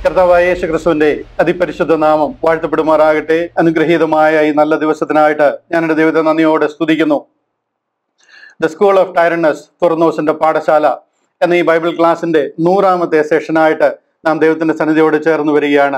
കർത്താവായ യേശു ക്രിസ്തുവിന്റെ അതിപരിശുദ്ധ നാമം വാഴ്ത്തപ്പെടുമാറാകട്ടെ അനുഗ്രഹീതമായ ഈ നല്ല ദിവസത്തിനായിട്ട് ഞാൻ എൻ്റെ ദൈവത്തെ നന്ദിയോടെ സ്തുതിക്കുന്നു ദ സ്കൂൾ ഓഫ് ടൈറനസ് തുറന്നോസിന്റെ പാഠശാല എന്ന ഈ ബൈബിൾ ക്ലാസിന്റെ നൂറാമത്തെ സെഷനായിട്ട് നാം ദൈവത്തിന്റെ സന്നിധിയോട് ചേർന്ന് വരികയാണ്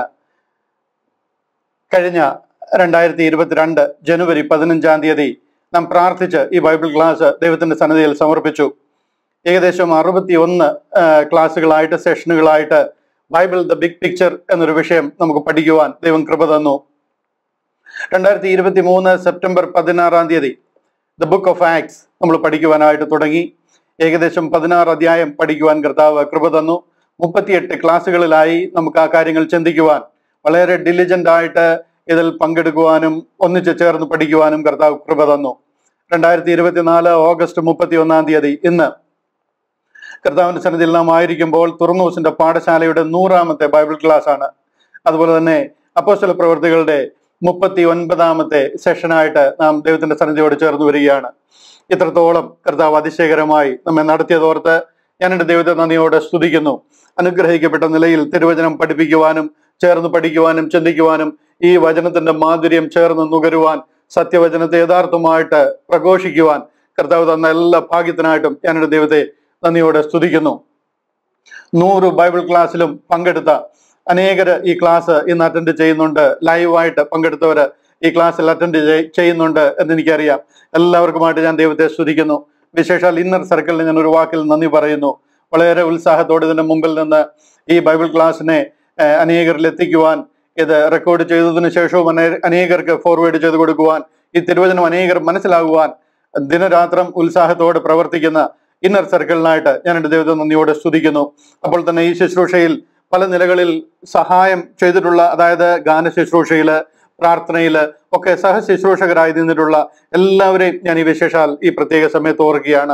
കഴിഞ്ഞ രണ്ടായിരത്തി ഇരുപത്തിരണ്ട് ജനുവരി പതിനഞ്ചാം തീയതി നാം പ്രാർത്ഥിച്ച് ഈ ബൈബിൾ ക്ലാസ് ദൈവത്തിന്റെ സന്നിധിയിൽ സമർപ്പിച്ചു ഏകദേശം അറുപത്തി ഒന്ന് ക്ലാസ്സുകളായിട്ട് സെഷനുകളായിട്ട് ബൈബിൾ ദ ബിഗ് പിക്ചർ എന്നൊരു വിഷയം നമുക്ക് പഠിക്കുവാൻ ദൈവം കൃപ തന്നു രണ്ടായിരത്തി ഇരുപത്തി മൂന്ന് സെപ്റ്റംബർ പതിനാറാം തീയതി ദ ബുക്ക് ഓഫ് ആക്ട്സ് നമ്മൾ പഠിക്കുവാനായിട്ട് തുടങ്ങി ഏകദേശം പതിനാറ് അധ്യായം പഠിക്കുവാൻ കർത്താവ് കൃപ തന്നു മുപ്പത്തിയെട്ട് ക്ലാസ്സുകളിലായി നമുക്ക് ആ കാര്യങ്ങൾ ചിന്തിക്കുവാൻ വളരെ ഡിലിജന്റ് ആയിട്ട് ഇതിൽ പങ്കെടുക്കുവാനും ഒന്നിച്ച് ചേർന്ന് പഠിക്കുവാനും കർത്താവ് കൃപ തന്നു രണ്ടായിരത്തി ഇരുപത്തിനാല് ഓഗസ്റ്റ് മുപ്പത്തി ഒന്നാം തീയതി ഇന്ന് കർത്താവിന്റെ സന്നിധിയിൽ നാം ആയിരിക്കുമ്പോൾ തുറന്നൂസിന്റെ പാഠശാലയുടെ നൂറാമത്തെ ബൈബിൾ ക്ലാസ് ആണ് അതുപോലെ തന്നെ അപ്പോസ്തല പ്രവർത്തികളുടെ മുപ്പത്തി ഒൻപതാമത്തെ സെഷനായിട്ട് നാം ദൈവത്തിന്റെ സന്നിധിയോട് ചേർന്ന് വരികയാണ് ഇത്രത്തോളം കർത്താവ് അതിശയകരമായി നമ്മെ നടത്തിയതോർത്ത് ഞാൻ എൻ്റെ ദൈവത്തെ നന്ദിയോടെ സ്തുതിക്കുന്നു അനുഗ്രഹിക്കപ്പെട്ട നിലയിൽ തിരുവചനം പഠിപ്പിക്കുവാനും ചേർന്ന് പഠിക്കുവാനും ചിന്തിക്കുവാനും ഈ വചനത്തിന്റെ മാധുര്യം ചേർന്ന് നുകരുവാൻ സത്യവചനത്തെ യഥാർത്ഥമായിട്ട് പ്രഘോഷിക്കുവാൻ കർത്താവ് തന്ന എല്ലാ ഭാഗ്യത്തിനായിട്ടും ഞാൻ എൻ്റെ ദൈവത്തെ നന്ദിയോടെ സ്തുതിക്കുന്നു നൂറ് ബൈബിൾ ക്ലാസ്സിലും പങ്കെടുത്ത അനേകർ ഈ ക്ലാസ് ഇന്ന് അറ്റൻഡ് ചെയ്യുന്നുണ്ട് ലൈവായിട്ട് പങ്കെടുത്തവർ ഈ ക്ലാസ്സിൽ അറ്റൻഡ് ചെയ്യുന്നുണ്ട് എന്ന് എനിക്കറിയാം എല്ലാവർക്കുമായിട്ട് ഞാൻ ദൈവത്തെ സ്തുതിക്കുന്നു വിശേഷാൽ ഇന്നർ സർക്കിളിൽ ഞാൻ ഒരു വാക്കിൽ നന്ദി പറയുന്നു വളരെ ഉത്സാഹത്തോടെ ഇതിന്റെ മുമ്പിൽ നിന്ന് ഈ ബൈബിൾ ക്ലാസ്സിനെ ഏഹ്, അനേകരിൽ എത്തിക്കുവാൻ ഇത് റെക്കോർഡ് ചെയ്തതിനു ശേഷവും അനേ- അനേകർക്ക് ഫോർവേഡ് ചെയ്ത് കൊടുക്കുവാൻ ഈ തിരുവചനം അനേകർ മനസ്സിലാകുവാൻ ദിനരാത്രം ഉത്സാഹത്തോടെ പ്രവർത്തിക്കുന്ന ഇന്നർ സർക്കിളിനായിട്ട് ഞാൻ എൻ്റെ ദൈവത്തെ നന്ദിയോടെ സ്തുതിക്കുന്നു അപ്പോൾ തന്നെ ഈ ശുശ്രൂഷയിൽ പല നിലകളിൽ സഹായം ചെയ്തിട്ടുള്ള അതായത് ഗാന ശുശ്രൂഷയില് പ്രാർത്ഥനയില് ഒക്കെ സഹശുശ്രൂഷകരായി നിന്നിട്ടുള്ള എല്ലാവരെയും ഞാൻ ഈ വിശേഷാൽ ഈ പ്രത്യേക സമയത്ത് ഓർക്കുകയാണ്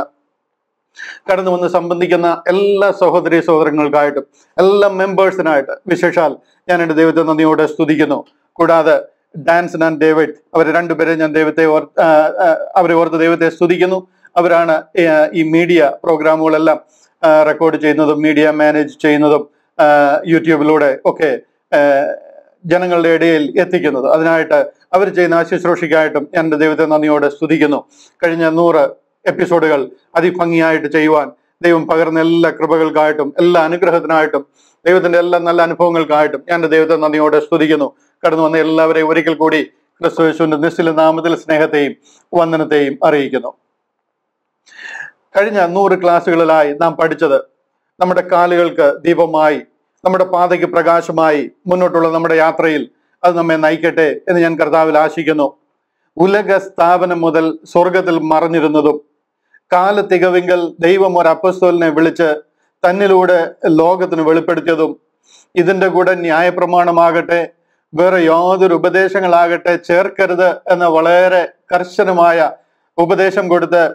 കടന്നു വന്ന് സംബന്ധിക്കുന്ന എല്ലാ സഹോദരി സഹോദരങ്ങൾക്കായിട്ടും എല്ലാ മെമ്പേഴ്സിനായിട്ട് വിശേഷാൽ ഞാൻ എൻ്റെ ദൈവത്തെ നന്ദിയോടെ സ്തുതിക്കുന്നു കൂടാതെ ഡാൻസ് ആൻഡ് ഡേവിഡ് അവർ രണ്ടുപേരെ ഞാൻ ദൈവത്തെ ഓർ ആ, ആ, അവരെ ഓർത്ത് ദൈവത്തെ സ്തുതിക്കുന്നു അവരാണ് ഏ, ഈ മീഡിയ പ്രോഗ്രാമുകളെല്ലാം റെക്കോർഡ് ചെയ്യുന്നതും മീഡിയ മാനേജ് ചെയ്യുന്നതും ആ, യൂട്യൂബിലൂടെ ഒക്കെ ആ, ജനങ്ങളുടെ ഇടയിൽ എത്തിക്കുന്നത് അതിനായിട്ട് അവർ ചെയ്യുന്ന ആ ശുശ്രൂഷയ്ക്കായിട്ടും ഞാൻ എൻ്റെ ദൈവത്തെ നന്ദിയോടെ സ്തുതിക്കുന്നു കഴിഞ്ഞ നൂറ് എപ്പിസോഡുകൾ അതിഭംഗിയായിട്ട് ചെയ്യുവാൻ ദൈവം പകർന്ന എല്ലാ കൃപകൾക്കായിട്ടും എല്ലാ അനുഗ്രഹത്തിനായിട്ടും ദൈവത്തിന്റെ എല്ലാ നല്ല അനുഭവങ്ങൾക്കായിട്ടും ഞാൻ എൻ്റെ ദൈവത്തെ നന്ദിയോടെ സ്തുതിക്കുന്നു കടന്നു വന്ന എല്ലാവരെയും ഒരിക്കൽ കൂടി ക്രിസ്തു യേശുവിന്റെ നിശ്ചല നാമത്തിൽ സ്നേഹത്തെയും വന്ദനത്തെയും അറിയിക്കുന്നു കഴിഞ്ഞ നൂറ് ക്ലാസ്സുകളിലായി നാം പഠിച്ചത് നമ്മുടെ കാലുകൾക്ക് ദീപമായി നമ്മുടെ പാതയ്ക്ക് പ്രകാശമായി മുന്നോട്ടുള്ള നമ്മുടെ യാത്രയിൽ അത് നമ്മെ നയിക്കട്ടെ എന്ന് ഞാൻ കർത്താവിൽ ആശിക്കുന്നു ഉലക സ്ഥാപനം മുതൽ സ്വർഗത്തിൽ മറഞ്ഞിരുന്നതും കാല തികവിങ്കൽ ദൈവം ഒരു അപ്പസ്തോലിനെ വിളിച്ച് തന്നിലൂടെ ലോകത്തിന് വെളിപ്പെടുത്തിയതും ഇതിന്റെ കൂടെ ന്യായപ്രമാണമാകട്ടെ വേറെ യാതൊരു ഉപദേശങ്ങളാകട്ടെ ചേർക്കരുത് എന്ന വളരെ കർശനമായ ഉപദേശം കൊടുത്ത്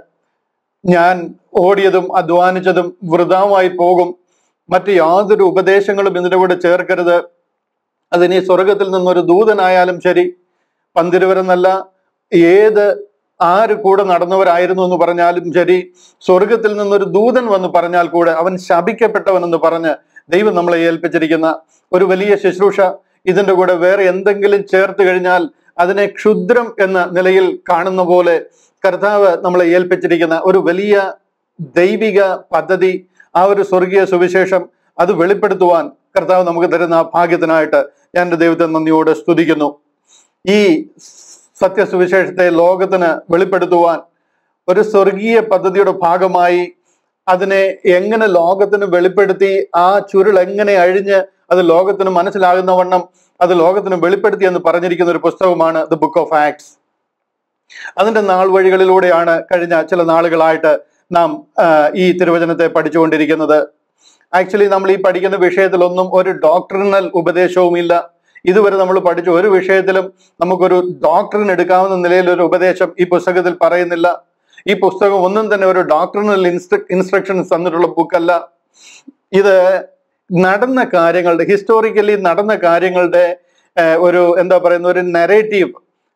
ഞാൻ ഓടിയതും അധ്വാനിച്ചതും വൃതാവായി പോകും മറ്റ് യാതൊരു ഉപദേശങ്ങളും ഇതിന്റെ കൂടെ ചേർക്കരുത് അതിനി സ്വർഗത്തിൽ നിന്നൊരു ദൂതനായാലും ശരി പന്തിരുവരെന്നല്ല ഏത് ആര് കൂടെ നടന്നവരായിരുന്നു എന്ന് പറഞ്ഞാലും ശരി സ്വർഗത്തിൽ നിന്നൊരു ദൂതൻ വന്ന് പറഞ്ഞാൽ കൂടെ അവൻ ശപിക്കപ്പെട്ടവനെന്ന് പറഞ്ഞ് ദൈവം നമ്മളെ ഏൽപ്പിച്ചിരിക്കുന്ന ഒരു വലിയ ശുശ്രൂഷ ഇതിന്റെ കൂടെ വേറെ എന്തെങ്കിലും ചേർത്ത് കഴിഞ്ഞാൽ അതിനെ ക്ഷുദ്രം എന്ന നിലയിൽ കാണുന്ന പോലെ കർത്താവ് നമ്മളെ ഏൽപ്പിച്ചിരിക്കുന്ന ഒരു വലിയ ദൈവിക പദ്ധതി ആ ഒരു സ്വർഗീയ സുവിശേഷം അത് വെളിപ്പെടുത്തുവാൻ കർത്താവ് നമുക്ക് തരുന്ന ആ ഭാഗ്യത്തിനായിട്ട് ഞാൻ എൻ്റെ ദൈവത്തെ നന്ദിയോടെ സ്തുതിക്കുന്നു ഈ സത്യസുവിശേഷത്തെ ലോകത്തിന് വെളിപ്പെടുത്തുവാൻ ഒരു സ്വർഗീയ പദ്ധതിയുടെ ഭാഗമായി അതിനെ എങ്ങനെ ലോകത്തിന് വെളിപ്പെടുത്തി ആ ചുരുൾ എങ്ങനെ അഴിഞ്ഞ് അത് ലോകത്തിന് മനസ്സിലാകുന്ന വണ്ണം അത് ലോകത്തിന് വെളിപ്പെടുത്തി എന്ന് പറഞ്ഞിരിക്കുന്ന ഒരു പുസ്തകമാണ് ദ ബുക്ക് ഓഫ് ആക്ട്സ് അതിന്റെ നാൾ വഴികളിലൂടെയാണ് കഴിഞ്ഞ ചില നാളുകളായിട്ട് നാം ആ, ഈ തിരുവചനത്തെ പഠിച്ചുകൊണ്ടിരിക്കുന്നത് ആക്ച്വലി നമ്മൾ ഈ പഠിക്കുന്ന വിഷയത്തിലൊന്നും ഒരു ഡോക്ടറിനൽ ഉപദേശവുമില്ല ഇതുവരെ നമ്മൾ പഠിച്ച ഒരു വിഷയത്തിലും നമുക്കൊരു ഡോക്ടറിന് എടുക്കാവുന്ന നിലയിൽ ഒരു ഉപദേശം ഈ പുസ്തകത്തിൽ പറയുന്നില്ല ഈ പുസ്തകം ഒന്നും തന്നെ ഒരു ഡോക്ടറിനൽ ഇൻസ്ട്ര ഇൻസ്ട്രക്ഷൻസ് തന്നിട്ടുള്ള ബുക്കല്ല ഇത് നടന്ന കാര്യങ്ങളുടെ ഹിസ്റ്റോറിക്കലി നടന്ന കാര്യങ്ങളുടെ ഏഹ്, ഒരു എന്താ പറയുന്ന ഒരു നെറേറ്റീവ്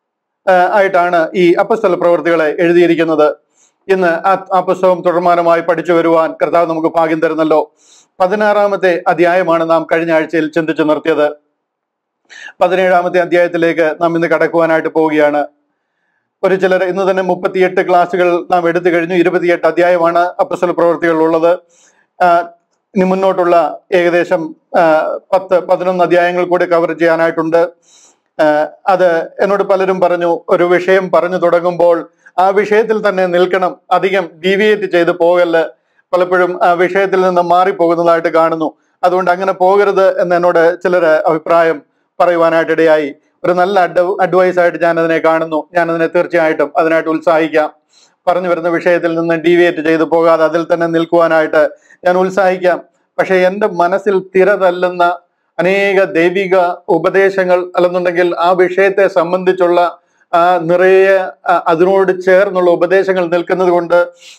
ആയിട്ടാണ് ഈ അപ്പസ്തല പ്രവൃത്തികളെ എഴുതിയിരിക്കുന്നത് ഇന്ന് ആ ആ പുസ്തകം തുടർമാനമായി പഠിച്ചു വരുവാൻ കർത്താവ് നമുക്ക് ഭാഗ്യം തരുന്നല്ലോ പതിനാറാമത്തെ അധ്യായമാണ് നാം കഴിഞ്ഞ ആഴ്ചയിൽ ചിന്തിച്ചു നിർത്തിയത് പതിനേഴാമത്തെ അധ്യായത്തിലേക്ക് നാം ഇന്ന് കടക്കുവാനായിട്ട് പോവുകയാണ് ഒരു ചിലർ ഇന്ന് തന്നെ മുപ്പത്തിയെട്ട് ക്ലാസ്സുകൾ നാം എടുത്തു കഴിഞ്ഞു ഇരുപത്തിയെട്ട് അധ്യായമാണ് അപ്പസൽ പ്രവൃത്തികൾ ഉള്ളത് ആ, ഇനി മുന്നോട്ടുള്ള ഏകദേശം ആ, പത്ത് പതിനൊന്ന് അധ്യായങ്ങൾ കൂടി കവർ ചെയ്യാനായിട്ടുണ്ട് ആ, അത് എന്നോട് പലരും പറഞ്ഞു ഒരു വിഷയം പറഞ്ഞു തുടങ്ങുമ്പോൾ ആ വിഷയത്തിൽ തന്നെ നിൽക്കണം അധികം ഡീവിയേറ്റ് ചെയ്ത് പോകല്ല് പലപ്പോഴും ആ വിഷയത്തിൽ നിന്ന് മാറിപ്പോകുന്നതായിട്ട് കാണുന്നു അതുകൊണ്ട് അങ്ങനെ പോകരുത് എന്ന് എന്നോട് ചിലർ അഭിപ്രായം പറയുവാനായിട്ട് ഇടയായി ഒരു നല്ല അഡ്വ അഡ്വൈസ് ആയിട്ട് ഞാൻ അതിനെ കാണുന്നു ഞാൻ അതിനെ തീർച്ചയായിട്ടും അതിനായിട്ട് ഉത്സാഹിക്കാം പറഞ്ഞു വരുന്ന വിഷയത്തിൽ നിന്ന് ഡീവിയേറ്റ് ചെയ്തു പോകാതെ അതിൽ തന്നെ നിൽക്കുവാനായിട്ട് ഞാൻ ഉത്സാഹിക്കാം പക്ഷെ എൻ്റെ മനസ്സിൽ തിര തല്ലുന്ന അനേക ദൈവിക ഉപദേശങ്ങൾ അല്ലെന്നുണ്ടെങ്കിൽ ആ വിഷയത്തെ സംബന്ധിച്ചുള്ള ആ നിറയെ ആ, അതിനോട് ചേർന്നുള്ള ഉപദേശങ്ങൾ നിൽക്കുന്നത് കൊണ്ട്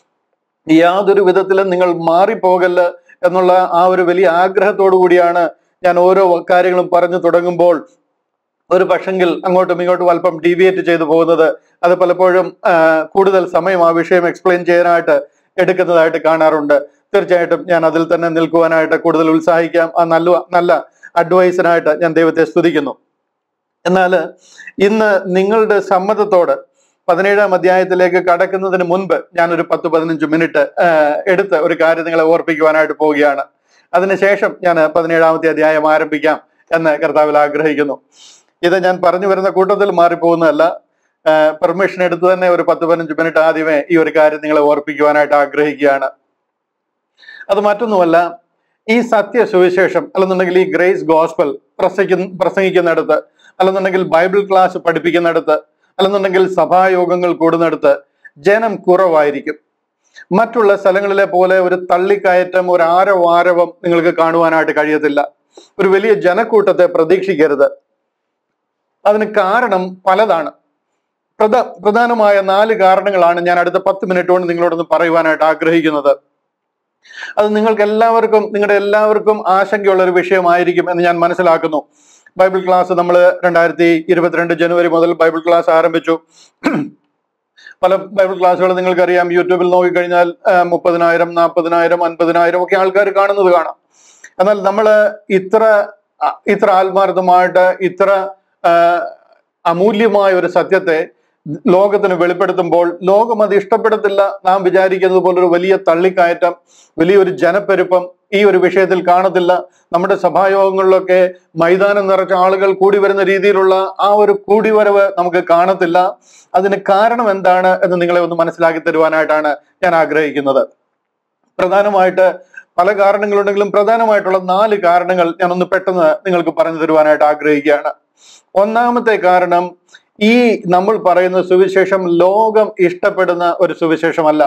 യാതൊരു വിധത്തിലും നിങ്ങൾ മാറിപ്പോകല്ല് എന്നുള്ള ആ ഒരു വലിയ ആഗ്രഹത്തോടു കൂടിയാണ് ഞാൻ ഓരോ കാര്യങ്ങളും പറഞ്ഞു തുടങ്ങുമ്പോൾ ഒരു പക്ഷെങ്കിൽ അങ്ങോട്ടും ഇങ്ങോട്ടും അല്പം ഡീവിയേറ്റ് ചെയ്തു പോകുന്നത് അത് പലപ്പോഴും ആ, കൂടുതൽ സമയം ആ വിഷയം എക്സ്പ്ലെയിൻ ചെയ്യാനായിട്ട് എടുക്കുന്നതായിട്ട് കാണാറുണ്ട് തീർച്ചയായിട്ടും ഞാൻ അതിൽ തന്നെ നിൽക്കുവാനായിട്ട് കൂടുതൽ ഉത്സാഹിക്കാം ആ നല്ല നല്ല അഡ്വൈസിനായിട്ട് ഞാൻ ദൈവത്തെ സ്തുതിക്കുന്നു എന്നാൽ ഇന്ന് നിങ്ങളുടെ സമ്മതത്തോട് പതിനേഴാം അധ്യായത്തിലേക്ക് കടക്കുന്നതിന് മുൻപ് ഞാനൊരു പത്ത് പതിനഞ്ച് മിനിറ്റ് ആ, എടുത്ത് ഒരു കാര്യം നിങ്ങളെ ഓർപ്പിക്കുവാനായിട്ട് പോവുകയാണ് അതിനുശേഷം ഞാൻ പതിനേഴാമത്തെ അധ്യായം ആരംഭിക്കാം എന്ന് കർത്താവിൽ ആഗ്രഹിക്കുന്നു ഇത് ഞാൻ പറഞ്ഞു വരുന്ന കൂട്ടത്തിൽ മാറിപ്പോകുന്നതല്ല പെർമിഷൻ എടുത്ത് തന്നെ ഒരു പത്ത് പതിനഞ്ച് മിനിറ്റ് ആദ്യമേ ഈ ഒരു കാര്യം നിങ്ങളെ ഓർപ്പിക്കുവാനായിട്ട് ആഗ്രഹിക്കുകയാണ് അത് മറ്റൊന്നുമല്ല ഈ സത്യ സുവിശേഷം അല്ലെന്നുണ്ടെങ്കിൽ ഈ ഗ്രേസ് ഗോസ്പൽ പ്രസംഗിക്കുന്ന പ്രസംഗിക്കുന്നിടത്ത് അല്ലെന്നുണ്ടെങ്കിൽ ബൈബിൾ ക്ലാസ് പഠിപ്പിക്കുന്നിടത്ത് അല്ലെന്നുണ്ടെങ്കിൽ സഭായോഗങ്ങൾ കൂടുന്നിടത്ത് ജനം കുറവായിരിക്കും മറ്റുള്ള സ്ഥലങ്ങളിലെ പോലെ ഒരു തള്ളിക്കയറ്റം ഒരു ആരവാരവം നിങ്ങൾക്ക് കാണുവാനായിട്ട് കഴിയത്തില്ല ഒരു വലിയ ജനക്കൂട്ടത്തെ പ്രതീക്ഷിക്കരുത് അതിന് കാരണം പലതാണ് പ്രധ പ്രധാനമായ നാല് കാരണങ്ങളാണ് ഞാൻ അടുത്ത പത്ത് മിനിറ്റ് കൊണ്ട് നിങ്ങളോടൊന്ന് പറയുവാനായിട്ട് ആഗ്രഹിക്കുന്നത് അത് നിങ്ങൾക്ക് എല്ലാവർക്കും നിങ്ങളുടെ എല്ലാവർക്കും ആശങ്കയുള്ള ഒരു വിഷയമായിരിക്കും എന്ന് ഞാൻ മനസ്സിലാക്കുന്നു ബൈബിൾ ക്ലാസ് നമ്മൾ രണ്ടായിരത്തി ഇരുപത്തിരണ്ട് ജനുവരി മുതൽ ബൈബിൾ ക്ലാസ് ആരംഭിച്ചു പല ബൈബിൾ ക്ലാസ്സുകൾ നിങ്ങൾക്കറിയാം യൂട്യൂബിൽ നോക്കിക്കഴിഞ്ഞാൽ ആ, മുപ്പതിനായിരം നാൽപ്പതിനായിരം അൻപതിനായിരം ഒക്കെ ആൾക്കാർ കാണുന്നത് കാണാം എന്നാൽ നമ്മൾ ഇത്ര ആ, ഇത്ര ആത്മാർത്ഥമായിട്ട് ഇത്ര ആ, അമൂല്യമായ ഒരു സത്യത്തെ ലോകത്തിന് വെളിപ്പെടുത്തുമ്പോൾ ലോകം അത് ഇഷ്ടപ്പെടത്തില്ല നാം വിചാരിക്കുന്നത് പോലെ ഒരു വലിയ തള്ളിക്കയറ്റം വലിയൊരു ജനപ്പെരുപ്പം ഈ ഒരു വിഷയത്തിൽ കാണത്തില്ല നമ്മുടെ സഭായോഗങ്ങളിലൊക്കെ മൈതാനം നിറച്ച ആളുകൾ കൂടി വരുന്ന രീതിയിലുള്ള ആ ഒരു കൂടിവരവ് നമുക്ക് കാണത്തില്ല അതിന് കാരണം എന്താണ് എന്ന് നിങ്ങളെ ഒന്ന് മനസ്സിലാക്കി തരുവാനായിട്ടാണ് ഞാൻ ആഗ്രഹിക്കുന്നത് പ്രധാനമായിട്ട് പല കാരണങ്ങളുണ്ടെങ്കിലും പ്രധാനമായിട്ടുള്ള നാല് കാരണങ്ങൾ ഞാൻ ഒന്ന് പെട്ടെന്ന് നിങ്ങൾക്ക് പറഞ്ഞു തരുവാനായിട്ട് ആഗ്രഹിക്കുകയാണ് ഒന്നാമത്തെ കാരണം ഈ നമ്മൾ പറയുന്ന സുവിശേഷം ലോകം ഇഷ്ടപ്പെടുന്ന ഒരു സുവിശേഷമല്ല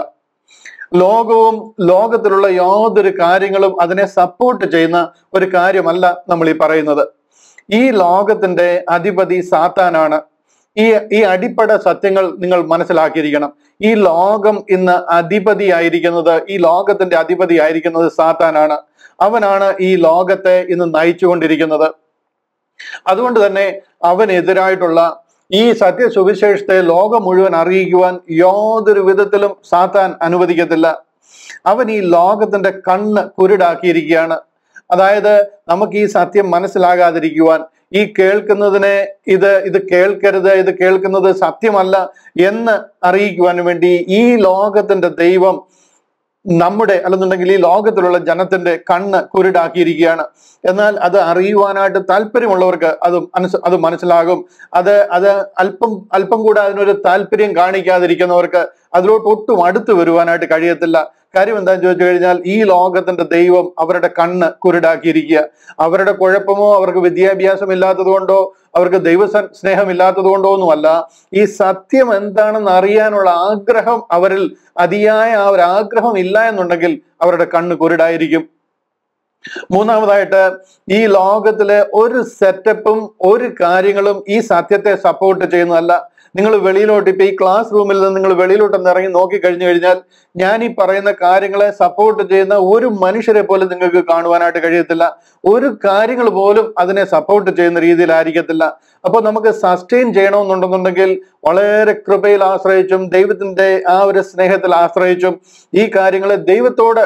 ലോകവും ലോകത്തിലുള്ള യാതൊരു കാര്യങ്ങളും അതിനെ സപ്പോർട്ട് ചെയ്യുന്ന ഒരു കാര്യമല്ല നമ്മൾ ഈ പറയുന്നത് ഈ ലോകത്തിന്റെ അധിപതി സാത്താനാണ് ഈ ഈ അടിപ്പട സത്യങ്ങൾ നിങ്ങൾ മനസ്സിലാക്കിയിരിക്കണം ഈ ലോകം ഇന്ന് അധിപതിയായിരിക്കുന്നത് ഈ ലോകത്തിന്റെ അധിപതിയായിരിക്കുന്നത് സാത്താനാണ് അവനാണ് ഈ ലോകത്തെ ഇന്ന് നയിച്ചുകൊണ്ടിരിക്കുന്നത് അതുകൊണ്ട് തന്നെ അവനെതിരായിട്ടുള്ള ഈ സത്യസുവിശേഷത്തെ ലോകം മുഴുവൻ അറിയിക്കുവാൻ യാതൊരു വിധത്തിലും സാത്താൻ അനുവദിക്കത്തില്ല അവൻ ഈ ലോകത്തിന്റെ കണ്ണ് കുരുടാക്കിയിരിക്കുകയാണ് അതായത് നമുക്ക് ഈ സത്യം മനസ്സിലാകാതിരിക്കുവാൻ ഈ കേൾക്കുന്നതിനെ ഇത് ഇത് കേൾക്കരുത് ഇത് കേൾക്കുന്നത് സത്യമല്ല എന്ന് അറിയിക്കുവാൻ വേണ്ടി ഈ ലോകത്തിന്റെ ദൈവം നമ്മുടെ അല്ലെന്നുണ്ടെങ്കിൽ ഈ ലോകത്തിലുള്ള ജനത്തിന്റെ കണ്ണ് കുരുടാക്കിയിരിക്കുകയാണ് എന്നാൽ അത് അറിയുവാനായിട്ട് താല്പര്യമുള്ളവർക്ക് അത് മനസ് അത് മനസ്സിലാകും അത് അത് അല്പം അല്പം കൂടെ അതിനൊരു താല്പര്യം കാണിക്കാതിരിക്കുന്നവർക്ക് അതിലോട്ട് ഒട്ടും അടുത്ത് വരുവാനായിട്ട് കഴിയത്തില്ല കാര്യം എന്താണെന്ന് ചോദിച്ചു കഴിഞ്ഞാൽ ഈ ലോകത്തിന്റെ ദൈവം അവരുടെ കണ്ണ് കുരുടാക്കിയിരിക്കുക അവരുടെ കുഴപ്പമോ അവർക്ക് വിദ്യാഭ്യാസം ഇല്ലാത്തത് കൊണ്ടോ അവർക്ക് ദൈവ സ- സ്നേഹമില്ലാത്തത് കൊണ്ടോ ഒന്നുമല്ല ഈ സത്യം എന്താണെന്ന് അറിയാനുള്ള ആഗ്രഹം അവരിൽ അതിയായ ആ ഒരു ആഗ്രഹം ഇല്ല എന്നുണ്ടെങ്കിൽ അവരുടെ കണ്ണ് കുരുടായിരിക്കും മൂന്നാമതായിട്ട് ഈ ലോകത്തിലെ ഒരു സെറ്റപ്പും ഒരു കാര്യങ്ങളും ഈ സത്യത്തെ സപ്പോർട്ട് ചെയ്യുന്നതല്ല നിങ്ങൾ വെളിയിലോട്ട് ഇപ്പൊ ഈ ക്ലാസ് റൂമിൽ നിന്ന് നിങ്ങൾ വെളിയിലോട്ടൊന്ന് ഇറങ്ങി നോക്കി കഴിഞ്ഞു കഴിഞ്ഞാൽ ഞാൻ ഈ പറയുന്ന കാര്യങ്ങളെ സപ്പോർട്ട് ചെയ്യുന്ന ഒരു മനുഷ്യരെ പോലും നിങ്ങൾക്ക് കാണുവാനായിട്ട് കഴിയത്തില്ല ഒരു കാര്യങ്ങൾ പോലും അതിനെ സപ്പോർട്ട് ചെയ്യുന്ന രീതിയിലായിരിക്കത്തില്ല അപ്പോൾ നമുക്ക് സസ്റ്റെയിൻ ചെയ്യണമെന്നുണ്ടെന്നുണ്ടെങ്കിൽ വളരെ കൃപയിൽ ആശ്രയിച്ചും ദൈവത്തിന്റെ ആ ഒരു സ്നേഹത്തിൽ ആശ്രയിച്ചും ഈ കാര്യങ്ങളെ ദൈവത്തോട്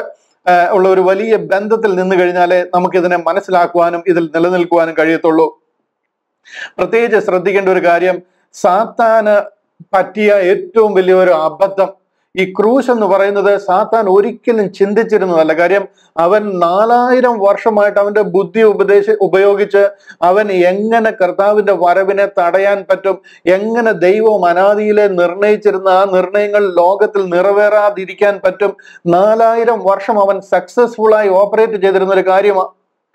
ആ, ഉള്ള ഒരു വലിയ ബന്ധത്തിൽ നിന്ന് കഴിഞ്ഞാലേ നമുക്ക് ഇതിനെ മനസ്സിലാക്കുവാനും ഇതിൽ നിലനിൽക്കുവാനും കഴിയത്തുള്ളൂ പ്രത്യേകിച്ച് ശ്രദ്ധിക്കേണ്ട ഒരു കാര്യം സാത്താന് പറ്റിയ ഏറ്റവും വലിയ ഒരു അബദ്ധം ഈ ക്രൂശ് എന്ന് പറയുന്നത് സാത്താൻ ഒരിക്കലും ചിന്തിച്ചിരുന്നതല്ല കാര്യം അവൻ നാലായിരം വർഷമായിട്ട് അവന്റെ ബുദ്ധി ഉപദേശ ഉപയോഗിച്ച് അവൻ എങ്ങനെ കർത്താവിന്റെ വരവിനെ തടയാൻ പറ്റും എങ്ങനെ ദൈവം അനാദിയിലെ നിർണയിച്ചിരുന്ന ആ നിർണയങ്ങൾ ലോകത്തിൽ നിറവേറാതിരിക്കാൻ പറ്റും നാലായിരം വർഷം അവൻ സക്സസ്ഫുൾ ആയി ഓപ്പറേറ്റ് ചെയ്തിരുന്ന ഒരു കാര്യമാണ്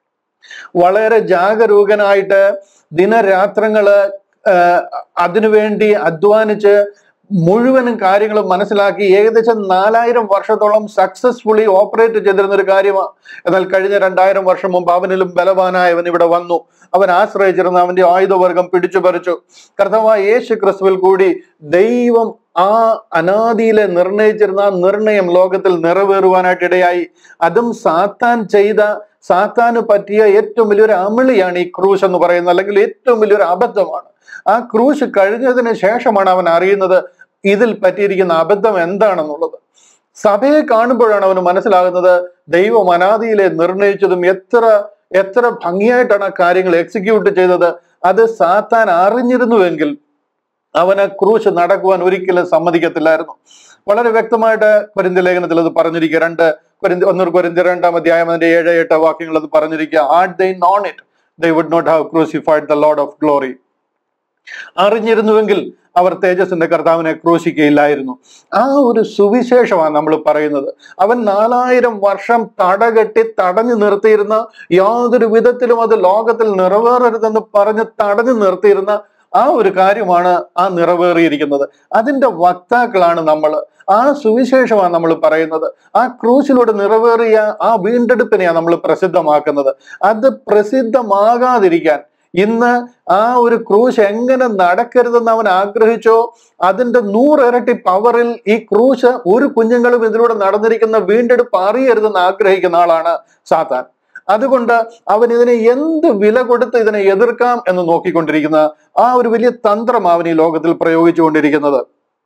വളരെ ജാഗരൂകനായിട്ട് ദിനരാത്രങ്ങള് ആഹ് അതിനുവേണ്ടി അധ്വാനിച്ച് മുഴുവനും കാര്യങ്ങളും മനസ്സിലാക്കി ഏകദേശം നാലായിരം വർഷത്തോളം സക്സസ്ഫുള്ളി ഓപ്പറേറ്റ് ചെയ്തിരുന്ന ഒരു കാര്യമാണ് എന്നാൽ കഴിഞ്ഞ രണ്ടായിരം വർഷം മുമ്പ് അവനിലും ബലവാനായവൻ ഇവിടെ വന്നു അവൻ ആശ്രയിച്ചിരുന്ന അവന്റെ ആയുധവർഗം പിടിച്ചു പറിച്ചു കർത്തവായ യേശു ക്രിസ്തുവിൽ കൂടി ദൈവം ആ അനാദിയിലെ നിർണയിച്ചിരുന്ന ആ നിർണയം ലോകത്തിൽ നിറവേറുവാനായിട്ട് ഇടയായി അതും സാത്താൻ ചെയ്ത സാത്താന് പറ്റിയ ഏറ്റവും വലിയൊരു അമിളിയാണ് ഈ ക്രൂശ് എന്ന് പറയുന്നത് അല്ലെങ്കിൽ ഏറ്റവും വലിയൊരു അബദ്ധമാണ് ആ ക്രൂശ് കഴിഞ്ഞതിന് ശേഷമാണ് അവൻ അറിയുന്നത് ഇതിൽ പറ്റിയിരിക്കുന്ന അബദ്ധം എന്താണെന്നുള്ളത് സഭയെ കാണുമ്പോഴാണ് അവന് മനസ്സിലാകുന്നത് ദൈവം അനാദിയിലെ നിർണയിച്ചതും എത്ര എത്ര ഭംഗിയായിട്ടാണ് ആ കാര്യങ്ങൾ എക്സിക്യൂട്ട് ചെയ്തത് അത് സാത്താൻ അറിഞ്ഞിരുന്നുവെങ്കിൽ അവന് ക്രൂശ് നടക്കുവാൻ ഒരിക്കലും സമ്മതിക്കത്തില്ലായിരുന്നു വളരെ വ്യക്തമായിട്ട് കൊരിന്ത ലേഖനത്തിൽ അത് പറഞ്ഞിരിക്കുക രണ്ട് കൊരിന്ത ഒന്നൂർ കൊരിന്ത രണ്ടാം അധ്യായം അതിന്റെ ഏഴ് എട്ട് വാക്യങ്ങൾ അത് പറഞ്ഞിരിക്കുക had they known it they would not have crucified the Lord of glory അറിഞ്ഞിരുന്നുവെങ്കിൽ അവർ തേജസ്സിന്റെ കർത്താവിനെ ക്രൂശിക്കയില്ലായിരുന്നു ആ ഒരു സുവിശേഷമാണ് നമ്മൾ പറയുന്നത് അവൻ നാലായിരം വർഷം തടകെട്ടി തടഞ്ഞു നിർത്തിയിരുന്ന യാതൊരു വിധത്തിലും അത് ലോകത്തിൽ നിറവേറരുതെന്ന് പറഞ്ഞ് തടഞ്ഞു നിർത്തിയിരുന്ന ആ ഒരു കാര്യമാണ് ആ നിറവേറിയിരിക്കുന്നത് അതിന്റെ വക്താക്കളാണ് നമ്മൾ ആ സുവിശേഷമാണ് നമ്മൾ പറയുന്നത് ആ ക്രൂശിലൂടെ നിറവേറിയ ആ വീണ്ടെടുപ്പിനെയാണ് നമ്മൾ പ്രസിദ്ധമാക്കുന്നത് അത് പ്രസിദ്ധമാകാതിരിക്കാൻ ഇന്ന് ആ ഒരു ക്രൂശ് എങ്ങനെ നടക്കരുതെന്ന് അവൻ ആഗ്രഹിച്ചോ അതിന്റെ നൂറിരട്ടി പവറിൽ ഈ ക്രൂശ് ഒരു കുഞ്ഞുങ്ങളും ഇതിലൂടെ നടന്നിരിക്കുന്ന വീണ്ടെടുപ്പ് അറിയരുതെന്ന് ആഗ്രഹിക്കുന്ന ആളാണ് സാത്താൻ അതുകൊണ്ട് അവൻ ഇതിനെ എന്ത് വില കൊടുത്ത് ഇതിനെ എതിർക്കാം എന്ന് നോക്കിക്കൊണ്ടിരിക്കുന്ന ആ ഒരു വലിയ തന്ത്രം അവൻ ഈ ലോകത്തിൽ പ്രയോഗിച്ചുകൊണ്ടിരിക്കുന്നത്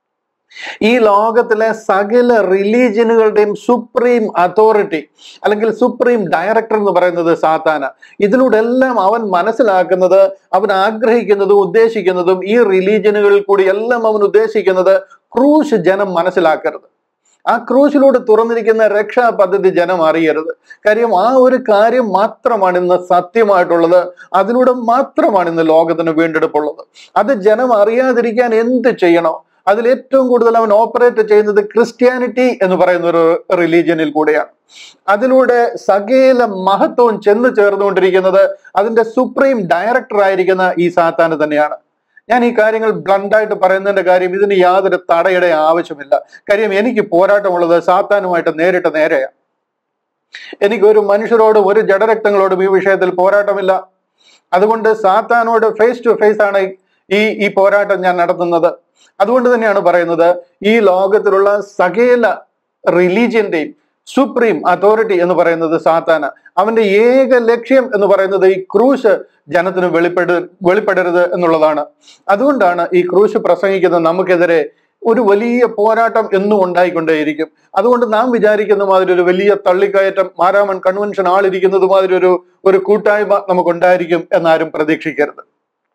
ഈ ലോകത്തിലെ സകല റിലീജിയനുകളുടെയും സുപ്രീം അതോറിറ്റി അല്ലെങ്കിൽ സുപ്രീം ഡയറക്ടർ എന്ന് പറയുന്നത് സാത്താന ഇതിലൂടെ എല്ലാം അവൻ മനസ്സിലാക്കുന്നത് അവൻ ആഗ്രഹിക്കുന്നതും ഉദ്ദേശിക്കുന്നതും ഈ റിലീജിയനുകളിൽ കൂടി എല്ലാം അവൻ ഉദ്ദേശിക്കുന്നത് ക്രൂശ് ജനം മനസ്സിലാക്കരുത് ആ ക്രൂശിലൂടെ തുറന്നിരിക്കുന്ന രക്ഷാ പദ്ധതി ജനം അറിയരുത് കാര്യം ആ ഒരു കാര്യം മാത്രമാണ് ഇന്ന് സത്യമായിട്ടുള്ളത് അതിലൂടെ മാത്രമാണ് ഇന്ന് ലോകത്തിന് വീണ്ടെടുപ്പുള്ളത് അത് ജനം അറിയാതിരിക്കാൻ എന്ത് ചെയ്യണോ അതിൽ ഏറ്റവും കൂടുതൽ അവൻ ഓപ്പറേറ്റ് ചെയ്യുന്നത് ക്രിസ്ത്യാനിറ്റി എന്ന് പറയുന്ന ഒരു റിലീജിയനിൽ കൂടെയാണ് അതിലൂടെ സകല മഹത്വവും ചെന്ന് ചേർന്നുകൊണ്ടിരിക്കുന്നത് അതിന്റെ സുപ്രീം ഡയറക്ടർ ആയിരിക്കുന്ന ഈ സാത്താന് തന്നെയാണ് ഞാൻ ഈ കാര്യങ്ങൾ ബ്ലണ്ടായിട്ട് പറയുന്നതിന്റെ കാര്യം ഇതിന് യാതൊരു തടയുടെ ആവശ്യമില്ല കാര്യം എനിക്ക് പോരാട്ടമുള്ളത് സാത്താനുമായിട്ട് നേരിട്ട് നേരെയാണ് എനിക്ക് ഒരു മനുഷ്യരോടും ഒരു ജഡരക്തങ്ങളോടും ഈ വിഷയത്തിൽ പോരാട്ടമില്ല അതുകൊണ്ട് സാത്താനോട് ഫേസ് ടു ഫേസ് ആണ് ഈ ഈ പോരാട്ടം ഞാൻ നടത്തുന്നത് അതുകൊണ്ട് തന്നെയാണ് പറയുന്നത് ഈ ലോകത്തിലുള്ള സകല റിലീജിയന്റെയും സുപ്രീം അതോറിറ്റി എന്ന് പറയുന്നത് സാത്താന അവന്റെ ഏക ലക്ഷ്യം എന്ന് പറയുന്നത് ഈ ക്രൂശ് ജനത്തിന് വെളിപ്പെട വെളിപ്പെടരുത് എന്നുള്ളതാണ് അതുകൊണ്ടാണ് ഈ ക്രൂശ് പ്രസംഗിക്കുന്ന നമുക്കെതിരെ ഒരു വലിയ പോരാട്ടം എന്നും ഉണ്ടായിക്കൊണ്ടേയിരിക്കും അതുകൊണ്ട് നാം വിചാരിക്കുന്ന മാതിരി ഒരു വലിയ തള്ളിക്കയറ്റം മാരാമൺ കൺവെൻഷൻ ആളിരിക്കുന്നത് മാതിരി ഒരു ഒരു കൂട്ടായ്മ നമുക്കുണ്ടായിരിക്കും എന്നാരും പ്രതീക്ഷിക്കരുത്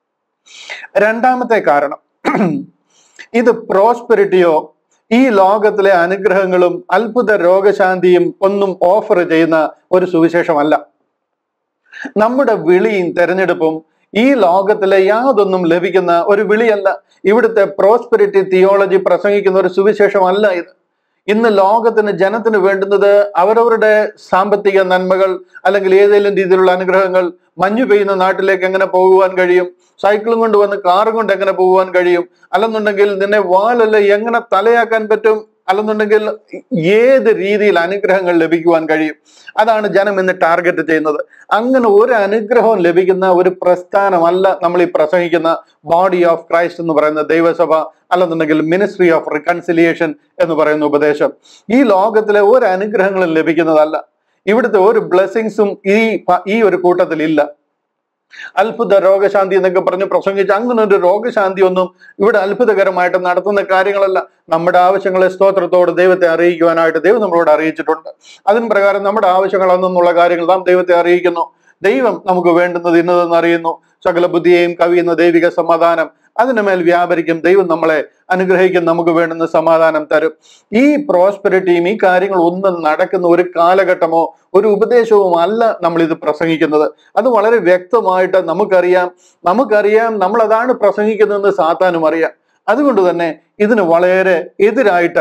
രണ്ടാമത്തെ കാരണം ഇത് പ്രോസ്പെരിറ്റിയോ ഈ ലോകത്തിലെ അനുഗ്രഹങ്ങളും അത്ഭുത രോഗശാന്തിയും ഒന്നും ഓഫർ ചെയ്യുന്ന ഒരു സുവിശേഷമല്ല നമ്മുടെ വിളിയും തെരഞ്ഞെടുപ്പും ഈ ലോകത്തിലെ യാതൊന്നും ലഭിക്കുന്ന ഒരു വിളിയല്ല ഇവിടുത്തെ പ്രോസ്പെരിറ്റി തിയോളജി പ്രസംഗിക്കുന്ന ഒരു സുവിശേഷമല്ല ഇത് ഇന്ന് ലോകത്തിന് ജനത്തിന് വേണ്ടുന്നത് അവരവരുടെ സാമ്പത്തിക നന്മകൾ അല്ലെങ്കിൽ ഏതെങ്കിലും രീതിയിലുള്ള അനുഗ്രഹങ്ങൾ മഞ്ഞു പെയ്യുന്ന നാട്ടിലേക്ക് എങ്ങനെ പോകുവാൻ കഴിയും സൈക്കിളും കൊണ്ട് വന്ന് കാറും കൊണ്ട് എങ്ങനെ പോകുവാൻ കഴിയും അല്ലെന്നുണ്ടെങ്കിൽ നിന്നെ വാലല്ല എങ്ങനെ തലയാക്കാൻ പറ്റും അല്ലെന്നുണ്ടെങ്കിൽ ഏത് രീതിയിൽ അനുഗ്രഹങ്ങൾ ലഭിക്കുവാൻ കഴിയും അതാണ് ജനം ഇന്ന് ടാർഗറ്റ് ചെയ്യുന്നത് അങ്ങനെ ഒരു അനുഗ്രഹവും ലഭിക്കുന്ന ഒരു പ്രസ്ഥാനമല്ല നമ്മൾ ഈ പ്രസംഗിക്കുന്ന ബോഡി ഓഫ് ക്രൈസ്റ്റ് എന്ന് പറയുന്ന ദൈവസഭ അല്ലെന്നുണ്ടെങ്കിൽ മിനിസ്ട്രി ഓഫ് റിക്കൺസിലിയേഷൻ എന്ന് പറയുന്ന ഉപദേശം ഈ ലോകത്തിലെ ഒരു അനുഗ്രഹങ്ങളും ലഭിക്കുന്നതല്ല ഇവിടുത്തെ ഒരു ബ്ലെസ്സിങ്സും ഈ പ- ഈ ഒരു കൂട്ടത്തിൽ ഇല്ല അത്ഭുത രോഗശാന്തി എന്നൊക്കെ പറഞ്ഞ് പ്രസംഗിച്ച് അങ്ങനെ ഒരു രോഗശാന്തി ഒന്നും ഇവിടെ അത്ഭുതകരമായിട്ട് നടത്തുന്ന കാര്യങ്ങളല്ല നമ്മുടെ ആവശ്യങ്ങളെ സ്തോത്രത്തോട് ദൈവത്തെ അറിയിക്കുവാനായിട്ട് ദൈവം നമ്മളോട് അറിയിച്ചിട്ടുണ്ട് അതിന് പ്രകാരം നമ്മുടെ ആവശ്യങ്ങൾ അന്നുള്ള കാര്യങ്ങൾ നാം ദൈവത്തെ അറിയിക്കുന്നു ദൈവം നമുക്ക് വേണ്ടുന്നത് ഇന്നതെന്ന് അറിയുന്നു സകല ബുദ്ധിയെയും കവിയുന്ന ദൈവിക സമാധാനം അതിന് മേൽ വ്യാപരിക്കും ദൈവം നമ്മളെ അനുഗ്രഹിക്കും നമുക്ക് വേണ്ടുന്ന സമാധാനം തരും ഈ പ്രോസ്പെരിറ്റിയും ഈ കാര്യങ്ങൾ ഒന്നും നടക്കുന്ന ഒരു കാലഘട്ടമോ ഒരു ഉപദേശവും അല്ല നമ്മൾ ഇത് പ്രസംഗിക്കുന്നത് അത് വളരെ വ്യക്തമായിട്ട് നമുക്കറിയാം നമുക്കറിയാം നമ്മൾ അതാണ് പ്രസംഗിക്കുന്നതെന്ന് സാത്താനും അറിയാം അതുകൊണ്ട് തന്നെ ഇതിന് വളരെ എതിരായിട്ട്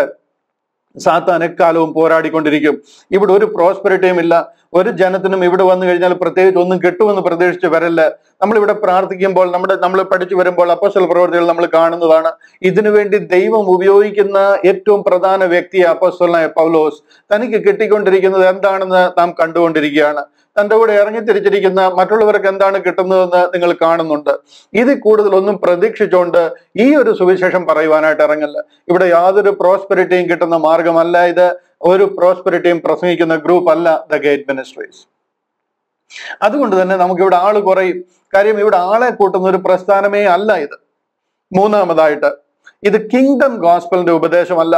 സാത്താൻ എക്കാലവും പോരാടിക്കൊണ്ടിരിക്കും ഇവിടെ ഒരു പ്രോസ്പെരിറ്റിയും ഇല്ല ഒരു ജനത്തിനും ഇവിടെ വന്നു കഴിഞ്ഞാൽ പ്രത്യേകിച്ച് ഒന്നും കിട്ടുമെന്ന് പ്രതീക്ഷിച്ച് വരല്ല നമ്മളിവിടെ പ്രാർത്ഥിക്കുമ്പോൾ നമ്മുടെ നമ്മൾ പഠിച്ചു വരുമ്പോൾ അപ്പസ്വൽ പ്രവർത്തികൾ നമ്മൾ കാണുന്നതാണ് ഇതിനു വേണ്ടി ദൈവം ഉപയോഗിക്കുന്ന ഏറ്റവും പ്രധാന വ്യക്തി അപ്പസ്വലായ പൗലോസ് തനിക്ക് കിട്ടിക്കൊണ്ടിരിക്കുന്നത് എന്താണെന്ന് നാം കണ്ടുകൊണ്ടിരിക്കുകയാണ് തന്റെ കൂടെ ഇറങ്ങി തിരിച്ചിരിക്കുന്ന മറ്റുള്ളവർക്ക് എന്താണ് കിട്ടുന്നതെന്ന് നിങ്ങൾ കാണുന്നുണ്ട് ഇതിൽ കൂടുതൽ ഒന്നും പ്രതീക്ഷിച്ചുകൊണ്ട് ഈ ഒരു സുവിശേഷം പറയുവാനായിട്ട് ഇറങ്ങല്ല ഇവിടെ യാതൊരു പ്രോസ്പെരിറ്റിയും കിട്ടുന്ന മാർഗമല്ല ഇത് ഒരു പ്രോസ്പെരിറ്റിയും പ്രസംഗിക്കുന്ന ഗ്രൂപ്പ് അല്ല ദ ഗേറ്റ് മിനിസ്ട്രീസ് അതുകൊണ്ട് തന്നെ നമുക്ക് ഇവിടെ ആള് കുറയും കാര്യം ഇവിടെ ആളെ കൂട്ടുന്ന ഒരു പ്രസ്ഥാനമേ അല്ല ഇത് മൂന്നാമതായിട്ട് ഇത് കിങ്ഡം ഗോസ്പലിന്റെ ഉപദേശമല്ല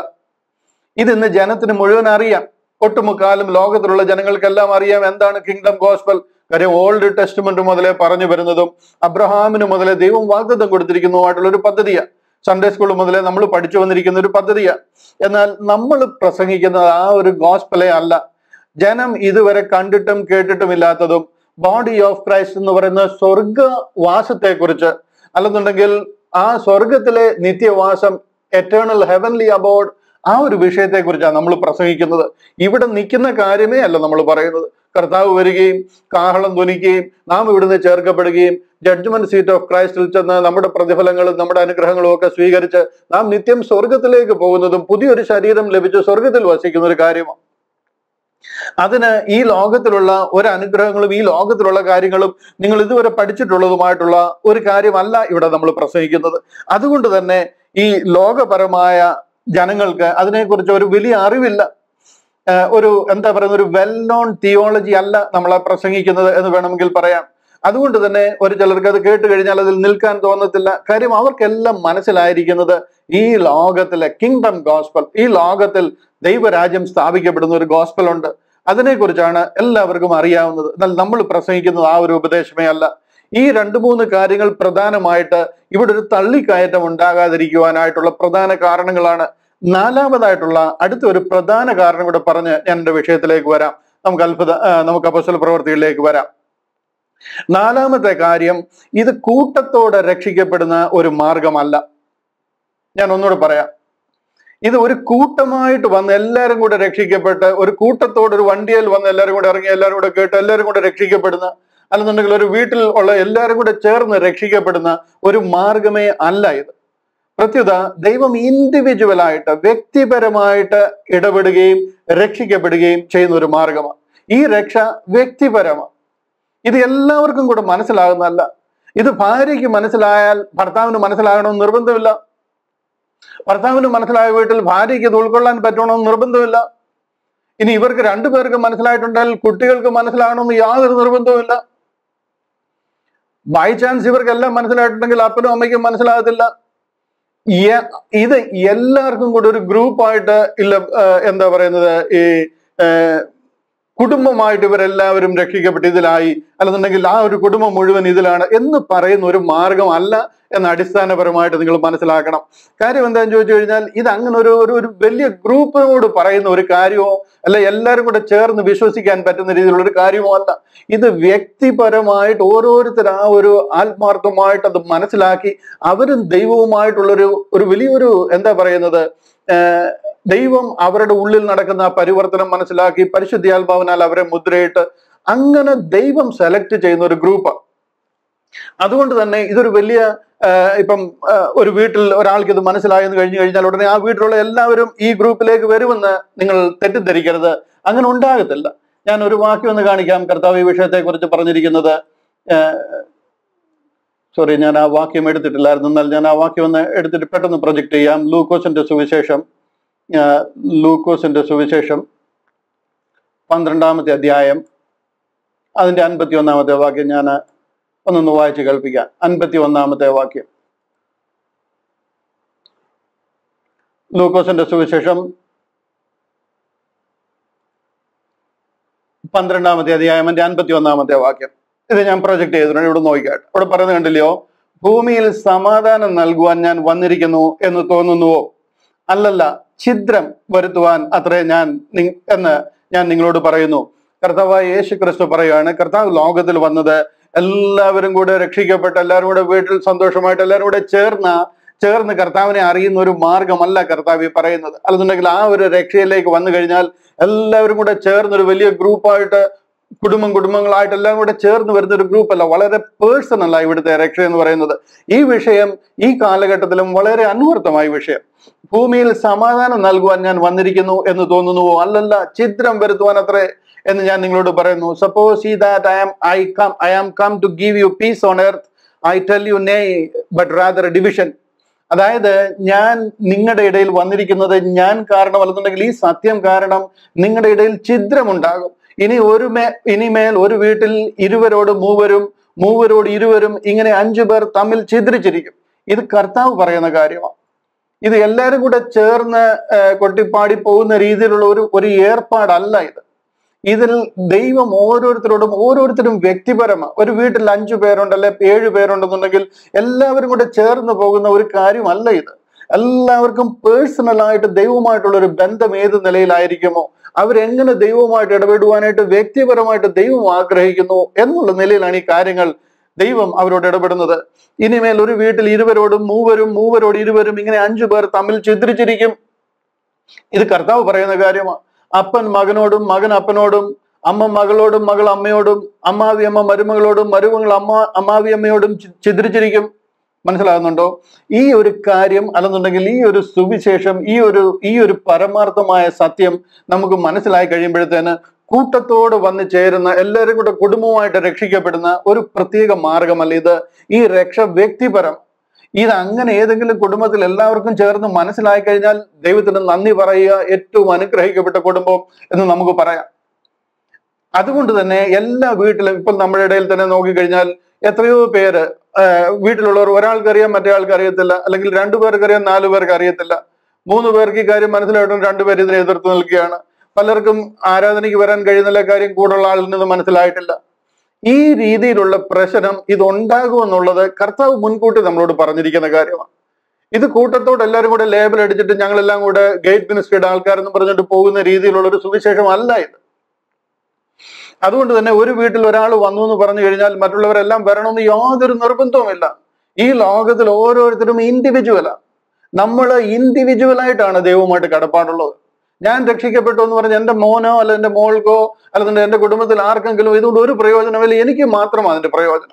ഇത് ഇന്ന് ജനത്തിന് മുഴുവൻ അറിയാം ഒട്ടുമുക്കാലും ലോകത്തിലുള്ള ജനങ്ങൾക്കെല്ലാം അറിയാം എന്താണ് കിങ്ഡം ഗോസ്പൽ കാര്യം ഓൾഡ് ടെസ്റ്റ്മെന്റ് മുതലേ പറഞ്ഞു വരുന്നതും അബ്രഹാമിന് മുതലേ ദൈവം വാഗ്ദത്തം കൊടുത്തിരിക്കുന്നതുമായിട്ടുള്ള ഒരു പദ്ധതിയാണ് സൺഡേ സ്കൂൾ മുതലേ നമ്മൾ പഠിച്ചു വന്നിരിക്കുന്ന ഒരു പദ്ധതിയാണ് എന്നാൽ നമ്മൾ പ്രസംഗിക്കുന്നത് ആ ഒരു ഗോസ്പലേ അല്ല ജനം ഇതുവരെ കണ്ടിട്ടും കേട്ടിട്ടും ഇല്ലാത്തതും ബോഡി ഓഫ് ക്രൈസ്റ്റ് എന്ന് പറയുന്ന സ്വർഗവാസത്തെ കുറിച്ച് അല്ലെന്നുണ്ടെങ്കിൽ ആ സ്വർഗത്തിലെ നിത്യവാസം എറ്റേണൽ ഹെവൻലി അബോർഡ് ആ ഒരു വിഷയത്തെ കുറിച്ചാണ് നമ്മൾ പ്രസംഗിക്കുന്നത് ഇവിടെ നിൽക്കുന്ന കാര്യമേ അല്ല നമ്മൾ പറയുന്നത് കർത്താവ് വരികയും കാഹളം ധ്വനിക്കുകയും നാം ഇവിടുന്ന് ചേർക്കപ്പെടുകയും ജഡ്ജ്മെന്റ് സീറ്റ് ഓഫ് ക്രൈസ്റ്റിൽ ചെന്ന് നമ്മുടെ പ്രതിഫലങ്ങളും നമ്മുടെ അനുഗ്രഹങ്ങളും ഒക്കെ സ്വീകരിച്ച് നാം നിത്യം സ്വർഗത്തിലേക്ക് പോകുന്നതും പുതിയൊരു ശരീരം ലഭിച്ച് സ്വർഗത്തിൽ വസിക്കുന്ന ഒരു കാര്യമാണ് അതിന് ഈ ലോകത്തിലുള്ള ഒരു അനുഗ്രഹങ്ങളും ഈ ലോകത്തിലുള്ള കാര്യങ്ങളും നിങ്ങൾ ഇതുവരെ പഠിച്ചിട്ടുള്ളതുമായിട്ടുള്ള ഒരു കാര്യമല്ല ഇവിടെ നമ്മൾ പ്രസംഗിക്കുന്നത് അതുകൊണ്ട് തന്നെ ഈ ലോകപരമായ ജനങ്ങൾക്ക് അതിനെക്കുറിച്ച് ഒരു വലിയ അറിവില്ല ഏഹ് ഒരു എന്താ പറയുന്ന ഒരു വെൽ നോൺ തിയോളജി അല്ല നമ്മളെ പ്രസംഗിക്കുന്നത് എന്ന് വേണമെങ്കിൽ പറയാം അതുകൊണ്ട് തന്നെ ഒരു ചിലർക്ക് അത് കേട്ട് കഴിഞ്ഞാൽ അതിൽ നിൽക്കാൻ തോന്നത്തില്ല കാര്യം അവർക്കെല്ലാം മനസ്സിലായിരിക്കുന്നത് ഈ ലോകത്തിലെ കിങ്ഡം ഗോസ്പൽ ഈ ലോകത്തിൽ ദൈവരാജ്യം സ്ഥാപിക്കപ്പെടുന്ന ഒരു ഗോസ്പൽ ഉണ്ട് അതിനെക്കുറിച്ചാണ് എല്ലാവർക്കും അറിയാവുന്നത് എന്നാൽ നമ്മൾ പ്രസംഗിക്കുന്നത് ആ ഒരു ഉപദേശമേ അല്ല ഈ രണ്ട് മൂന്ന് കാര്യങ്ങൾ പ്രധാനമായിട്ട് ഇവിടെ ഒരു തള്ളിക്കയറ്റം ഉണ്ടാകാതിരിക്കുവാനായിട്ടുള്ള പ്രധാന കാരണങ്ങളാണ് നാലാമതായിട്ടുള്ള അടുത്ത ഒരു പ്രധാന കാരണം കൂടെ പറഞ്ഞ് ഞാൻ എൻ്റെ വിഷയത്തിലേക്ക് വരാം നമുക്ക് അത്ഭുത ആ, നമുക്ക് അപ്പസ്വല പ്രവർത്തികളിലേക്ക് വരാം നാലാമത്തെ കാര്യം ഇത് കൂട്ടത്തോടെ രക്ഷിക്കപ്പെടുന്ന ഒരു മാർഗമല്ല ഞാൻ ഒന്നുകൂടെ പറയാം ഇത് ഒരു കൂട്ടമായിട്ട് വന്ന് എല്ലാവരും കൂടെ രക്ഷിക്കപ്പെട്ട് ഒരു കൂട്ടത്തോടെ ഒരു വണ്ടിയിൽ വന്ന് എല്ലാവരും കൂടെ ഇറങ്ങി എല്ലാവരും കൂടെ കേട്ട് എല്ലാവരും കൂടെ രക്ഷിക്കപ്പെടുന്ന അല്ലെന്നുണ്ടെങ്കിൽ ഒരു വീട്ടിൽ ഉള്ള എല്ലാവരും കൂടെ ചേർന്ന് രക്ഷിക്കപ്പെടുന്ന ഒരു മാർഗമേ അല്ല ഇത് പ്രത്യുത ദൈവം ഇൻഡിവിജ്വൽ ആയിട്ട് വ്യക്തിപരമായിട്ട് ഇടപെടുകയും രക്ഷിക്കപ്പെടുകയും ചെയ്യുന്ന ഒരു മാർഗമാണ് ഈ രക്ഷ വ്യക്തിപരമാണ് ഇത് എല്ലാവർക്കും കൂടെ മനസ്സിലാകുന്നതല്ല ഇത് ഭാര്യയ്ക്ക് മനസ്സിലായാൽ ഭർത്താവിന് മനസ്സിലാകണമെന്ന് നിർബന്ധമില്ല ഭർത്താവിന് മനസ്സിലായ വീട്ടിൽ ഭാര്യയ്ക്ക് ഇത് ഉൾക്കൊള്ളാൻ പറ്റണമെന്ന് നിർബന്ധമില്ല ഇനി ഇവർക്ക് രണ്ടുപേർക്ക് മനസ്സിലായിട്ടുണ്ടെങ്കിൽ കുട്ടികൾക്ക് മനസ്സിലാകണമെന്ന് യാതൊരു നിർബന്ധവുമില്ല ബൈ ചാൻസ് ഇവർക്കെല്ലാം മനസ്സിലായിട്ടുണ്ടെങ്കിൽ അപ്പനും അമ്മയ്ക്കും മനസ്സിലാകത്തില്ല യ- ഇത് എല്ലാവർക്കും കൂടെ ഒരു ഗ്രൂപ്പായിട്ട് ഇല്ല ആ, എന്താ പറയുന്നത് ഈ ആ, കുടുംബമായിട്ട് ഇവരെല്ലാവരും രക്ഷിക്കപ്പെട്ട് ഇതിലായി അല്ലെന്നുണ്ടെങ്കിൽ ആ ഒരു കുടുംബം മുഴുവൻ ഇതിലാണ് എന്ന് പറയുന്ന ഒരു മാർഗമല്ല എന്ന് അടിസ്ഥാനപരമായിട്ട് നിങ്ങൾ മനസ്സിലാക്കണം കാര്യം എന്താണെന്ന് ചോദിച്ചു കഴിഞ്ഞാൽ ഇത് അങ്ങനെ ഒരു ഒരു ഒരു വലിയ ഗ്രൂപ്പിനോട് പറയുന്ന ഒരു കാര്യമോ അല്ല എല്ലാവരും കൂടെ ചേർന്ന് വിശ്വസിക്കാൻ പറ്റുന്ന രീതിയിലുള്ള ഒരു കാര്യമോ അല്ല ഇത് വ്യക്തിപരമായിട്ട് ഓരോരുത്തർ ആ ഒരു ആത്മാർത്ഥമായിട്ട് അത് മനസ്സിലാക്കി അവരും ദൈവവുമായിട്ടുള്ളൊരു ഒരു വലിയൊരു എന്താ പറയുന്നത് ഏഹ് ദൈവം അവരുടെ ഉള്ളിൽ നടക്കുന്ന ആ പരിവർത്തനം മനസ്സിലാക്കി പരിശുദ്ധാത്മാവിനാൽ അവരെ മുദ്രയിട്ട് അങ്ങനെ ദൈവം സെലക്ട് ചെയ്യുന്ന ഒരു ഗ്രൂപ്പ് അതുകൊണ്ട് തന്നെ ഇതൊരു വലിയ ആഹ് ഇപ്പം ആഹ് ഒരു വീട്ടിൽ ഒരാൾക്ക് ഇത് മനസ്സിലായെന്ന് കഴിഞ്ഞു കഴിഞ്ഞാൽ ഉടനെ ആ വീട്ടിലുള്ള എല്ലാവരും ഈ ഗ്രൂപ്പിലേക്ക് വരുമെന്ന് നിങ്ങൾ തെറ്റിദ്ധരിക്കരുത് അങ്ങനെ ഉണ്ടാകത്തില്ല ഞാൻ ഒരു വാക്യം ഒന്ന് കാണിക്കാം കർത്താവ് ഈ വിഷയത്തെ കുറിച്ച് പറഞ്ഞിരിക്കുന്നത് സോറി ഞാൻ ആ വാക്യം എടുത്തിട്ടില്ലായിരുന്നു എന്നാൽ ഞാൻ ആ വാക്യം ഒന്ന് എടുത്തിട്ട് പെട്ടെന്ന് പ്രൊജക്ട് ചെയ്യാം ലൂക്കോസിന്റെ സുവിശേഷം ആഹ് ലൂക്കോസിന്റെ സുവിശേഷം പന്ത്രണ്ടാമത്തെ അധ്യായം അതിന്റെ അൻപത്തി ഒന്നാമത്തെ വാക്യം ഞാൻ ഒന്നൊന്ന് വായിച്ച് കേൾപ്പിക്കാം അൻപത്തി ഒന്നാമത്തെ വാക്യം ലൂക്കോസിന്റെ സുവിശേഷം പന്ത്രണ്ടാമത്തെ അധ്യായം എൻ്റെ അൻപത്തി ഒന്നാമത്തെ വാക്യം ഇത് ഞാൻ പ്രൊജക്ട് ചെയ്തിട്ടുണ്ട് ഇവിടെ നോക്കിക്കാട്ടെ ഇവിടെ പറയുന്നത് കണ്ടില്ലയോ ഭൂമിയിൽ സമാധാനം നൽകുവാൻ ഞാൻ വന്നിരിക്കുന്നു എന്ന് തോന്നുന്നുവോ അല്ലല്ല ഛിദ്രം വരുത്തുവാൻ അത്രേ ഞാൻ നി- എന്ന് ഞാൻ നിങ്ങളോട് പറയുന്നു കർത്താവായ യേശു ക്രിസ്തു പറയുകയാണ് കർത്താവ് ലോകത്തിൽ വന്നത് എല്ലാവരും കൂടെ രക്ഷിക്കപ്പെട്ട് എല്ലാവരും കൂടെ വീട്ടിൽ സന്തോഷമായിട്ട് എല്ലാവരും കൂടെ ചേർന്ന ചേർന്ന് കർത്താവിനെ അറിയുന്ന ഒരു മാർഗമല്ല കർത്താവ് ഈ പറയുന്നത് അല്ലെന്നുണ്ടെങ്കിൽ ആ ഒരു രക്ഷയിലേക്ക് വന്നു കഴിഞ്ഞാൽ എല്ലാവരും കൂടെ ചേർന്ന് ഒരു വലിയ ഗ്രൂപ്പായിട്ട് കുടുംബം കുടുംബങ്ങളായിട്ട് എല്ലാം കൂടെ ചേർന്ന് വരുന്ന ഒരു ഗ്രൂപ്പ് അല്ല വളരെ പേഴ്സണൽ അല്ല ഇവിടുത്തെ രക്ഷ എന്ന് പറയുന്നത് ഈ വിഷയം ഈ കാലഘട്ടത്തിലും വളരെ അന്വർത്ഥമായ വിഷയം ഭൂമിയിൽ സമാധാനം നൽകുവാൻ ഞാൻ വന്നിരിക്കുന്നു എന്ന് തോന്നുന്നുവോ അല്ലല്ല ചിത്രം വരുത്തുവാൻ അത്രേ എന്ന് ഞാൻ നിങ്ങളോട് പറയുന്നു suppose ye that I am I come I am come to give you peace on earth I tell you nay but rather division അതായത് ഞാൻ നിങ്ങളുടെ ഇടയിൽ വന്നിരിക്കുന്നത് ഞാൻ കാരണമല്ലെന്നുണ്ടെങ്കിൽ ഈ സത്യം കാരണം നിങ്ങളുടെ ഇടയിൽ ഛിദ്രമുണ്ടാകും ഇനി ഒരു മേ ഇനിമേൽ ഒരു വീട്ടിൽ ഇരുവരോട് മൂവരും മൂവരോട് ഇരുവരും ഇങ്ങനെ അഞ്ചു പേർ തമ്മിൽ ഛിദ്രിച്ചിരിക്കും ഇത് കർത്താവ് പറയുന്ന കാര്യമാണ് ഇത് എല്ലാവരും കൂടെ ചേർന്ന് ആ, കൊട്ടിപ്പാടി പോകുന്ന രീതിയിലുള്ള ഒരു ഒരു ഏർപ്പാടല്ല ഇത് ഇതിൽ ദൈവം ഓരോരുത്തരോടും ഓരോരുത്തരും വ്യക്തിപരമാണ് ഒരു വീട്ടിൽ അഞ്ചു പേരുണ്ട് അല്ലെ ഏഴ് പേരുണ്ടെന്നുണ്ടെങ്കിൽ എല്ലാവരും കൂടെ ചേർന്ന് പോകുന്ന ഒരു കാര്യമല്ല ഇത് എല്ലാവർക്കും പേഴ്സണൽ ആയിട്ട് ദൈവമായിട്ടുള്ള ഒരു ബന്ധം ഏത് നിലയിലായിരിക്കുമോ അവരെങ്ങനെ ദൈവവുമായിട്ട് ഇടപെടുവാനായിട്ട് വ്യക്തിപരമായിട്ട് ദൈവം ആഗ്രഹിക്കുന്നു എന്നുള്ള നിലയിലാണ് ഈ കാര്യങ്ങൾ ദൈവം അവരോട് ഇടപെടുന്നത് ഇനിമേൽ ഒരു വീട്ടിൽ ഇരുവരോടും മൂവരും മൂവരോട് ഇരുവരും ഇങ്ങനെ അഞ്ചു പേർ തമ്മിൽ ചിത്രിച്ചിരിക്കും ഇത് കർത്താവ് പറയുന്ന കാര്യമാണ് അപ്പൻ മകനോടും മകൻ അപ്പനോടും അമ്മ മകളോടും മകൾ അമ്മയോടും അമ്മാവി അമ്മ മരുമകളോടും മരുമകൾ അമ്മ അമ്മാവി അമ്മയോടും ചി- ചിത്രിച്ചിരിക്കും മനസ്സിലാകുന്നുണ്ടോ ഈ ഒരു കാര്യം അല്ലെന്നുണ്ടെങ്കിൽ ഈ ഒരു സുവിശേഷം ഈ ഒരു ഈ ഒരു പരമാർത്ഥമായ സത്യം നമുക്ക് മനസ്സിലായി കഴിയുമ്പോഴത്തേന് കൂട്ടത്തോട് വന്ന് ചേരുന്ന എല്ലാവരും കൂടെ കുടുംബമായിട്ട് രക്ഷിക്കപ്പെടുന്ന ഒരു പ്രത്യേക മാർഗമല്ല ഇത് ഈ രക്ഷ വ്യക്തിപരം ഇത് അങ്ങനെ ഏതെങ്കിലും കുടുംബത്തിൽ എല്ലാവർക്കും ചേർന്ന് മനസ്സിലായി കഴിഞ്ഞാൽ ദൈവത്തിന് നന്ദി പറയുക ഏറ്റവും അനുഗ്രഹിക്കപ്പെട്ട കുടുംബം എന്ന് നമുക്ക് പറയാം അതുകൊണ്ട് തന്നെ എല്ലാ വീട്ടിലും ഇപ്പം നമ്മുടെ ഇടയിൽ തന്നെ നോക്കിക്കഴിഞ്ഞാൽ എത്രയോ പേര് ആ, വീട്ടിലുള്ളവർ ഒരാൾക്ക് അറിയാം മറ്റേ ആൾക്ക് അറിയത്തില്ല അല്ലെങ്കിൽ രണ്ടു പേർക്ക് അറിയാം നാലു പേർക്ക് അറിയത്തില്ല മൂന്ന് പേർക്ക് ഈ കാര്യം മനസ്സിലായിട്ടും രണ്ടുപേർ ഇതിനെ എതിർത്ത് നിൽക്കുകയാണ് പലർക്കും ആരാധനയ്ക്ക് വരാൻ കഴിയുന്നില്ല കാര്യം കൂടുതലുള്ള ആളിൽ നിന്ന് മനസ്സിലായിട്ടില്ല ഈ രീതിയിലുള്ള പ്രശ്നം ഇതുണ്ടാകുമെന്നുള്ളത് കർത്താവ് മുൻകൂട്ടി നമ്മളോട് പറഞ്ഞിരിക്കുന്ന കാര്യമാണ് ഇത് കൂട്ടത്തോട് എല്ലാവരും കൂടെ ലേബൽ അടിച്ചിട്ട് ഞങ്ങളെല്ലാം കൂടെ ഗേറ്റ് മിനിസ്ട്രിയുടെ ആൾക്കാരെന്ന് പറഞ്ഞിട്ട് പോകുന്ന രീതിയിലുള്ള ഒരു സുവിശേഷം അല്ല ഇത് അതുകൊണ്ട് തന്നെ ഒരു വീട്ടിൽ ഒരാൾ വന്നു എന്ന് പറഞ്ഞു കഴിഞ്ഞാൽ മറ്റുള്ളവരെല്ലാം വരണമെന്ന് യാതൊരു നിർബന്ധവുമില്ല ഈ ലോകത്തിൽ ഓരോരുത്തരും ഇൻഡിവിജ്വലാണ് നമ്മൾ ഇൻഡിവിജ്വൽ ആയിട്ടാണ് ദൈവവുമായിട്ട് കടപ്പാടുള്ളത് ഞാൻ രക്ഷിക്കപ്പെട്ടു എന്ന് പറഞ്ഞ് എന്റെ മോനോ അല്ല എന്റെ മോൾക്കോ അല്ലെങ്കിൽ എന്റെ കുടുംബത്തിൽ ആർക്കെങ്കിലും ഇതുകൊണ്ട് ഒരു പ്രയോജനമില്ല എനിക്ക് മാത്രമാണ് അതിന്റെ പ്രയോജനം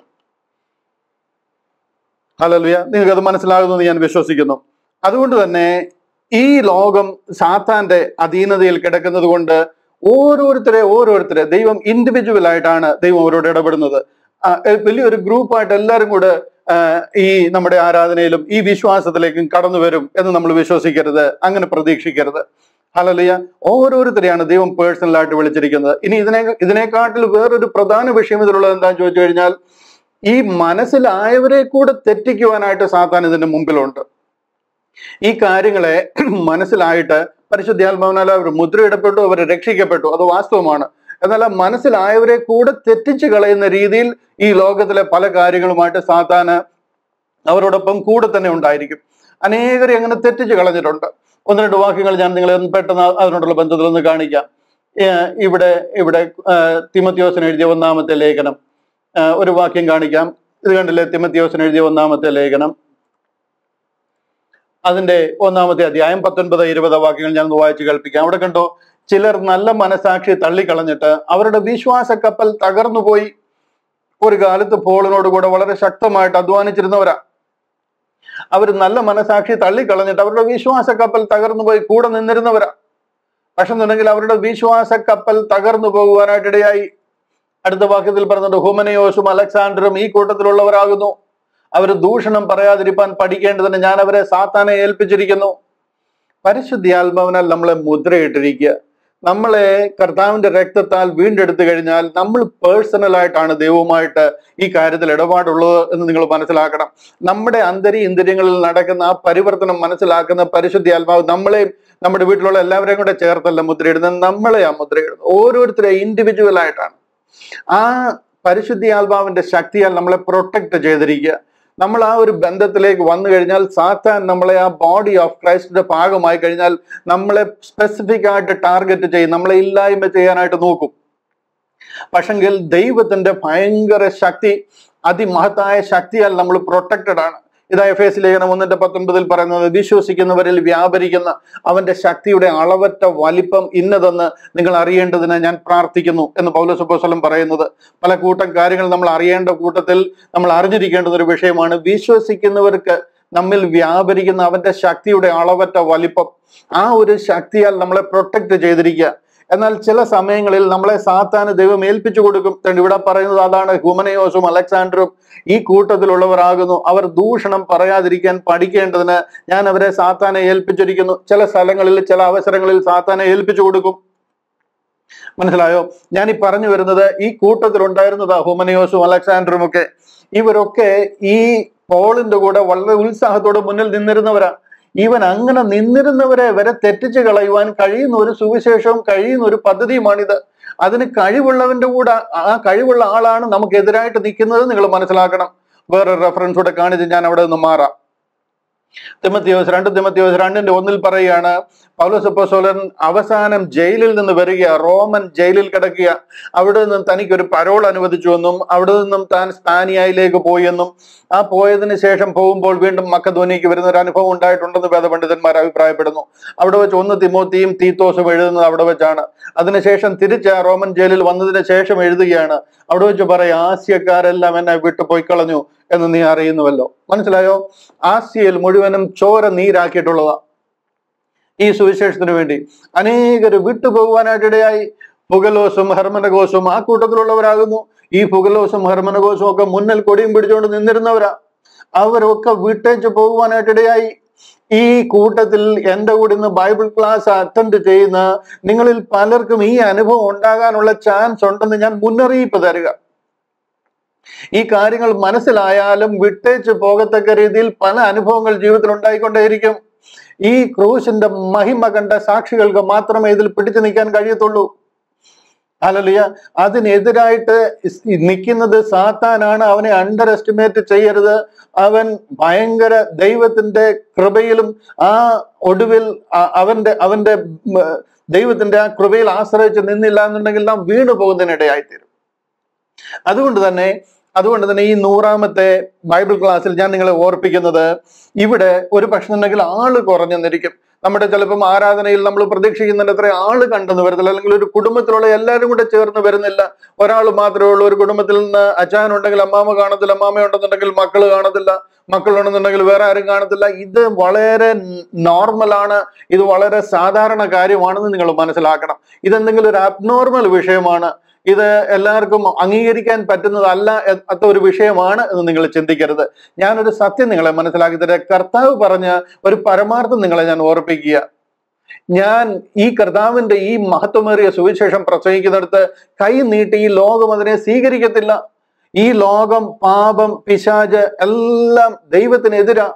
ഹലലുയ നിങ്ങൾക്ക് അത് മനസ്സിലാകുമെന്ന് ഞാൻ വിശ്വസിക്കുന്നു അതുകൊണ്ട് തന്നെ ഈ ലോകം സാത്താന്റെ അധീനതയിൽ കിടക്കുന്നത് കൊണ്ട് ഓരോരുത്തരെ ഓരോരുത്തരെ ദൈവം ഇൻഡിവിജ്വൽ ആയിട്ടാണ് ദൈവം അവരോട് ഇടപെടുന്നത് ആ, എ- വലിയൊരു ഗ്രൂപ്പായിട്ട് എല്ലാവരും കൂടെ ആ, ഈ നമ്മുടെ ആരാധനയിലും ഈ വിശ്വാസത്തിലേക്കും കടന്നു വരും എന്ന് നമ്മൾ വിശ്വസിക്കരുത് അങ്ങനെ പ്രതീക്ഷിക്കരുത് ഹലലിയ ഓരോരുത്തരെയാണ് ദൈവം പേഴ്സണലായിട്ട് വിളിച്ചിരിക്കുന്നത് ഇനി ഇതിനെ ഇതിനെക്കാട്ടിൽ വേറൊരു പ്രധാന വിഷയം ഇതിലുള്ളത് എന്താണെന്ന് ചോദിച്ചു കഴിഞ്ഞാൽ ഈ മനസ്സിലായവരെ കൂടെ തെറ്റിക്കുവാനായിട്ട് സാത്താൻ ഇതിന്റെ മുമ്പിലുണ്ട് ഈ കാര്യങ്ങളെ മനസ്സിലായിട്ട് പരിശുദ്ധാത്മാവിനാൽ അവർ മുദ്രയിടപ്പെട്ടു അവർ രക്ഷിക്കപ്പെട്ടു അത് വാസ്തവമാണ് എന്നാൽ ആ മനസ്സിലായവരെ കൂടെ തെറ്റിച്ച് കളയുന്ന രീതിയിൽ ഈ ലോകത്തിലെ പല കാര്യങ്ങളുമായിട്ട് സാത്താന് അവരോടൊപ്പം കൂടെ തന്നെ ഉണ്ടായിരിക്കും അനേകരെ അങ്ങനെ തെറ്റിച്ച് കളഞ്ഞിട്ടുണ്ട് ഒന്ന് രണ്ട് വാക്യങ്ങൾ ഞാൻ നിങ്ങളെ ഒന്ന് പെട്ടെന്ന് അതിനോടുള്ള ബന്ധത്തിൽ ഒന്ന് കാണിക്കാം ഏഹ് ഇവിടെ ഇവിടെ ഏഹ് തിമത്യോസിന് എഴുതിയ ഒന്നാമത്തെ ലേഖനം ഏഹ് ഒരു വാക്യം കാണിക്കാം ഇത് കണ്ടില്ലേ തിമത്യോസിന് എഴുതിയ ഒന്നാമത്തെ ലേഖനം അതിന്റെ ഒന്നാമത്തെ അധ്യായം പത്തൊൻപത് ഇരുപത് വാക്യങ്ങൾ ഞാൻ ഒന്ന് വായിച്ച് കേൾപ്പിക്കാം അവിടെ കണ്ടോ ചിലർ നല്ല മനസാക്ഷി തള്ളിക്കളഞ്ഞിട്ട് അവരുടെ വിശ്വാസ കപ്പൽ തകർന്നു പോയി ഒരു കാലത്ത് പോളിനോട് കൂടെ വളരെ ശക്തമായിട്ട് അധ്വാനിച്ചിരുന്നവരാ അവർ നല്ല മനസാക്ഷി തള്ളിക്കളഞ്ഞിട്ട് അവരുടെ വിശ്വാസ കപ്പൽ തകർന്നു പോയി കൂടെ നിന്നിരുന്നവരാ പക്ഷെ എന്നുണ്ടെങ്കിൽ അവരുടെ വിശ്വാസ കപ്പൽ തകർന്നു പോകുവാനായിട്ട് ഇടയായി അടുത്ത വാക്യത്തിൽ പറഞ്ഞിട്ട് ഹുമനയോസും അലക്സാണ്ടറും ഈ കൂട്ടത്തിലുള്ളവരാകുന്നു അവർ ദൂഷണം പറയാതിരിക്കാൻ പഠിക്കേണ്ടതിന് ഞാൻ അവരെ സാത്താനെ ഏൽപ്പിച്ചിരിക്കുന്നു പരിശുദ്ധാത്മാവിനാൽ നമ്മളെ മുദ്രയിട്ടിരിക്കുക നമ്മളെ കർത്താവിന്റെ രക്തത്താൽ വീണ്ടെടുത്തു കഴിഞ്ഞാൽ നമ്മൾ പേഴ്സണലായിട്ടാണ് ദൈവവുമായിട്ട് ഈ കാര്യത്തിൽ ഇടപാടുള്ളത് എന്ന് നിങ്ങൾ മനസ്സിലാക്കണം നമ്മുടെ അന്തരി ഇന്ദ്രിയങ്ങളിൽ നടക്കുന്ന ആ പരിവർത്തനം മനസ്സിലാക്കുന്ന പരിശുദ്ധി ആത്മാവ് നമ്മളെയും നമ്മുടെ വീട്ടിലുള്ള എല്ലാവരെയും കൂടെ ചേർത്തല്ല മുദ്രയിടുന്നത് നമ്മളെ ആ മുദ്രയിടുന്നത് ഓരോരുത്തരെ ഇൻഡിവിജ്വൽ ആയിട്ടാണ് ആ പരിശുദ്ധി ആത്മാവിന്റെ ശക്തിയാൽ നമ്മളെ പ്രൊട്ടക്ട് ചെയ്തിരിക്കുക നമ്മൾ ആ ഒരു ബന്ധത്തിലേക്ക് വന്നു കഴിഞ്ഞാൽ സാത്താൻ നമ്മളെ ആ ബോഡി ഓഫ് ക്രൈസ്റ്റിന്റെ ഭാഗമായി കഴിഞ്ഞാൽ നമ്മളെ സ്പെസിഫിക് ആയിട്ട് ടാർഗറ്റ് ചെയ്യും നമ്മളെ ഇല്ലായ്മ ചെയ്യാനായിട്ട് നോക്കും പക്ഷെങ്കിൽ ദൈവത്തിന്റെ ഭയങ്കര ശക്തി അതിമഹത്തായ ശക്തിയാൽ നമ്മൾ പ്രൊട്ടക്റ്റഡ് ആണ് ഇതാ എഫ് എസ് ലേഖനം ഒന്നിന്റെ പത്തൊൻപതിൽ പറയുന്നത് വിശ്വസിക്കുന്നവരിൽ വ്യാപരിക്കുന്ന അവന്റെ ശക്തിയുടെ അളവറ്റ വലിപ്പം ഇന്നതെന്ന് നിങ്ങൾ അറിയേണ്ടതിന് ഞാൻ പ്രാർത്ഥിക്കുന്നു എന്ന് പൗലോസുപ്പോസ്വലം പറയുന്നത് പല കൂട്ടം കാര്യങ്ങൾ നമ്മൾ അറിയേണ്ട കൂട്ടത്തിൽ നമ്മൾ അറിഞ്ഞിരിക്കേണ്ടുന്ന ഒരു വിഷയമാണ് വിശ്വസിക്കുന്നവർക്ക് നമ്മിൽ വ്യാപരിക്കുന്ന അവന്റെ ശക്തിയുടെ അളവറ്റ വലിപ്പം ആ ഒരു ശക്തിയാൽ നമ്മളെ പ്രൊട്ടക്ട് ചെയ്തിരിക്കുക എന്നാൽ ചില സമയങ്ങളിൽ നമ്മളെ സാത്താന് ദൈവം ഏൽപ്പിച്ചു കൊടുക്കും ദാണ്ട് ഇവിടെ പറയുന്നത് അതാണ് ഹുമനയോസും അലക്സാണ്ടറും ഈ കൂട്ടത്തിലുള്ളവരാകുന്നു അവർ ദൂഷണം പറയാതിരിക്കാൻ പഠിക്കേണ്ടതിന് ഞാൻ അവരെ സാത്താനെ ഏൽപ്പിച്ചിരിക്കുന്നു ചില സ്ഥലങ്ങളിൽ ചില അവസരങ്ങളിൽ സാത്താനെ ഏൽപ്പിച്ചു കൊടുക്കും മനസ്സിലായോ ഞാൻ ഈ പറഞ്ഞു വരുന്നത് ഈ കൂട്ടത്തിൽ ഉണ്ടായിരുന്നതാ ഹുമനയോസും അലക്സാണ്ടറും ഒക്കെ ഇവരൊക്കെ ഈ പോളിന്റെ കൂടെ വളരെ ഉത്സാഹത്തോടെ മുന്നിൽ നിന്നിരുന്നവരാ ഇവൻ അങ്ങനെ നിന്നിരുന്നവരെ വരെ തെറ്റിച്ച് കളയുവാൻ കഴിയുന്ന ഒരു സുവിശേഷവും കഴിയുന്ന ഒരു പദ്ധതിയുമാണിത് അതിന് കഴിവുള്ളവന്റെ കൂടെ ആ കഴിവുള്ള ആളാണ് നമുക്കെതിരായിട്ട് നിൽക്കുന്നത് നിങ്ങൾ മനസ്സിലാക്കണം വേറൊരു റെഫറൻസ് കൂടെ കാണിച്ച് ഞാൻ അവിടെ നിന്ന് മാറാം തിമത്തിയോസ് രണ്ട് തിമത്തിയോസ് രണ്ടിന്റെ ഒന്നിൽ പറയുകയാണ് പൗലോസ് അപ്പോസ്തലൻ അവസാനം ജയിലിൽ നിന്ന് വരിക റോമൻ ജയിലിൽ കിടക്കുക അവിടെ നിന്നും തനിക്ക് ഒരു പരോൾ അനുവദിച്ചു എന്നും അവിടെ നിന്നും താൻ സ്പാനിയയിലേക്ക് പോയി എന്നും ആ പോയതിനു ശേഷം പോകുമ്പോൾ വീണ്ടും മക്കധോനിക്ക് വരുന്ന ഒരു അനുഭവം ഉണ്ടായിട്ടുണ്ടെന്ന് വേദപണ്ഡിതന്മാർ അഭിപ്രായപ്പെടുന്നു അവിടെ വെച്ച് ഒന്ന് തിമോത്തിയും തീത്തോസും എഴുതുന്നത് അവിടെ വെച്ചാണ് അതിനുശേഷം തിരിച്ച് ആ റോമൻ ജയിലിൽ വന്നതിന് ശേഷം എഴുതുകയാണ് അവിടെ വെച്ച് പറയാം ആസ്യക്കാരെല്ലാം എന്നെ വിട്ടു പോയി കളഞ്ഞു എന്ന് നീ അറിയുന്നുവല്ലോ മനസ്സിലായോ ആസ്യയിൽ മുഴുവനും ചോര നീരാക്കിയിട്ടുള്ളതാ ഈ സുവിശേഷത്തിന് വേണ്ടി അനേകര് വിട്ടുപോകുവാനായിട്ടിടയായി പുകലോസും ഹർമനഘോഷും ആ കൂട്ടത്തിലുള്ളവരാകുന്നു ഈ പുകലോസും ഹർമനഘോഷും ഒക്കെ മുന്നിൽ കൊടിയും പിടിച്ചുകൊണ്ട് നിന്നിരുന്നവരാ അവരൊക്കെ വിട്ടേച്ച് പോകുവാനായിട്ടിടയായി ഈ കൂട്ടത്തിൽ എൻ്റെ കൂടെ ഇന്ന് ബൈബിൾ ക്ലാസ് അറ്റൻഡ് ചെയ്യുന്ന നിങ്ങളിൽ പലർക്കും ഈ അനുഭവം ഉണ്ടാകാനുള്ള ചാൻസ് ഉണ്ടെന്ന് ഞാൻ മുന്നറിയിപ്പ് തരിക ഈ കാര്യങ്ങൾ മനസ്സിലായാലും വിട്ടേച്ച് പോകത്തക്ക രീതിയിൽ പല അനുഭവങ്ങൾ ജീവിതത്തിൽ ഉണ്ടായിക്കൊണ്ടേയിരിക്കും ഈ ക്രൂശിന്റെ മഹിമ കണ്ട സാക്ഷികൾക്ക് മാത്രമേ ഇതിൽ പിടിച്ചു നിൽക്കാൻ കഴിയത്തുള്ളൂ അല്ലല്ല അതിനെതിരായിട്ട് നിൽക്കുന്നത് സാത്താനാണ് അവനെ അണ്ടർ എസ്റ്റിമേറ്റ് ചെയ്യരുത് അവൻ ഭയങ്കര ദൈവത്തിന്റെ കൃപയിലും ആ ഒടുവിൽ അ- അവന്റെ അവന്റെ ഉം, ദൈവത്തിന്റെ ആ കൃപയിൽ ആശ്രയിച്ച് നിന്നില്ല എന്നുണ്ടെങ്കിൽ നാം വീണു പോകുന്നതിനിടയായിത്തീരും അതുകൊണ്ട് തന്നെ അതുകൊണ്ട് തന്നെ ഈ നൂറാമത്തെ ബൈബിൾ ക്ലാസ്സിൽ ഞാൻ നിങ്ങളെ ഓർപ്പിക്കുന്നത് ഇവിടെ ഒരു പക്ഷെ ഉണ്ടെങ്കിൽ ആള് കുറഞ്ഞെന്നിരിക്കും നമ്മുടെ ചിലപ്പം ആരാധനയിൽ നമ്മൾ പ്രതീക്ഷിക്കുന്നതിന്റെ അത്ര ആള് കണ്ടെന്ന് വരത്തില്ല അല്ലെങ്കിൽ ഒരു കുടുംബത്തിലുള്ള എല്ലാവരും കൂടെ ചേർന്ന് വരുന്നില്ല ഒരാൾ മാത്രമേ ഉള്ളൂ ഒരു കുടുംബത്തിൽ നിന്ന് അച്ഛനുണ്ടെങ്കിൽ അമ്മാമ കാണത്തില്ല അമ്മാമ ഉണ്ടെന്നുണ്ടെങ്കിൽ മക്കള് കാണത്തില്ല മക്കളുണ്ടെന്നുണ്ടെങ്കിൽ വേറെ ആരും കാണത്തില്ല ഇത് വളരെ നോർമലാണ് ഇത് വളരെ സാധാരണ കാര്യമാണെന്ന് നിങ്ങൾ മനസ്സിലാക്കണം ഇതെന്തെങ്കിലും ഒരു അബ്നോർമൽ വിഷയമാണ് ഇത് എല്ലാവർക്കും അംഗീകരിക്കാൻ പറ്റുന്നതല്ല അത്ത ഒരു വിഷയമാണ് എന്ന് നിങ്ങൾ ചിന്തിക്കരുത് ഞാനൊരു സത്യം നിങ്ങളെ മനസ്സിലാക്കി തരാം കർത്താവ് പറഞ്ഞ ഒരു പരമാർത്ഥം നിങ്ങളെ ഞാൻ ഓർപ്പിക്കുക ഞാൻ ഈ കർത്താവിന്റെ ഈ മഹത്വമേറിയ സുവിശേഷം പ്രസംഗിക്കുന്നിടത്ത് കൈ നീട്ടി ഈ ലോകം അതിനെ സ്വീകരിക്കത്തില്ല ഈ ലോകം പാപം പിശാജ് എല്ലാം ദൈവത്തിനെതിരാ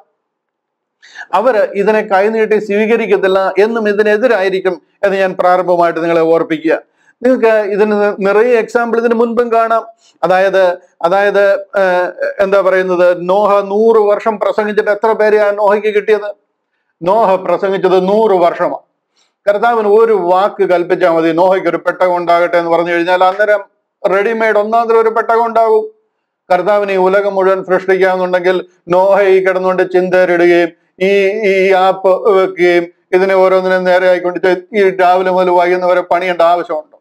അവര് ഇതിനെ കൈനീട്ടി സ്വീകരിക്കത്തില്ല എന്നും ഇതിനെതിരായിരിക്കും എന്ന് ഞാൻ പ്രാരംഭമായിട്ട് നിങ്ങളെ ഓർപ്പിക്കുക നിങ്ങൾക്ക് ഇതിന് നിറയെ എക്സാമ്പിൾ ഇതിന് മുൻപും കാണാം അതായത് അതായത് ഏഹ്, എന്താ പറയുന്നത് നോഹ നൂറ് വർഷം പ്രസംഗിച്ചിട്ട് എത്ര പേരെയാ നോഹയ്ക്ക് കിട്ടിയത് നോഹ പ്രസംഗിച്ചത് നൂറ് വർഷമാണ് കർത്താവിന് ഒരു വാക്ക് കൽപ്പിച്ചാൽ മതി നോഹയ്ക്ക് ഒരു പെട്ടകം ഉണ്ടാകട്ടെ എന്ന് പറഞ്ഞു കഴിഞ്ഞാൽ അന്നേരം റെഡിമെയ്ഡ് ഒന്നാന്തരം ഒരു പെട്ടകം ഉണ്ടാകും കർത്താവിന് ഈ ഉലകം മുഴുവൻ സൃഷ്ടിക്കാമെന്നുണ്ടെങ്കിൽ നോഹ ഈ കിടന്നുകൊണ്ട് ചിന്തരിടുകയും ഈ ഈ ആപ്പ് വെക്കുകയും ഇതിനെ ഓരോന്നിനെ നേരെ ആയിക്കൊണ്ട് ചെ- ഈ രാവിലെ മുതൽ വൈകുന്നവരെ പണിയേണ്ട ആവശ്യമുണ്ടോ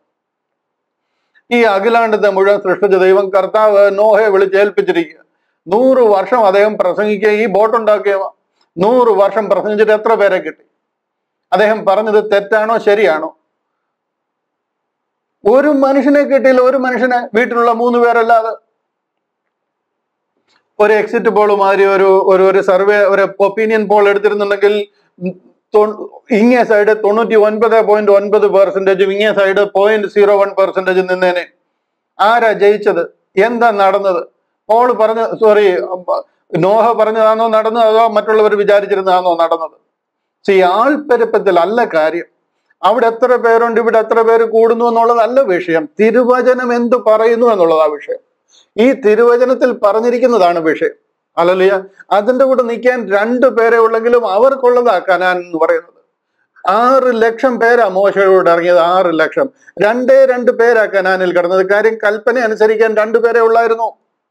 ഈ അഖിലാണ്ടത്തെ മുഴുവൻ സൃഷ്ടിച്ച ദൈവം കർത്താവ് നോഹയെ വിളിച്ചേൽപ്പിച്ചിരിക്കുക നൂറ് വർഷം അദ്ദേഹം പ്രസംഗിക്കുക ഈ ബോട്ട് ഉണ്ടാക്കിയ നൂറ് വർഷം പ്രസംഗിച്ചിട്ട് എത്ര പേരെ കിട്ടി അദ്ദേഹം പറഞ്ഞത് തെറ്റാണോ ശരിയാണോ ഒരു മനുഷ്യനെ കിട്ടിയില്ല ഒരു മനുഷ്യനെ വീട്ടിലുള്ള മൂന്ന് പേരല്ലാതെ ഒരു എക്സിറ്റ് പോൾ മാതിരി ഒരു ഒരു ഒരു സർവേ ഒരു ഒപ്പീനിയൻ പോൾ എടുത്തിരുന്നുണ്ടെങ്കിൽ തൊണ്ണൂ- ഇങ്ങേ സൈഡ് തൊണ്ണൂറ്റി ഒൻപത് പോയിന്റ് ഒൻപത് പെർസെന്റേജും ഇങ്ങേ സൈഡ് പോയിന്റ് സീറോ വൺ പെർസെന്റേജും നിന്നേനെ ആരാ ജയിച്ചത് എന്താ നടന്നത് പോൾ പറഞ്ഞ സോറി നോഹ പറഞ്ഞതാണോ നടന്നത് അതോ മറ്റുള്ളവർ വിചാരിച്ചിരുന്നതാണോ നടന്നത് സി ആൾപ്പെരുപ്പത്തിൽ അല്ല കാര്യം അവിടെ എത്ര പേരുണ്ട് ഇവിടെ എത്ര പേര് കൂടുന്നു എന്നുള്ളതല്ല വിഷയം തിരുവചനം എന്തു പറയുന്നു എന്നുള്ളതാ വിഷയം ഈ തിരുവചനത്തിൽ പറഞ്ഞിരിക്കുന്നതാണ് വിഷയം അല്ലല്ല അതിന്റെ കൂടെ നിൽക്കാൻ രണ്ടു പേരെ ഉള്ളെങ്കിലും അവർക്കുള്ളതാ കനാൻ എന്ന് പറയുന്നത് ആറ് ലക്ഷം പേരാ മോശയോട് ഇറങ്ങിയത് ആറ് ലക്ഷം രണ്ടേ രണ്ട് പേരാ കനാനിൽ കിടന്നത് കാര്യം കൽപ്പന അനുസരിക്കാൻ രണ്ടുപേരെ ഉള്ളായിരുന്നു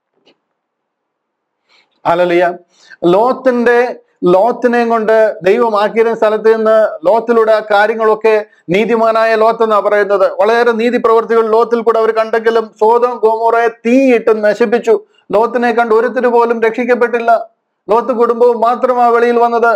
അലലിയ ലോത്തിന്റെ ലോത്തിനെയും കൊണ്ട് ദൈവമാക്കിയ സ്ഥലത്ത് നിന്ന് ലോത്തിലൂടെ ആ കാര്യങ്ങളൊക്കെ നീതിമാനായ ലോത്ത് എന്നാ പറയുന്നത് വളരെ നീതി പ്രവർത്തികൾ ലോത്തിൽ കൂടെ അവർ കണ്ടെങ്കിലും സോതം ഗോമോറയെ തീയിട്ട് നശിപ്പിച്ചു ലോത്തിനെ കണ്ട് ഒരുത്തിരി പോലും രക്ഷിക്കപ്പെട്ടില്ല ലോത്ത് കുടുംബവും മാത്രമാ വെളിയിൽ വന്നത്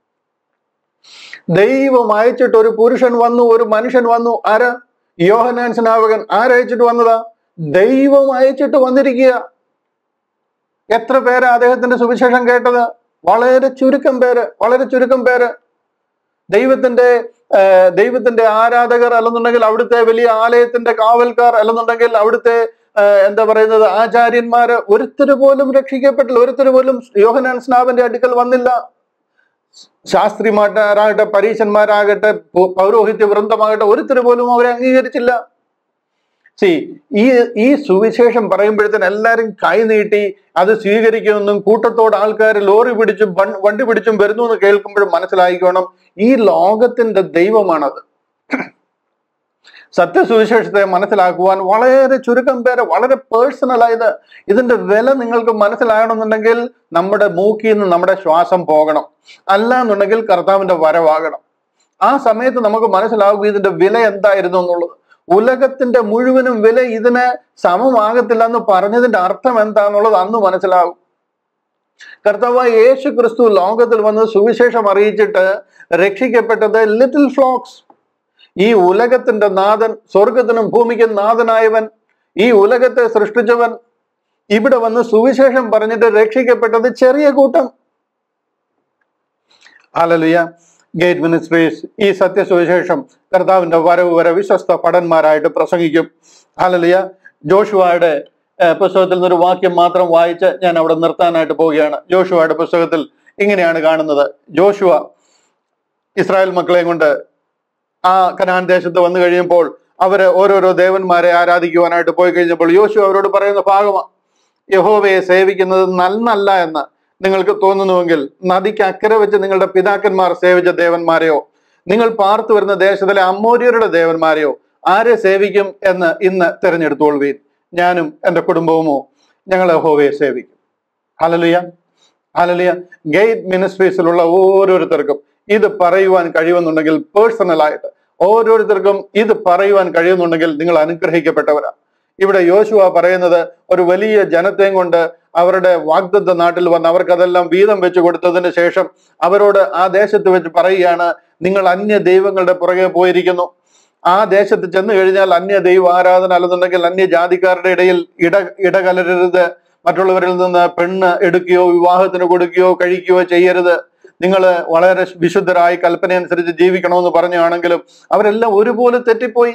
ദൈവം അയച്ചിട്ട് ഒരു പുരുഷൻ വന്നു ഒരു മനുഷ്യൻ വന്നു ആരാ യോഹനാൻ സ്നാപകൻ ആരയച്ചിട്ട് വന്നതാ ദൈവം അയച്ചിട്ട് വന്നിരിക്കുക എത്ര പേരാ അദ്ദേഹത്തിന്റെ സുവിശേഷം കേട്ടത് വളരെ ചുരുക്കം പേര് വളരെ ചുരുക്കം പേര് ദൈവത്തിന്റെ ആ, ദൈവത്തിന്റെ ആരാധകർ അല്ലെന്നുണ്ടെങ്കിൽ അവിടുത്തെ വലിയ ആലയത്തിന്റെ കാവൽക്കാർ അല്ലെന്നുണ്ടെങ്കിൽ അവിടുത്തെ ആ, എന്താ പറയുന്നത് ആചാര്യന്മാര് ഒരുത്തര് പോലും രക്ഷിക്കപ്പെട്ടില്ല ഒരുത്തര് പോലും യോഹനാൻ സ്നാപന്റെ അടുക്കൽ വന്നില്ല ശാസ്ത്രിമാരാകട്ടെ പരീശന്മാരാകട്ടെ പൗ- പൗരോഹിത്യ വൃന്ദമാകട്ടെ ഒരുത്തര് പോലും അവരെ അംഗീകരിച്ചില്ല സി ഈ ഈ സുവിശേഷം പറയുമ്പോഴത്തേന് എല്ലാരും കൈ നീട്ടി അത് സ്വീകരിക്കുമെന്നും കൂട്ടത്തോട് ആൾക്കാർ ലോറി പിടിച്ചും വൺ- വണ്ടി പിടിച്ചും വരുന്നു എന്ന് കേൾക്കുമ്പോഴും മനസ്സിലായിക്കോണം ഈ ലോകത്തിന്റെ ദൈവമാണത് സത്യസുവിശേഷത്തെ മനസ്സിലാക്കുവാൻ വളരെ ചുരുക്കം പേര് വളരെ പേഴ്സണൽ ആയത് ഇതിന്റെ വില നിങ്ങൾക്ക് മനസ്സിലാകണമെന്നുണ്ടെങ്കിൽ നമ്മുടെ മൂക്കിൽ നിന്ന് നമ്മുടെ ശ്വാസം പോകണം അല്ല എന്നുണ്ടെങ്കിൽ കർത്താവിന്റെ വരവാകണം ആ സമയത്ത് നമുക്ക് മനസ്സിലാകും ഇതിന്റെ വില എന്തായിരുന്നു എന്നുള്ളത് ഉലകത്തിന്റെ മുഴുവനും വില ഇതിന് സമമാകത്തില്ല എന്ന് പറഞ്ഞതിന്റെ അർത്ഥം എന്താന്നുള്ളത് അന്ന് മനസ്സിലാകും കർത്താവായ യേശു ക്രിസ്തു ലോകത്തിൽ വന്ന് സുവിശേഷം അറിയിച്ചിട്ട് രക്ഷിക്കപ്പെട്ടത് ലിറ്റിൽ ഫ്ലോക്സ് ഈ ഉലകത്തിന്റെ നാഥൻ സ്വർഗത്തിനും ഭൂമിക്കും നാഥനായവൻ ഈ ഉലകത്തെ സൃഷ്ടിച്ചവൻ ഇവിടെ വന്ന് സുവിശേഷം പറഞ്ഞിട്ട് രക്ഷിക്കപ്പെട്ടത് ചെറിയ കൂട്ടം ആലലുയ ഗേറ്റ് മിനിസ്ട്രീസ് ഈ സത്യസുവിശേഷം കർത്താവിന്റെ വരവ് വരെ വിശ്വസ്ത പടന്മാരായിട്ട് പ്രസംഗിക്കും ആലലുയ ജോഷുവയുടെ ഏഹ്, പുസ്തകത്തിൽ നിന്നൊരു വാക്യം മാത്രം വായിച്ച് ഞാൻ അവിടെ നിർത്താനായിട്ട് പോവുകയാണ് ജോഷുവയുടെ പുസ്തകത്തിൽ ഇങ്ങനെയാണ് കാണുന്നത് ജോഷുവ ഇസ്രായേൽ മക്കളെയും കൊണ്ട് ആ കനാൻ ദേശത്ത് വന്നു കഴിയുമ്പോൾ അവര് ഓരോരോ ദേവന്മാരെ ആരാധിക്കുവാനായിട്ട് പോയി കഴിഞ്ഞപ്പോൾ യോശു അവരോട് പറയുന്ന ഭാഗമാണ് യഹോവയെ സേവിക്കുന്നത് നന്നല്ല എന്ന് നിങ്ങൾക്ക് തോന്നുന്നുവെങ്കിൽ നദിക്ക് അക്കരെ വെച്ച് നിങ്ങളുടെ പിതാക്കന്മാർ സേവിച്ച ദേവന്മാരെയോ നിങ്ങൾ പാർത്തു വരുന്ന ദേശത്തിലെ അമ്മോര്യരുടെ ദേവന്മാരെയോ ആരെ സേവിക്കും എന്ന് ഇന്ന് തിരഞ്ഞെടുത്തോൾവീൻ ഞാനും എൻ്റെ കുടുംബവുമോ ഞങ്ങൾ യഹോവയെ സേവിക്കും ഹലലിയ ഹലലിയ ഗേറ്റ് മിനിസ്ട്രീസിലുള്ള ഓരോരുത്തർക്കും ഇത് പറയുവാൻ കഴിയുമെന്നുണ്ടെങ്കിൽ പേഴ്സണലായിട്ട് ഓരോരുത്തർക്കും ഇത് പറയുവാൻ കഴിയുന്നുണ്ടെങ്കിൽ നിങ്ങൾ അനുഗ്രഹിക്കപ്പെട്ടവരാണ് ഇവിടെ യോശുവ പറയുന്നത് ഒരു വലിയ ജനത്തെയും കൊണ്ട് അവരുടെ വാഗ്ദത്ത നാട്ടിൽ വന്ന് അവർക്ക് അതെല്ലാം വീതം വെച്ച് കൊടുത്തതിന് ശേഷം അവരോട് ആ ദേശത്ത് വെച്ച് പറയുകയാണ് നിങ്ങൾ അന്യ ദൈവങ്ങളുടെ പുറകെ പോയിരിക്കുന്നു ആ ദേശത്ത് ചെന്ന് കഴിഞ്ഞാൽ അന്യ ദൈവ ആരാധന അല്ലെന്നുണ്ടെങ്കിൽ അന്യ ജാതിക്കാരുടെ ഇടയിൽ ഇട ഇടകലരരുത് മറ്റുള്ളവരിൽ നിന്ന് പെണ്ണ് എടുക്കുകയോ വിവാഹത്തിന് കൊടുക്കുകയോ കഴിക്കുകയോ ചെയ്യരുത് നിങ്ങൾ വളരെ വിശുദ്ധരായി കൽപ്പന അനുസരിച്ച് ജീവിക്കണമെന്ന് പറഞ്ഞാണെങ്കിലും അവരെല്ലാം ഒരുപോലെ തെറ്റിപ്പോയി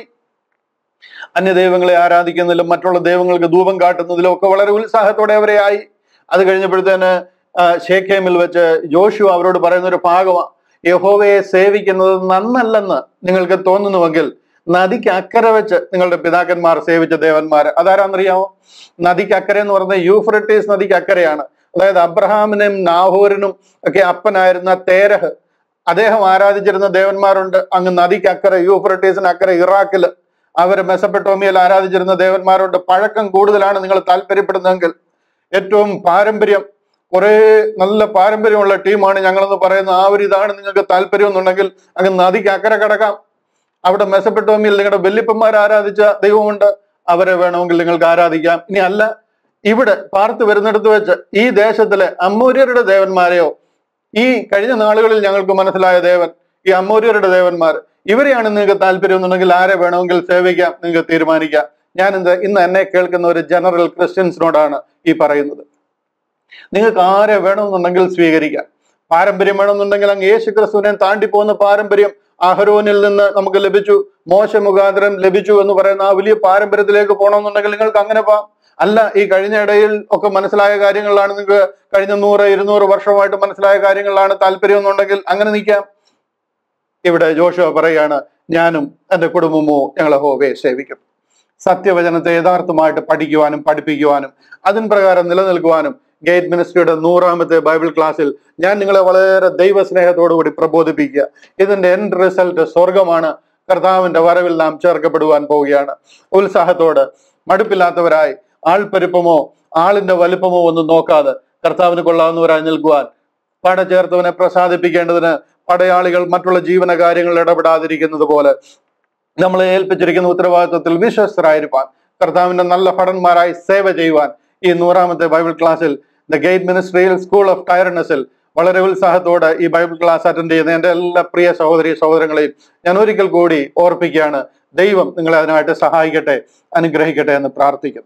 അന്യദൈവങ്ങളെ ആരാധിക്കുന്നതിലും മറ്റുള്ള ദൈവങ്ങൾക്ക് ധൂപം കാട്ടുന്നതിലും ഒക്കെ വളരെ ഉത്സാഹത്തോടെ അവരെ ആയി അത് കഴിഞ്ഞപ്പോഴത്തേന് ആ, ഷേഖേമിൽ വെച്ച് ജോഷു അവരോട് പറയുന്ന ഒരു ഭാഗമാണ് യഹോവയെ സേവിക്കുന്നത് നന്നല്ലെന്ന് നിങ്ങൾക്ക് തോന്നുന്നുവെങ്കിൽ നദിക്ക് അക്കരെ വെച്ച് നിങ്ങളുടെ പിതാക്കന്മാർ സേവിച്ച ദേവന്മാർ അതാരാന്നറിയാമോ നദിക്ക് അക്കരെ എന്ന് പറയുന്നത് യൂഫ്രട്ടീസ് നദിക്ക് അക്കരെയാണ് അതായത് അബ്രഹാമിനും നാഹോറിനും ഒക്കെ അപ്പനായിരുന്ന തേരഹ് അദ്ദേഹം ആരാധിച്ചിരുന്ന ദേവന്മാരുണ്ട് അങ്ങ് നദിക്ക് അക്കരെ യൂഫ്രട്ടീസിന് അക്കരെ ഇറാഖില് അവര് മെസപ്പെട്ടോമിയയിൽ ആരാധിച്ചിരുന്ന ദേവന്മാരുണ്ട് പഴക്കം കൂടുതലാണ് നിങ്ങൾ താല്പര്യപ്പെടുന്നതെങ്കിൽ ഏറ്റവും പാരമ്പര്യം കുറെ നല്ല പാരമ്പര്യമുള്ള ടീമാണ് ഞങ്ങളെന്ന് പറയുന്ന ആ ഒരു ഇതാണ് നിങ്ങൾക്ക് താല്പര്യം എന്നുണ്ടെങ്കിൽ അങ്ങ് നദിക്ക് അക്കരെ കിടക്കാം അവിടെ മെസപ്പെട്ടോമിയിൽ നിങ്ങളുടെ വല്യപ്പന്മാർ ആരാധിച്ച ദൈവമുണ്ട് അവരെ വേണമെങ്കിൽ നിങ്ങൾക്ക് ആരാധിക്കാം ഇനി അല്ല ഇവിടെ പാർത്ത് വരുന്നിടത്ത് വെച്ച് ഈ ദേശത്തിലെ അമ്മൂര്യരുടെ ദേവന്മാരെയോ ഈ കഴിഞ്ഞ നാളുകളിൽ ഞങ്ങൾക്ക് മനസ്സിലായ ദേവൻ ഈ അമ്മൂര്യരുടെ ദേവന്മാർ ഇവരെയാണ് നിങ്ങൾക്ക് താല്പര്യം എന്നുണ്ടെങ്കിൽ ആരെ വേണമെങ്കിൽ സേവിക്കാം നിങ്ങൾക്ക് തീരുമാനിക്കാം ഞാൻ ഇന്ന് ഇന്ന് എന്നെ കേൾക്കുന്ന ഒരു ജനറൽ ക്രിസ്ത്യൻസിനോടാണ് ഈ പറയുന്നത് നിങ്ങൾക്ക് ആരെ വേണമെന്നുണ്ടെങ്കിൽ സ്വീകരിക്കാം പാരമ്പര്യം വേണമെന്നുണ്ടെങ്കിൽ അങ്ങ് യേശു ക്രിസ്തുവിനെ താണ്ടി പോകുന്ന പാരമ്പര്യം അഹരോനിൽ നിന്ന് നമുക്ക് ലഭിച്ചു മോശ മുഖാന്തരം ലഭിച്ചു എന്ന് പറയുന്ന ആ വലിയ പാരമ്പര്യത്തിലേക്ക് പോകണമെന്നുണ്ടെങ്കിൽ നിങ്ങൾക്ക് അങ്ങനെ പോവാം അല്ല ഈ കഴിഞ്ഞ ഇടയിൽ ഒക്കെ മനസ്സിലായ കാര്യങ്ങളിലാണ് നിങ്ങൾക്ക് കഴിഞ്ഞ നൂറ് ഇരുന്നൂറ് വർഷമായിട്ട് മനസ്സിലായ കാര്യങ്ങളിലാണ് താല്പര്യം എന്നുണ്ടെങ്കിൽ അങ്ങനെ നിൽക്കാം ഇവിടെ ജോഷുവ പറയാണ് ഞാനും എൻ്റെ കുടുംബമോ ഞങ്ങളെ ഹോവയെ സേവിക്കും സത്യവചനത്തെ യഥാർത്ഥമായിട്ട് പഠിക്കുവാനും പഠിപ്പിക്കുവാനും അതിൻ പ്രകാരം നിലനിൽക്കുവാനും ഗേറ്റ് മിനിസ്ട്രിയുടെ നൂറാമത്തെ ബൈബിൾ ക്ലാസ്സിൽ ഞാൻ നിങ്ങളെ വളരെ ദൈവസ്നേഹത്തോടു കൂടി പ്രബോധിപ്പിക്കുക ഇതിന്റെ എൻഡ് റിസൾട്ട് സ്വർഗമാണ് കർത്താവിന്റെ വരവിൽ നാം ചേർക്കപ്പെടുവാൻ പോവുകയാണ് ഉത്സാഹത്തോട് മടുപ്പില്ലാത്തവരായി ആൾപ്പെരുപ്പമോ ആളിന്റെ വലുപ്പമോ ഒന്നും നോക്കാതെ കർത്താവിന് കൊള്ളാവുന്നവരായി നിൽക്കുവാൻ പട ചേർത്തവനെ പ്രസാദിപ്പിക്കേണ്ടതിന് പടയാളികൾ മറ്റുള്ള ജീവന കാര്യങ്ങളിൽ ഇടപെടാതിരിക്കുന്നത് പോലെ നമ്മളെ ഏൽപ്പിച്ചിരിക്കുന്ന ഉത്തരവാദിത്വത്തിൽ വിശ്വസ്തരായിരിക്കാൻ കർത്താവിന്റെ നല്ല ഭടന്മാരായി സേവ ചെയ്യുവാൻ ഈ നൂറാമത്തെ ബൈബിൾ ക്ലാസ്സിൽ the gate ministerial school of ടയർനെസ്സിൽ വളരെ ഉത്സാഹത്തോടെ ഈ ബൈബിൾ ക്ലാസ് അറ്റൻഡ് ചെയ്യുന്ന എൻ്റെ എല്ലാ പ്രിയ സഹോദരി സഹോദരങ്ങളെയും ഞാൻ ഒരിക്കൽ കൂടി ഓർപ്പിക്കുകയാണ് ദൈവം നിങ്ങളെ അതിനായിട്ട് സഹായിക്കട്ടെ അനുഗ്രഹിക്കട്ടെ എന്ന് പ്രാർത്ഥിക്കുന്നു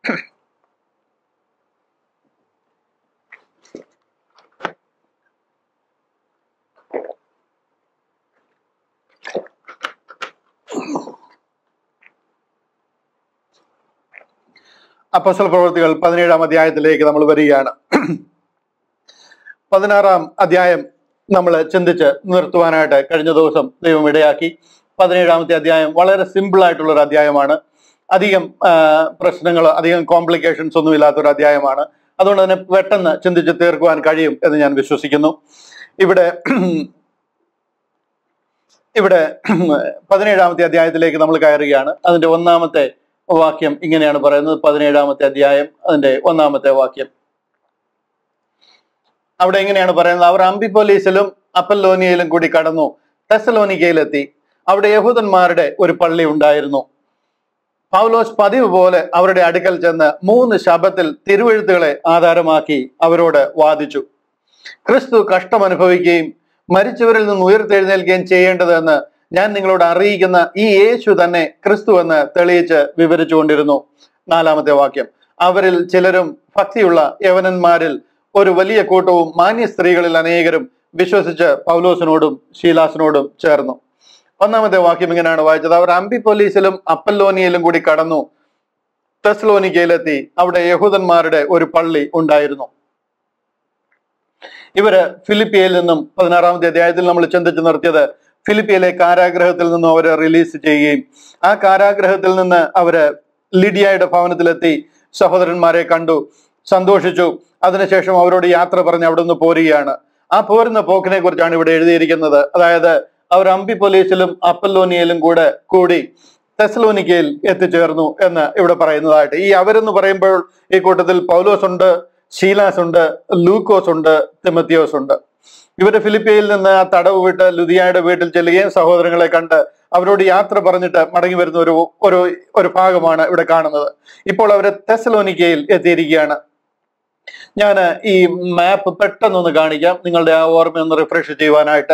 അപ്പസ്വല പ്രവൃത്തികൾ പതിനേഴാം അധ്യായത്തിലേക്ക് നമ്മൾ വരികയാണ് പതിനാറാം അധ്യായം നമ്മൾ ചിന്തിച്ച് നിർത്തുവാനായിട്ട് കഴിഞ്ഞ ദിവസം ദൈവം ഇടയാക്കി പതിനേഴാമത്തെ അധ്യായം വളരെ സിമ്പിൾ ആയിട്ടുള്ള ഒരു അധ്യായമാണ് അധികം പ്രശ്നങ്ങൾ അധികം കോംപ്ലിക്കേഷൻസ് ഒന്നും ഇല്ലാത്ത ഒരു അധ്യായമാണ് അതുകൊണ്ട് തന്നെ പെട്ടെന്ന് ചിന്തിച്ച് തീർക്കുവാൻ കഴിയും എന്ന് ഞാൻ വിശ്വസിക്കുന്നു ഇവിടെ ഇവിടെ പതിനേഴാമത്തെ അധ്യായത്തിലേക്ക് നമ്മൾ കയറുകയാണ് അതിന്റെ ഒന്നാമത്തെ വാക്യം ഇങ്ങനെയാണ് പറയുന്നത് പതിനേഴാമത്തെ അധ്യായം അതിന്റെ ഒന്നാമത്തെ വാക്യം അവിടെ എങ്ങനെയാണ് പറയുന്നത് അവർ അംബിപ്പൊലീസിലും അപ്പല്ലോനിയയിലും കൂടി കടന്നു ടെസലോനിക്കയിലെത്തി അവിടെ യഹൂദന്മാരുടെ ഒരു പള്ളി ഉണ്ടായിരുന്നു പൗലോസ് പതിവ് പോലെ അവരുടെ അടുക്കൽ ചെന്ന് മൂന്ന് ശബത്തിൽ തിരുവഴുത്തുകളെ ആധാരമാക്കി അവരോട് വാദിച്ചു ക്രിസ്തു കഷ്ടം അനുഭവിക്കുകയും മരിച്ചവരിൽ നിന്ന് ഉയർത്തെഴുന്നേൽക്കുകയും ചെയ്യേണ്ടതെന്ന് ഞാൻ നിങ്ങളോട് അറിയിക്കുന്ന ഈ യേശു തന്നെ ക്രിസ്തു എന്ന് തെളിയിച്ച് വിവരിച്ചുകൊണ്ടിരുന്നു നാലാമത്തെ വാക്യം അവരിൽ ചിലരും ഭക്തിയുള്ള യവനന്മാരിൽ ഒരു വലിയ കൂട്ടവും മാന്യ സ്ത്രീകളിൽ അനേകരും വിശ്വസിച്ച് പൗലോസിനോടും ശീലാസിനോടും ചേർന്നു ഒന്നാമത്തെ വാക്യം ഇങ്ങനെയാണ് വായിച്ചത് അവർ അംബിപ്പൊലീസിലും അപ്പല്ലോനിയയിലും കൂടി കടന്നു തെസ്ലോനിക്കയിലെത്തി അവിടെ യഹൂദന്മാരുടെ ഒരു പള്ളി ഉണ്ടായിരുന്നു ഇവര് ഫിലിപ്പിയയിൽ നിന്നും പതിനാറാമത്തെ അധ്യായത്തിൽ നമ്മൾ ചിന്തിച്ചു നിർത്തിയത് ഫിലിപ്പിയയിലെ കാരാഗ്രഹത്തിൽ നിന്നും അവരെ റിലീസ് ചെയ്യുകയും ആ കാരാഗ്രഹത്തിൽ നിന്ന് അവര് ലിഡിയയുടെ ഭവനത്തിലെത്തി സഹോദരന്മാരെ കണ്ടു സന്തോഷിച്ചു അതിനുശേഷം അവരോട് യാത്ര പറഞ്ഞ് അവിടെ നിന്ന് പോരുകയാണ് ആ പോരുന്ന പോക്കിനെ കുറിച്ചാണ് ഇവിടെ എഴുതിയിരിക്കുന്നത് അതായത് അവർ അംബിപ്പൊലീസിലും അപ്പല്ലോനിയയിലും കൂടെ കൂടി തെസലോനിക്കയിൽ എത്തിച്ചേർന്നു എന്ന് ഇവിടെ പറയുന്നതായിട്ട് ഈ അവരെന്ന് പറയുമ്പോൾ ഈ കൂട്ടത്തിൽ പൗലോസ് ഉണ്ട് ഷീലാസ് ഉണ്ട് ലൂക്കോസ് ഉണ്ട് തിമത്തിയോസ് ഉണ്ട് ഇവര് ഫിലിപ്പിയയിൽ നിന്ന് ആ തടവ് വിട്ട് ലുതിയായുടെ വീട്ടിൽ ചെല്ലുകയും സഹോദരങ്ങളെ കണ്ട് അവരോട് യാത്ര പറഞ്ഞിട്ട് മടങ്ങി വരുന്ന ഒരു ഒരു ഒരു ഭാഗമാണ് ഇവിടെ കാണുന്നത് ഇപ്പോൾ അവര് തെസലോനിക്കയിൽ എത്തിയിരിക്കുകയാണ് ഞാൻ ഈ മാപ്പ് പെട്ടെന്നൊന്ന് കാണിക്കാം നിങ്ങളുടെ ആ ഓർമ്മ ഒന്ന് റിഫ്രഷ് ചെയ്യുവാനായിട്ട്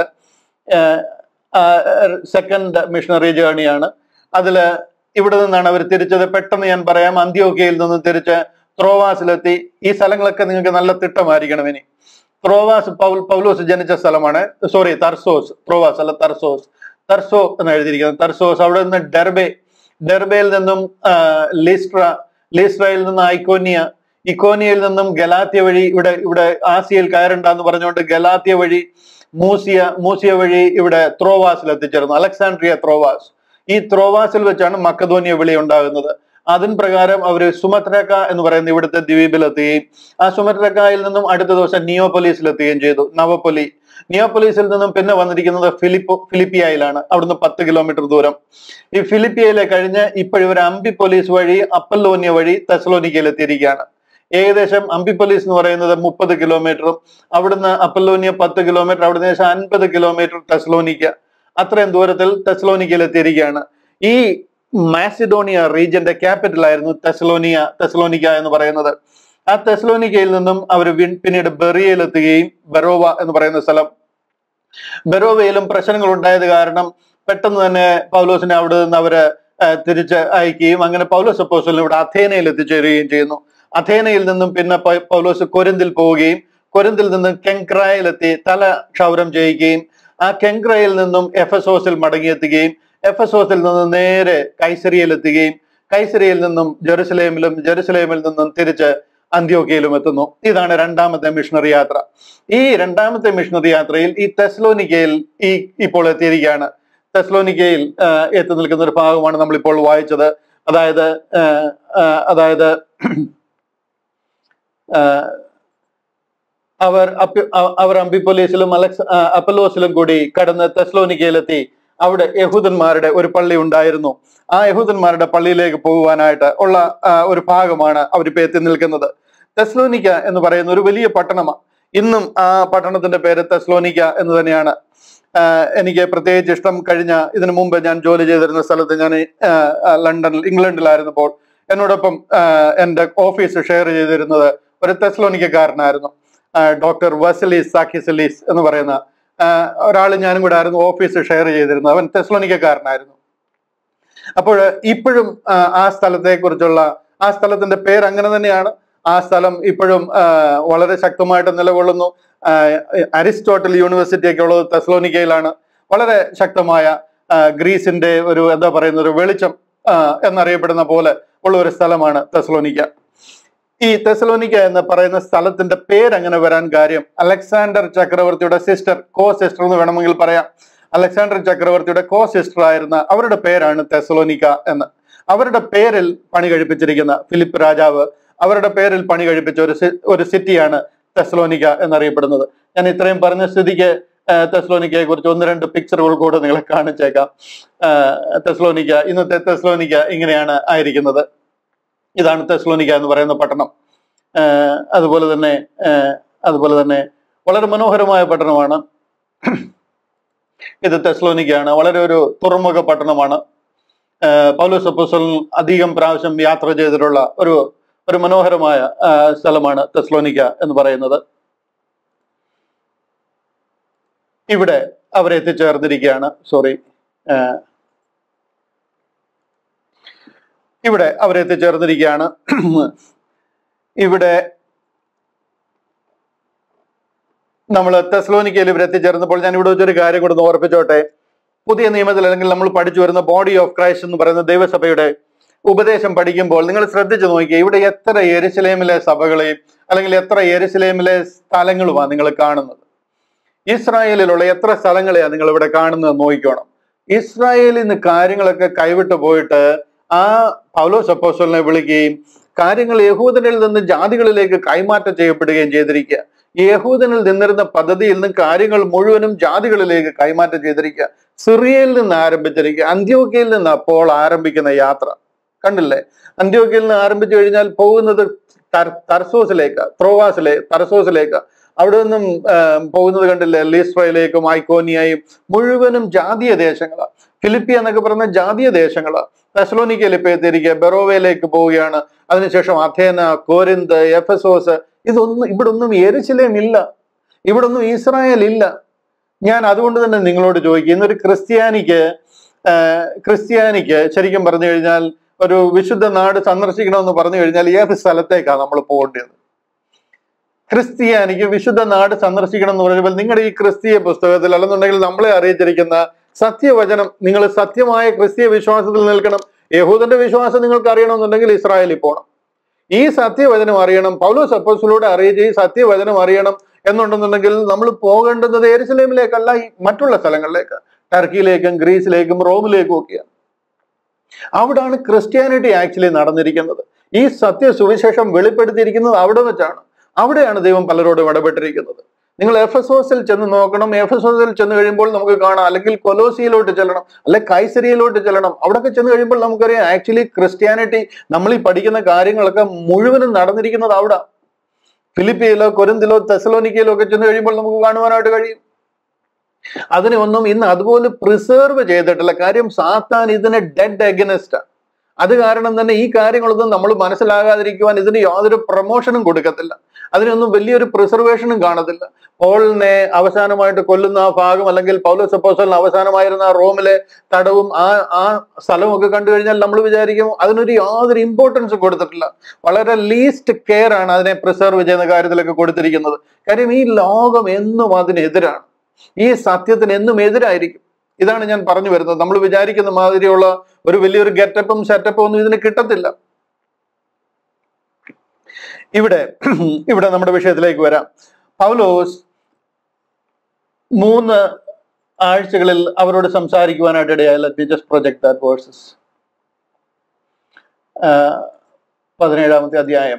സെക്കൻഡ് മിഷണറി ജേണിയാണ് അതിൽ ഇവിടെ നിന്നാണ് അവർ തിരിച്ചത് പെട്ടെന്ന് ഞാൻ പറയാം അന്ത്യോക്കയിൽ നിന്ന് തിരിച്ച് ത്രോവാസിലെത്തി ഈ സ്ഥലങ്ങളൊക്കെ നിങ്ങൾക്ക് നല്ല തിട്ടമായിരിക്കണം ഇനി ത്രോവാസ് പൗൽ പൗലോസ് ജനിച്ച സ്ഥലമാണ് സോറി തർസോസ് ത്രോവാസ് അല്ല തർസോസ് തർസോ എന്ന് എഴുതിയിരിക്കുന്നത് തർസോസ് അവിടെ നിന്ന് ഡെർബെ ഡെർബയിൽ നിന്നും ലിസ്ട്ര ലിസ്ട്രയിൽ നിന്ന് ഐക്കോനിയ ഇക്കോനിയയിൽ നിന്നും ഗലാത്യ വഴി ഇവിടെ ഇവിടെ ആസിയയിൽ കയറണ്ടെന്ന് പറഞ്ഞുകൊണ്ട് ഗലാത്യ വഴി മൂസിയ മൂസിയ വഴി ഇവിടെ ത്രോവാസിൽ എത്തിച്ചേർന്നു അലക്സാണ്ട്രിയ ത്രോവാസ് ഈ ത്രോവാസിൽ വെച്ചാണ് മക്കധോനിയ വിളി ഉണ്ടാകുന്നത് അതിൻ പ്രകാരം അവര് സുമത്രക്ക എന്ന് പറയുന്ന ഇവിടുത്തെ ദ്വീപിലെത്തുകയും ആ സുമത്രക്കായിൽ നിന്നും അടുത്ത ദിവസം നിയോപൊലീസിലെത്തുകയും ചെയ്തു നവപൊലി നിയോപൊലീസിൽ നിന്നും പിന്നെ വന്നിരിക്കുന്നത് ഫിലിപ്പോ ഫിലിപ്പിയയിലാണ് അവിടുന്ന് പത്ത് കിലോമീറ്റർ ദൂരം ഈ ഫിലിപ്പിയയിലെ കഴിഞ്ഞ് ഇപ്പോഴിവർ അംബിപ്പൊലീസ് വഴി അപ്പല്ലോനിയ വഴി തെസലോനിക്കയിൽ എത്തിയിരിക്കുകയാണ് ഏകദേശം അംബിപ്പൊലീസ് എന്ന് പറയുന്നത് മുപ്പത് കിലോമീറ്ററും അവിടുന്ന് അപ്പല്ലോനിയ പത്ത് കിലോമീറ്റർ അവിടുന്ന് ഏകദേശം അൻപത് കിലോമീറ്റർ ടെസ്ലോനിക്ക അത്രയും ദൂരത്തിൽ ടെസ്ലോനിക്കയിൽ എത്തിയിരിക്കുകയാണ് ഈ മാസിഡോണിയ റീജിയന്റെ ക്യാപിറ്റൽ ആയിരുന്നു തെസലോനിയ തെസലോനിക്ക എന്ന് പറയുന്നത് ആ തെസലോനിക്കയിൽ നിന്നും അവർ പിന്നീട് ബെറിയയിൽ എത്തുകയും ബെറോവ എന്ന് പറയുന്ന സ്ഥലം ബെറോവയിലും പ്രശ്നങ്ങൾ ഉണ്ടായത് കാരണം പെട്ടെന്ന് തന്നെ പൗലോസിനെ അവിടെ നിന്ന് അവര് തിരിച്ച് അയക്കുകയും അങ്ങനെ പൗലോസ് അപ്പോസ്റ്റലിനെ ഇവിടെ അഥേനയിൽ എത്തിച്ചേരുകയും ചെയ്യുന്നു അഥേനയിൽ നിന്നും പിന്നെ പൗലോസ് കൊരിന്തിൽ പോവുകയും കൊരിന്തിൽ നിന്ന് കെങ്ക്രായിലെത്തി തല ക്ഷൗരം ചെയ്യിക്കുകയും ആ കെങ്ക്രയിൽ നിന്നും എഫസോസിൽ മടങ്ങിയെത്തുകയും എഫസോസിൽ നിന്ന് നേരെ കൈസരിയിലെത്തുകയും കൈസരിയിൽ നിന്നും ജെറുസലേമിലും ജെറുസലേമിൽ നിന്നും തിരിച്ച് അന്ത്യോക്കയിലും എത്തുന്നു ഇതാണ് രണ്ടാമത്തെ മിഷണറി യാത്ര ഈ രണ്ടാമത്തെ മിഷണറി യാത്രയിൽ ഈ തെസ്ലോനിക്കയിൽ ഈ ഇപ്പോൾ എത്തിയിരിക്കുകയാണ് തെസ്ലോനിക്കയിൽ ആ, എത്തി നിൽക്കുന്ന ഒരു ഭാഗമാണ് നമ്മൾ ഇപ്പോൾ വായിച്ചത് അതായത് ആ, ആ, അതായത് ആ, അവർ അപ്പി- അ- അവർ അംബിപ്പൊലീസിലും അലക്സ് ആ, അപ്പലോസിലും കൂടി കടന്ന് തെസ്ലോനിക്കയിലെത്തി അവിടെ യഹൂദന്മാരുടെ ഒരു പള്ളി ഉണ്ടായിരുന്നു ആ യഹൂദന്മാരുടെ പള്ളിയിലേക്ക് പോകുവാനായിട്ട് ഉള്ള ആ, ഒരു ഭാഗമാണ് അവരിപ്പോ എത്തി നിൽക്കുന്നത് തെസ്ലോനിക്ക എന്ന് പറയുന്ന ഒരു വലിയ പട്ടണമാണ് ഇന്നും ആ പട്ടണത്തിന്റെ പേര് തെസ്ലോനിക്ക എന്ന് തന്നെയാണ് ആ, എനിക്ക് പ്രത്യേകിച്ച് ഇഷ്ടം കഴിഞ്ഞ ഇതിനു മുമ്പ് ഞാൻ ജോലി ചെയ്തിരുന്ന സ്ഥലത്ത് ഞാൻ ആ, ആ, ലണ്ടനിൽ ഇംഗ്ലണ്ടിലായിരുന്നപ്പോൾ എന്നോടൊപ്പം ആ, എൻ്റെ ഓഫീസ് ഷെയർ ചെയ്തിരുന്നത് ഒരു തെസ്ലോനിക്കക്കാരനായിരുന്നു ഡോക്ടർ വസലീസ് സാക്കിസലീസ് എന്ന് പറയുന്ന ഒരാൾ ഞാനും കൂടെ ആയിരുന്നു ഓഫീസ് ഷെയർ ചെയ്തിരുന്നത് അവൻ തെസ്ലോനിക്കക്കാരനായിരുന്നു അപ്പോൾ ഇപ്പോഴും ആ, ആ സ്ഥലത്തെ കുറിച്ചുള്ള ആ സ്ഥലത്തിന്റെ പേര് അങ്ങനെ തന്നെയാണ് ആ സ്ഥലം ഇപ്പോഴും ആ, വളരെ ശക്തമായിട്ട് നിലകൊള്ളുന്നു ആ, അരിസ്റ്റോട്ടൽ യൂണിവേഴ്സിറ്റി ഒക്കെ ഉള്ളത് തെസ്ലോനിക്കയിലാണ് വളരെ ശക്തമായ ആ, ഗ്രീസിന്റെ ഒരു എന്താ പറയുന്ന ഒരു വെളിച്ചം ആ, എന്നറിയപ്പെടുന്ന പോലെ ഉള്ള ഒരു സ്ഥലമാണ് തെസ്ലോനിക്ക ഈ തെസലോനിക്ക എന്ന് പറയുന്ന സ്ഥലത്തിന്റെ പേര് അങ്ങനെ വരാൻ കാര്യം അലക്സാണ്ടർ ചക്രവർത്തിയുടെ സിസ്റ്റർ കോ സിസ്റ്റർ എന്ന് വേണമെങ്കിൽ പറയാം അലക്സാണ്ടർ ചക്രവർത്തിയുടെ കോ സിസ്റ്റർ ആയിരുന്ന അവരുടെ പേരാണ് തെസലോനിക്ക എന്ന് അവരുടെ പേരിൽ പണി കഴിപ്പിച്ചിരിക്കുന്ന ഫിലിപ്പ് രാജാവ് അവരുടെ പേരിൽ പണി കഴിപ്പിച്ച ഒരു സി- ഒരു സിറ്റിയാണ് തെസ്ലോനിക്ക എന്നറിയപ്പെടുന്നത് ഞാൻ ഇത്രയും പറഞ്ഞ സ്ഥിതിക്ക് തെസ്ലോനിക്കയെ കുറിച്ച് ഒന്ന് രണ്ട് പിക്ചറുകൾ കൂടെ നിങ്ങളെ കാണിച്ചേക്കാം ആ, തെസ്ലോനിക്ക ഇന്നത്തെ തെസ്ലോനിക്ക ഇങ്ങനെയാണ് ആയിരിക്കുന്നത് ഇതാണ് തെസ്ലോനിക്ക എന്ന് പറയുന്ന പട്ടണം ആഹ് അതുപോലെ തന്നെ ആഹ് അതുപോലെ തന്നെ വളരെ മനോഹരമായ പട്ടണമാണ് ഇത് തെസ്ലോനിക്കയാണ് വളരെ ഒരു തുറമുഖ പട്ടണമാണ് ആഹ് പൗലോസ് അപ്പോസ്തലൻ അധികം പ്രാവശ്യം യാത്ര ചെയ്തിട്ടുള്ള ഒരു ഒരു മനോഹരമായ ആഹ് സ്ഥലമാണ് തെസ്ലോനിക്ക എന്ന് പറയുന്നത് ഇവിടെ അവർ എത്തിച്ചേർന്നിരിക്കുകയാണ് സോറി ഇവിടെ അവർ എത്തിച്ചേർന്നിരിക്കുകയാണ് ഇവിടെ നമ്മൾ തെസ്ലോനിക്കയിൽ ഇവർ എത്തിച്ചേർന്നപ്പോൾ ഞാൻ ഇവിടെ വെച്ചൊരു കാര്യം കൂടെ ഒന്ന് ഓർപ്പിച്ചോട്ടെ പുതിയ നിയമത്തിൽ അല്ലെങ്കിൽ നമ്മൾ പഠിച്ചു വരുന്ന ബോഡി ഓഫ് ക്രൈസ്റ്റ് എന്ന് പറയുന്ന ദൈവസഭയുടെ ഉപദേശം പഠിക്കുമ്പോൾ നിങ്ങൾ ശ്രദ്ധിച്ചു നോക്കിയേ ഇവിടെ എത്ര യെരുസലേമിലെ സഭകളെയും അല്ലെങ്കിൽ എത്ര യെരുസലേമിലെ സ്ഥലങ്ങളുമാണ് നിങ്ങൾ കാണുന്നത് ഇസ്രായേലിലുള്ള എത്ര സ്ഥലങ്ങളെയാണ് നിങ്ങൾ ഇവിടെ കാണുന്നത് നോക്കിക്കോണം ഇസ്രായേലിൽ നിന്ന് കാര്യങ്ങളൊക്കെ കൈവിട്ടു പോയിട്ട് ആ പൗലോസ് അപ്പോസ്റ്റലിനെ വിളിക്കുകയും കാര്യങ്ങൾ യഹൂദനിൽ നിന്ന് ജാതികളിലേക്ക് കൈമാറ്റം ചെയ്യപ്പെടുകയും ചെയ്തിരിക്കുക യഹൂദനിൽ നിന്നിരുന്ന പദ്ധതിയിൽ നിന്ന് കാര്യങ്ങൾ മുഴുവനും ജാതികളിലേക്ക് കൈമാറ്റം ചെയ്തിരിക്കുക സിറിയയിൽ നിന്ന് ആരംഭിച്ചിരിക്കുക അന്ത്യോക്കയിൽ നിന്ന് അപ്പോൾ ആരംഭിക്കുന്ന യാത്ര കണ്ടില്ലേ അന്ത്യോക്കയിൽ നിന്ന് ആരംഭിച്ചു കഴിഞ്ഞാൽ പോകുന്നത് തർ- തർസോസിലേക്ക് ത്രോവാസിലെ തർസോസിലേക്ക് അവിടെ നിന്നും ആ, പോകുന്നത് കണ്ടില്ലേ ലീസ്ട്രയിലേക്കും ഐക്കോനിയായും മുഴുവനും ജാതീയ ദേശങ്ങളാണ് ഫിലിപ്പി എന്നൊക്കെ പറയുന്ന ജാതീയ ദേശങ്ങളാണ് തെസ്ലോനിക്കയിൽ ഇപ്പൊ എത്തിയിരിക്കുക ബെറോവയിലേക്ക് പോവുകയാണ് അതിനുശേഷം അഥേന കോരിന്ത് എഫസോസ് ഇതൊന്നും ഇവിടെ ഒന്നും എരിശിലേം ഇല്ല ഇവിടെ ഒന്നും ഇസ്രായേൽ ഇല്ല ഞാൻ അതുകൊണ്ട് തന്നെ നിങ്ങളോട് ചോദിക്കുക ഇന്നൊരു ക്രിസ്ത്യാനിക്ക് ആ, ക്രിസ്ത്യാനിക്ക് ശരിക്കും പറഞ്ഞു കഴിഞ്ഞാൽ ഒരു വിശുദ്ധ നാട് സന്ദർശിക്കണമെന്ന് പറഞ്ഞു കഴിഞ്ഞാൽ ഏത് സ്ഥലത്തേക്കാണ് നമ്മൾ പോകേണ്ടത് ക്രിസ്ത്യാനിക്ക് വിശുദ്ധ നാട് സന്ദർശിക്കണം എന്ന് പറയുമ്പോൾ നിങ്ങളുടെ ഈ ക്രിസ്തീയ പുസ്തകത്തിൽ അല്ലെന്നുണ്ടെങ്കിൽ നമ്മളെ അറിയിച്ചിരിക്കുന്ന സത്യവചനം നിങ്ങൾ സത്യമായ ക്രിസ്തീയ വിശ്വാസത്തിൽ നിൽക്കണം യഹൂദന്റെ വിശ്വാസം നിങ്ങൾക്ക് അറിയണമെന്നുണ്ടെങ്കിൽ ഇസ്രായേലിൽ പോകണം ഈ സത്യവചനം അറിയണം പൗലോസ് അപ്പോസിലൂടെ അറിയിച്ച് ഈ സത്യവചനം അറിയണം എന്നുണ്ടെന്നുണ്ടെങ്കിൽ നമ്മൾ പോകേണ്ടുന്നത് എരുസലേമിലേക്കല്ല ഈ മറ്റുള്ള സ്ഥലങ്ങളിലേക്ക് ടർക്കിയിലേക്കും ഗ്രീസിലേക്കും റോമിലേക്കും ഒക്കെയാണ് അവിടാണ് ക്രിസ്ത്യാനിറ്റി ആക്ച്വലി നടന്നിരിക്കുന്നത് ഈ സത്യ സുവിശേഷം വെളിപ്പെടുത്തിയിരിക്കുന്നത് അവിടെ വെച്ചാണ് അവിടെയാണ് ദൈവം പലരോടും ഇടപെട്ടിരിക്കുന്നത് നിങ്ങൾ എഫസോസിൽ ചെന്ന് നോക്കണം എഫസോസിൽ ചെന്ന് കഴിയുമ്പോൾ നമുക്ക് കാണാം അല്ലെങ്കിൽ കൊലോസിയിലോട്ട് ചെല്ലണം അല്ലെ കൈസരിയിലോട്ട് ചെല്ലണം അവിടെയൊക്കെ ചെന്ന് കഴിയുമ്പോൾ നമുക്കറിയാം ആക്ച്വലി ക്രിസ്ത്യാനിറ്റി നമ്മൾ ഈ പഠിക്കുന്ന കാര്യങ്ങളൊക്കെ മുഴുവനും നടന്നിരിക്കുന്നത് അവിടെ ഫിലിപ്പിയിലോ കൊരിന്തിലോ തെസലോനിക്കയിലോ ഒക്കെ ചെന്ന് കഴിയുമ്പോൾ നമുക്ക് കാണുവാനായിട്ട് കഴിയും അതിനെ ഒന്നും ഇന്ന് അതുപോലെ പ്രിസർവ് ചെയ്തിട്ടില്ല കാര്യം സാത്താൻ ഇതിനെ ഡെഡ് അഗനസ്റ്റ് അത് കാരണം തന്നെ ഈ കാര്യങ്ങളൊന്നും നമ്മൾ മനസ്സിലാകാതിരിക്കുവാൻ ഇതിന് യാതൊരു പ്രൊമോഷനും കൊടുക്കത്തില്ല അതിനൊന്നും വലിയൊരു പ്രിസർവേഷനും കാണത്തില്ല പോളിനെ അവസാനമായിട്ട് കൊല്ലുന്ന ആ ഭാഗം അല്ലെങ്കിൽ പൗലോസ് അപ്പോസ്റ്റലിന് അവസാനമായിരുന്ന ആ റോമിലെ തടവും ആ ആ സ്ഥലവും ഒക്കെ കണ്ടു കഴിഞ്ഞാൽ നമ്മൾ വിചാരിക്കും അതിനൊരു യാതൊരു ഇമ്പോർട്ടൻസും കൊടുത്തിട്ടില്ല വളരെ ലീസ്റ്റ് കെയർ ആണ് അതിനെ പ്രിസർവ് ചെയ്യുന്ന കാര്യത്തിലൊക്കെ കൊടുത്തിരിക്കുന്നത് കാര്യം ഈ ലോകം എന്നും അതിനെതിരാണ് ഈ സത്യത്തിന് എന്നും എതിരായിരിക്കും ഇതാണ് ഞാൻ പറഞ്ഞു വരുന്നത് നമ്മൾ വിചാരിക്കുന്ന മാതിരിയുള്ള ഒരു വലിയൊരു ഗെറ്റപ്പും സെറ്റപ്പും ഒന്നും ഇതിന് കിട്ടത്തില്ല ഇവിടെ ഇവിടെ നമ്മുടെ വിഷയത്തിലേക്ക് വരാം പൗലോസ് മൂന്ന് ആഴ്ചകളിൽ അവരോട് സംസാരിക്കുവാനായിട്ട് ഇടയായി let me just project that verses പതിനേഴാമത്തെ അധ്യായം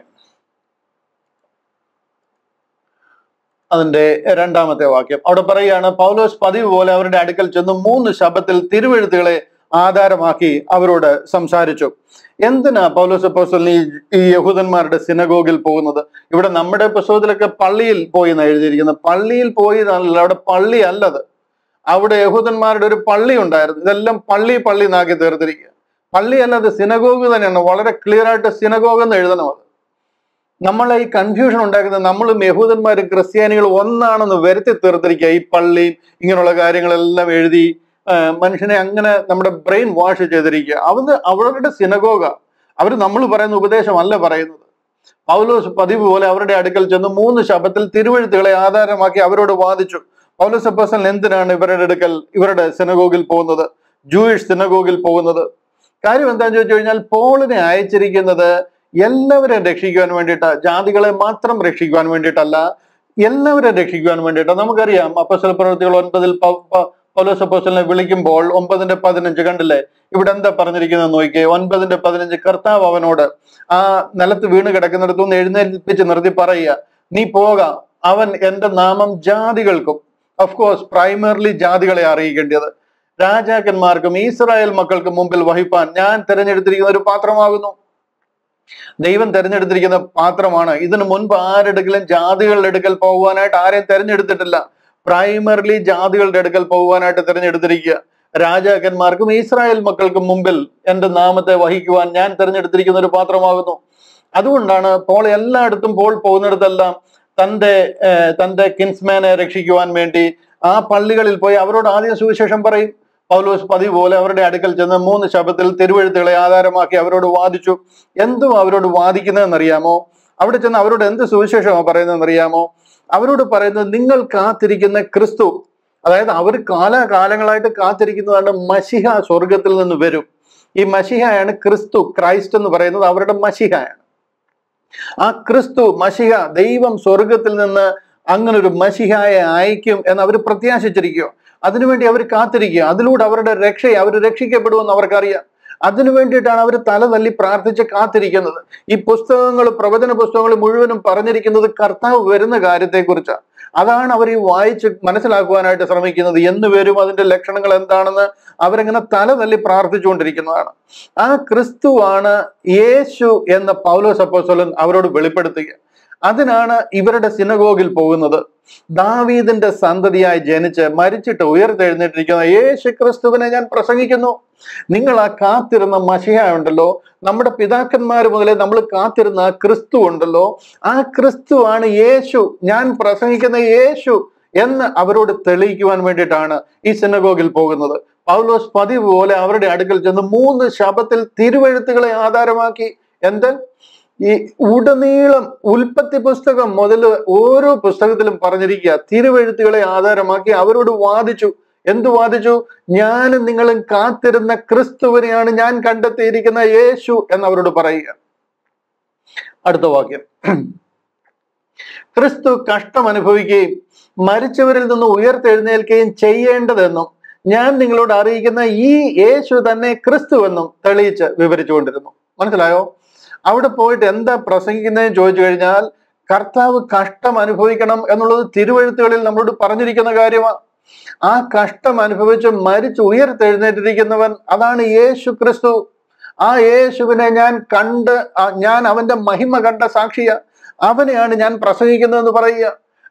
അതിന്റെ രണ്ടാമത്തെ വാക്യം അവിടെ പറയുകയാണ് പൗലോസ് പതിവ് പോലെ അവരുടെ അടുക്കൽ ചെന്ന് മൂന്ന് ശബത്തിൽ തിരുവെഴുത്തുകളെ ആധാരമാക്കി അവരോട് സംസാരിച്ചു എന്തിനാ പൗലോസ് അപ്പോസ്റ്റലിന് ഈ ഈ യഹൂദന്മാരുടെ സിനഗോഗിൽ പോകുന്നത് ഇവിടെ നമ്മുടെ പുസ്തകത്തിലൊക്കെ പള്ളിയിൽ പോയി എന്ന് എഴുതിയിരിക്കുന്നത് പള്ളിയിൽ പോയി എന്നല്ല അവിടെ പള്ളി അല്ലത് അവിടെ യഹൂദന്മാരുടെ ഒരു പള്ളി ഉണ്ടായിരുന്നു ഇതെല്ലാം പള്ളി പള്ളി എന്നാക്കി തീർത്തിരിക്കുക പള്ളി അല്ലാതെ സിനഗോഗ് തന്നെയാണ് വളരെ ക്ലിയർ ആയിട്ട് സിനഗോഗ് എന്ന് എഴുതണം അത് നമ്മളെ ഈ കൺഫ്യൂഷൻ ഉണ്ടാക്കുന്നത് നമ്മളും യഹൂദന്മാരും ക്രിസ്ത്യാനികളും ഒന്നാണെന്ന് വരുത്തി തീർത്തിരിക്കുക ഈ പള്ളിയും ഇങ്ങനെയുള്ള കാര്യങ്ങളെല്ലാം എഴുതി ആ, മനുഷ്യനെ അങ്ങനെ നമ്മുടെ ബ്രെയിൻ വാഷ് ചെയ്തിരിക്കുക അവന്ന് അവരുടെ സിനഗോഗ അവർ നമ്മൾ പറയുന്ന ഉപദേശമല്ല പറയുന്നത് പൗലോസ് പതിവ് പോലെ അവരുടെ അടുക്കൽ ചെന്ന് മൂന്ന് ശബത്തിൽ തിരുവഴുത്തുകളെ ആധാരമാക്കി അവരോട് വാദിച്ചു പൗലോസ് അപ്പോസ്റ്റലൻ എന്തിനാണ് ഇവരുടെ അടുക്കൽ ഇവരുടെ സിനഗോഗിൽ പോകുന്നത് ജൂയിഷ് സിനഗോഗിൽ പോകുന്നത് കാര്യം എന്താണെന്ന് ചോദിച്ചു കഴിഞ്ഞാൽ പോളിനെ അയച്ചിരിക്കുന്നത് എല്ലാവരെയും രക്ഷിക്കുവാൻ വേണ്ടിയിട്ട് ജാതികളെ മാത്രം രക്ഷിക്കുവാൻ വേണ്ടിയിട്ടല്ല എല്ലാവരെയും രക്ഷിക്കുവാൻ വേണ്ടിയിട്ട് നമുക്കറിയാം അപ്പസ്വല പ്രവൃത്തികൾ ഒൻപതിൽ പ- പ- പൗലോസ് അപ്പോസ്റ്റലിനെ വിളിക്കുമ്പോൾ ഒമ്പതിന്റെ പതിനഞ്ച് കണ്ടില്ലേ ഇവിടെ എന്താ പറഞ്ഞിരിക്കുന്നത് നോക്കിയേ ഒൻപതിന്റെ പതിനഞ്ച് കർത്താവ് അവനോട് ആ നിലത്ത് വീണ് കിടക്കുന്നിടത്തു നിന്ന് എഴുന്നേൽപ്പിച്ച് നിർത്തി പറയുക നീ പോക അവൻ എന്റെ നാമം ജാതികൾക്കും ഓഫ് കോഴ്സ് പ്രൈമർലി ജാതികളെ അറിയിക്കേണ്ടത് രാജാക്കന്മാർക്കും ഇസ്രായേൽ മക്കൾക്കും മുമ്പിൽ വഹിപ്പാൻ ഞാൻ തിരഞ്ഞെടുത്തിരിക്കുന്ന ഒരു പാത്രമാകുന്നു ദൈവം തെരഞ്ഞെടുത്തിരിക്കുന്ന പാത്രമാണ് ഇതിനു മുൻപ് ആരെടുക്കലും ജാതികളുടെ അടുക്കൽ പോകുവാനായിട്ട് ആരെയും തെരഞ്ഞെടുത്തിട്ടില്ല പ്രൈമറിലി ജാതികളുടെ അടുക്കൽ പോകുവാനായിട്ട് തിരഞ്ഞെടുത്തിരിക്കുക രാജാക്കന്മാർക്കും ഇസ്രായേൽ മക്കൾക്കും മുമ്പിൽ എന്റെ നാമത്തെ വഹിക്കുവാൻ ഞാൻ തിരഞ്ഞെടുത്തിരിക്കുന്ന ഒരു പാത്രമാകുന്നു അതുകൊണ്ടാണ് പോൾ എല്ലായിടത്തും പോൾ പോകുന്നിടത്തെല്ലാം തന്റെ ഏർ, തന്റെ കിൻസ്മാനെ രക്ഷിക്കുവാൻ വേണ്ടി ആ പള്ളികളിൽ പോയി അവരോട് ആദ്യം സുവിശേഷം പറയും പൗലോസ് പതിവ് പോലെ അവരുടെ അടുക്കൽ ചെന്ന് മൂന്ന് ശബത്തിൽ തിരുവഴുത്തുകളെ ആധാരമാക്കി അവരോട് വാദിച്ചു എന്തും അവരോട് വാദിക്കുന്നതെന്നറിയാമോ അവിടെ ചെന്ന് അവരോട് എന്ത് സുവിശേഷമാണ് പറയുന്നതെന്ന് അറിയാമോ അവരോട് പറയുന്നത് നിങ്ങൾ കാത്തിരിക്കുന്ന ക്രിസ്തു അതായത് അവർ കാലാകാലങ്ങളായിട്ട് കാത്തിരിക്കുന്നതാണ് മഷിഹ സ്വർഗത്തിൽ നിന്ന് വരും ഈ മഷിഹയാണ് ക്രിസ്തു ക്രൈസ്റ്റ് എന്ന് പറയുന്നത് അവരുടെ മഷിഹയാണ് ആ ക്രിസ്തു മഷിഹ ദൈവം സ്വർഗത്തിൽ നിന്ന് അങ്ങനെ ഒരു മഷിഹായെ അയക്കും എന്ന് അവർ പ്രത്യാശിച്ചിരിക്കുക അതിനുവേണ്ടി അവർ കാത്തിരിക്കുക അതിലൂടെ അവരുടെ രക്ഷയെ അവർ രക്ഷിക്കപ്പെടുമെന്ന് അവർക്കറിയാം അതിനു വേണ്ടിയിട്ടാണ് അവർ തല തല്ലി പ്രാർത്ഥിച്ച് കാത്തിരിക്കുന്നത് ഈ പുസ്തകങ്ങൾ പ്രവചന പുസ്തകങ്ങൾ മുഴുവനും പറഞ്ഞിരിക്കുന്നത് കർത്താവ് വരുന്ന കാര്യത്തെക്കുറിച്ചാണ് അതാണ് അവർ ഈ വായിച്ച് മനസ്സിലാക്കുവാനായിട്ട് ശ്രമിക്കുന്നത് എന്ന് വരും അതിന്റെ ലക്ഷണങ്ങൾ എന്താണെന്ന് അവരങ്ങനെ തല തല്ലി പ്രാർത്ഥിച്ചുകൊണ്ടിരിക്കുന്നതാണ് ആ ക്രിസ്തുവാണ് യേശു എന്ന പൗലോസ് അപ്പോസ്തലൻ അവരോട് വെളിപ്പെടുത്തുക അതിനാണ് ഇവരുടെ സിനഗോഗിൽ പോകുന്നത് ദാവീദിന്റെ സന്തതിയായി ജനിച്ച് മരിച്ചിട്ട് ഉയർത്തെഴുന്നേറ്റിരിക്കുന്ന യേശു ക്രിസ്തുവിനെ ഞാൻ പ്രസംഗിക്കുന്നു നിങ്ങൾ ആ കാത്തിരുന്ന മഷിഹ ഉണ്ടല്ലോ നമ്മുടെ പിതാക്കന്മാർ മുതലേ നമ്മൾ കാത്തിരുന്ന ആ ക്രിസ്തു ഉണ്ടല്ലോ ആ ക്രിസ്തുവാണ് യേശു ഞാൻ പ്രസംഗിക്കുന്ന യേശു എന്ന് അവരോട് തെളിയിക്കുവാൻ വേണ്ടിയിട്ടാണ് ഈ സിനഗോഗിൽ പോകുന്നത് പൗലോസ് പതിവ് പോലെ അവരുടെ അടുക്കൽ ചെന്ന് മൂന്ന് ശബത്തിൽ തിരുവഴുത്തുകളെ ആധാരമാക്കി എന്ത് ഈ ഉടനീളം ഉൽപ്പത്തി പുസ്തകം മുതൽ ഓരോ പുസ്തകത്തിലും പറഞ്ഞിരിക്കുക തിരുവഴുത്തുകളെ ആധാരമാക്കി അവരോട് വാദിച്ചു എന്തു വാദിച്ചു ഞാനും നിങ്ങളും കാത്തിരുന്ന ക്രിസ്തുവിനെയാണ് ഞാൻ കണ്ടെത്തിയിരിക്കുന്ന യേശു എന്ന് അവരോട് പറയുക അടുത്ത വാക്യം ക്രിസ്തു കഷ്ടം അനുഭവിക്കുകയും മരിച്ചവരിൽ നിന്ന് ഉയർത്തെഴുന്നേൽക്കുകയും ചെയ്യേണ്ടതെന്നും ഞാൻ നിങ്ങളോട് അറിയിക്കുന്ന ഈ യേശു തന്നെ ക്രിസ്തു എന്നും തെളിയിച്ച് വിവരിച്ചുകൊണ്ടിരുന്നു മനസ്സിലായോ അവിടെ പോയിട്ട് എന്താ പ്രസംഗിക്കുന്നതെന്ന് ചോദിച്ചു കഴിഞ്ഞാൽ കർത്താവ് കഷ്ടം അനുഭവിക്കണം എന്നുള്ളത് തിരുവഴുത്തുകളിൽ നമ്മളോട് പറഞ്ഞിരിക്കുന്ന കാര്യമാണ് ആ കഷ്ടം അനുഭവിച്ച് മരിച്ച് ഉയർത്തെഴുന്നേറ്റിരിക്കുന്നവൻ അതാണ് യേശു ക്രിസ്തു ആ യേശുവിനെ ഞാൻ കണ്ട് ആ- ഞാൻ അവന്റെ മഹിമ കണ്ട സാക്ഷിയ അവനെയാണ് ഞാൻ പ്രസംഗിക്കുന്നതെന്ന് പറയുക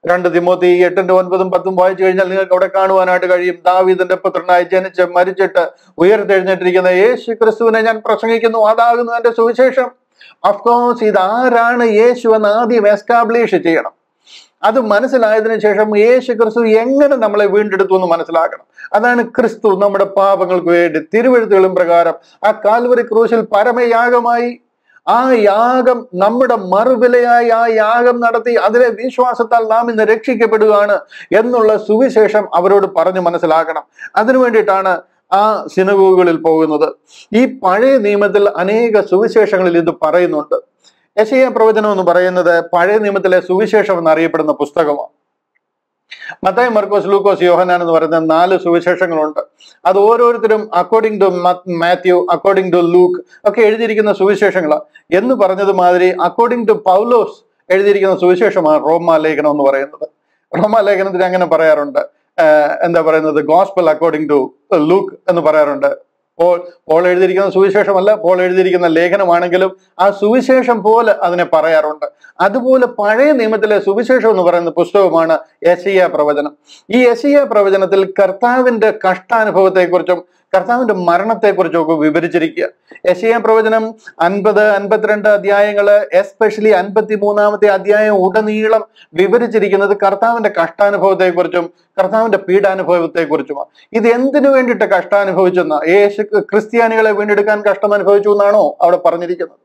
രണ്ട് തിമോത്തി എട്ടിന്റെ ഒൻപതും പത്തും വായിച്ചു കഴിഞ്ഞാൽ നിങ്ങൾക്ക് അവിടെ കാണുവാനായിട്ട് കഴിയും ദാവീദിന്റെ പുത്രനായി ജനിച്ച് മരിച്ചിട്ട് ഉയർത്തെഴുന്നേറ്റിരിക്കുന്ന യേശു ക്രിസ്തുവിനെ ഞാൻ പ്രസംഗിക്കുന്നു അതാകുന്നു എന്റെ സുവിശേഷം അഫ്കോഴ്സ് ഇത് ആരാണ് യേശു എന്ന് ആദ്യം എസ്റ്റാബ്ലിഷ് ചെയ്യണം അത് മനസ്സിലായതിനു ശേഷം യേശു ക്രിസ്തു എങ്ങനെ നമ്മളെ വീണ്ടെടുത്തു എന്ന് മനസ്സിലാക്കണം അതാണ് ക്രിസ്തു നമ്മുടെ പാപങ്ങൾക്ക് വേണ്ടി തിരുവഴുത്തുകളും പ്രകാരം ആ കാൽവരി ക്രൂശിൽ പരമയാഗമായി ആ യാഗം നമ്മുടെ മറുവിലയായി ആ യാഗം നടത്തി അതിലെ വിശ്വാസത്താൽ നാം ഇന്ന് രക്ഷിക്കപ്പെടുകയാണ് എന്നുള്ള സുവിശേഷം അവരോട് പറഞ്ഞു മനസ്സിലാക്കണം അതിനു വേണ്ടിയിട്ടാണ് ആ സിനഗോഗുകളിൽ പോകുന്നത് ഈ പഴയ നിയമത്തിൽ അനേക സുവിശേഷങ്ങളിൽ ഇത് പറയുന്നുണ്ട് യശയ പ്രവചനം എന്ന് പറയുന്നത് പഴയ നിയമത്തിലെ സുവിശേഷം എന്നറിയപ്പെടുന്ന പുസ്തകമാണ് മത്തായി മർക്കോസ് ലൂക്കോസ് യോഹനാൻ എന്ന് പറയുന്ന നാല് സുവിശേഷങ്ങളുണ്ട് അത് ഓരോരുത്തരും according to Matthew according to Luke ഒക്കെ എഴുതിയിരിക്കുന്ന സുവിശേഷങ്ങളാണ് എന്ന് പറഞ്ഞത് മാതിരി അക്കോർഡിംഗ് ടു പൗലോസ് എഴുതിയിരിക്കുന്ന സുവിശേഷമാണ് റോമ ലേഖനം എന്ന് പറയുന്നത് റോമ ലേഖനത്തിന് അങ്ങനെ പറയാറുണ്ട് ആഹ് എന്താ പറയുന്നത് ഗോസ്പൽ അക്കോർഡിംഗ് ടു ലൂക്ക് എന്ന് പറയാറുണ്ട് പോൾ പോൾ എഴുതിയിരിക്കുന്ന സുവിശേഷമല്ല പോൾ എഴുതിയിരിക്കുന്ന ലേഖനമാണെങ്കിലും ആ സുവിശേഷം പോലെ അതിനെ പറയാറുണ്ട് അതുപോലെ പഴയ നിയമത്തിലെ സുവിശേഷം എന്ന് പറയുന്ന പുസ്തകമാണ് യശയ്യ പ്രവചനം ഈ യശയ്യ പ്രവചനത്തിൽ കർത്താവിന്റെ കഷ്ടാനുഭവത്തെക്കുറിച്ചും കർത്താവിന്റെ മരണത്തെക്കുറിച്ചും ഒക്കെ വിവരിച്ചിരിക്കുക യശയ്യ പ്രവചനം അൻപത് അൻപത്തിരണ്ട് അധ്യായങ്ങള് എസ്പെഷ്യലി അൻപത്തി മൂന്നാമത്തെ അധ്യായം ഉടനീളം വിവരിച്ചിരിക്കുന്നത് കർത്താവിന്റെ കഷ്ടാനുഭവത്തെക്കുറിച്ചും കർത്താവിന്റെ പീഡാനുഭവത്തെക്കുറിച്ചുമാണ് ഇത് എന്തിനു വേണ്ടിയിട്ട് കഷ്ടാനുഭവിച്ചെന്ന യേശു ക്രിസ്ത്യാനികളെ വീണ്ടെടുക്കാൻ കഷ്ടം അനുഭവിച്ചു എന്നാണോ അവിടെ പറഞ്ഞിരിക്കുന്നത്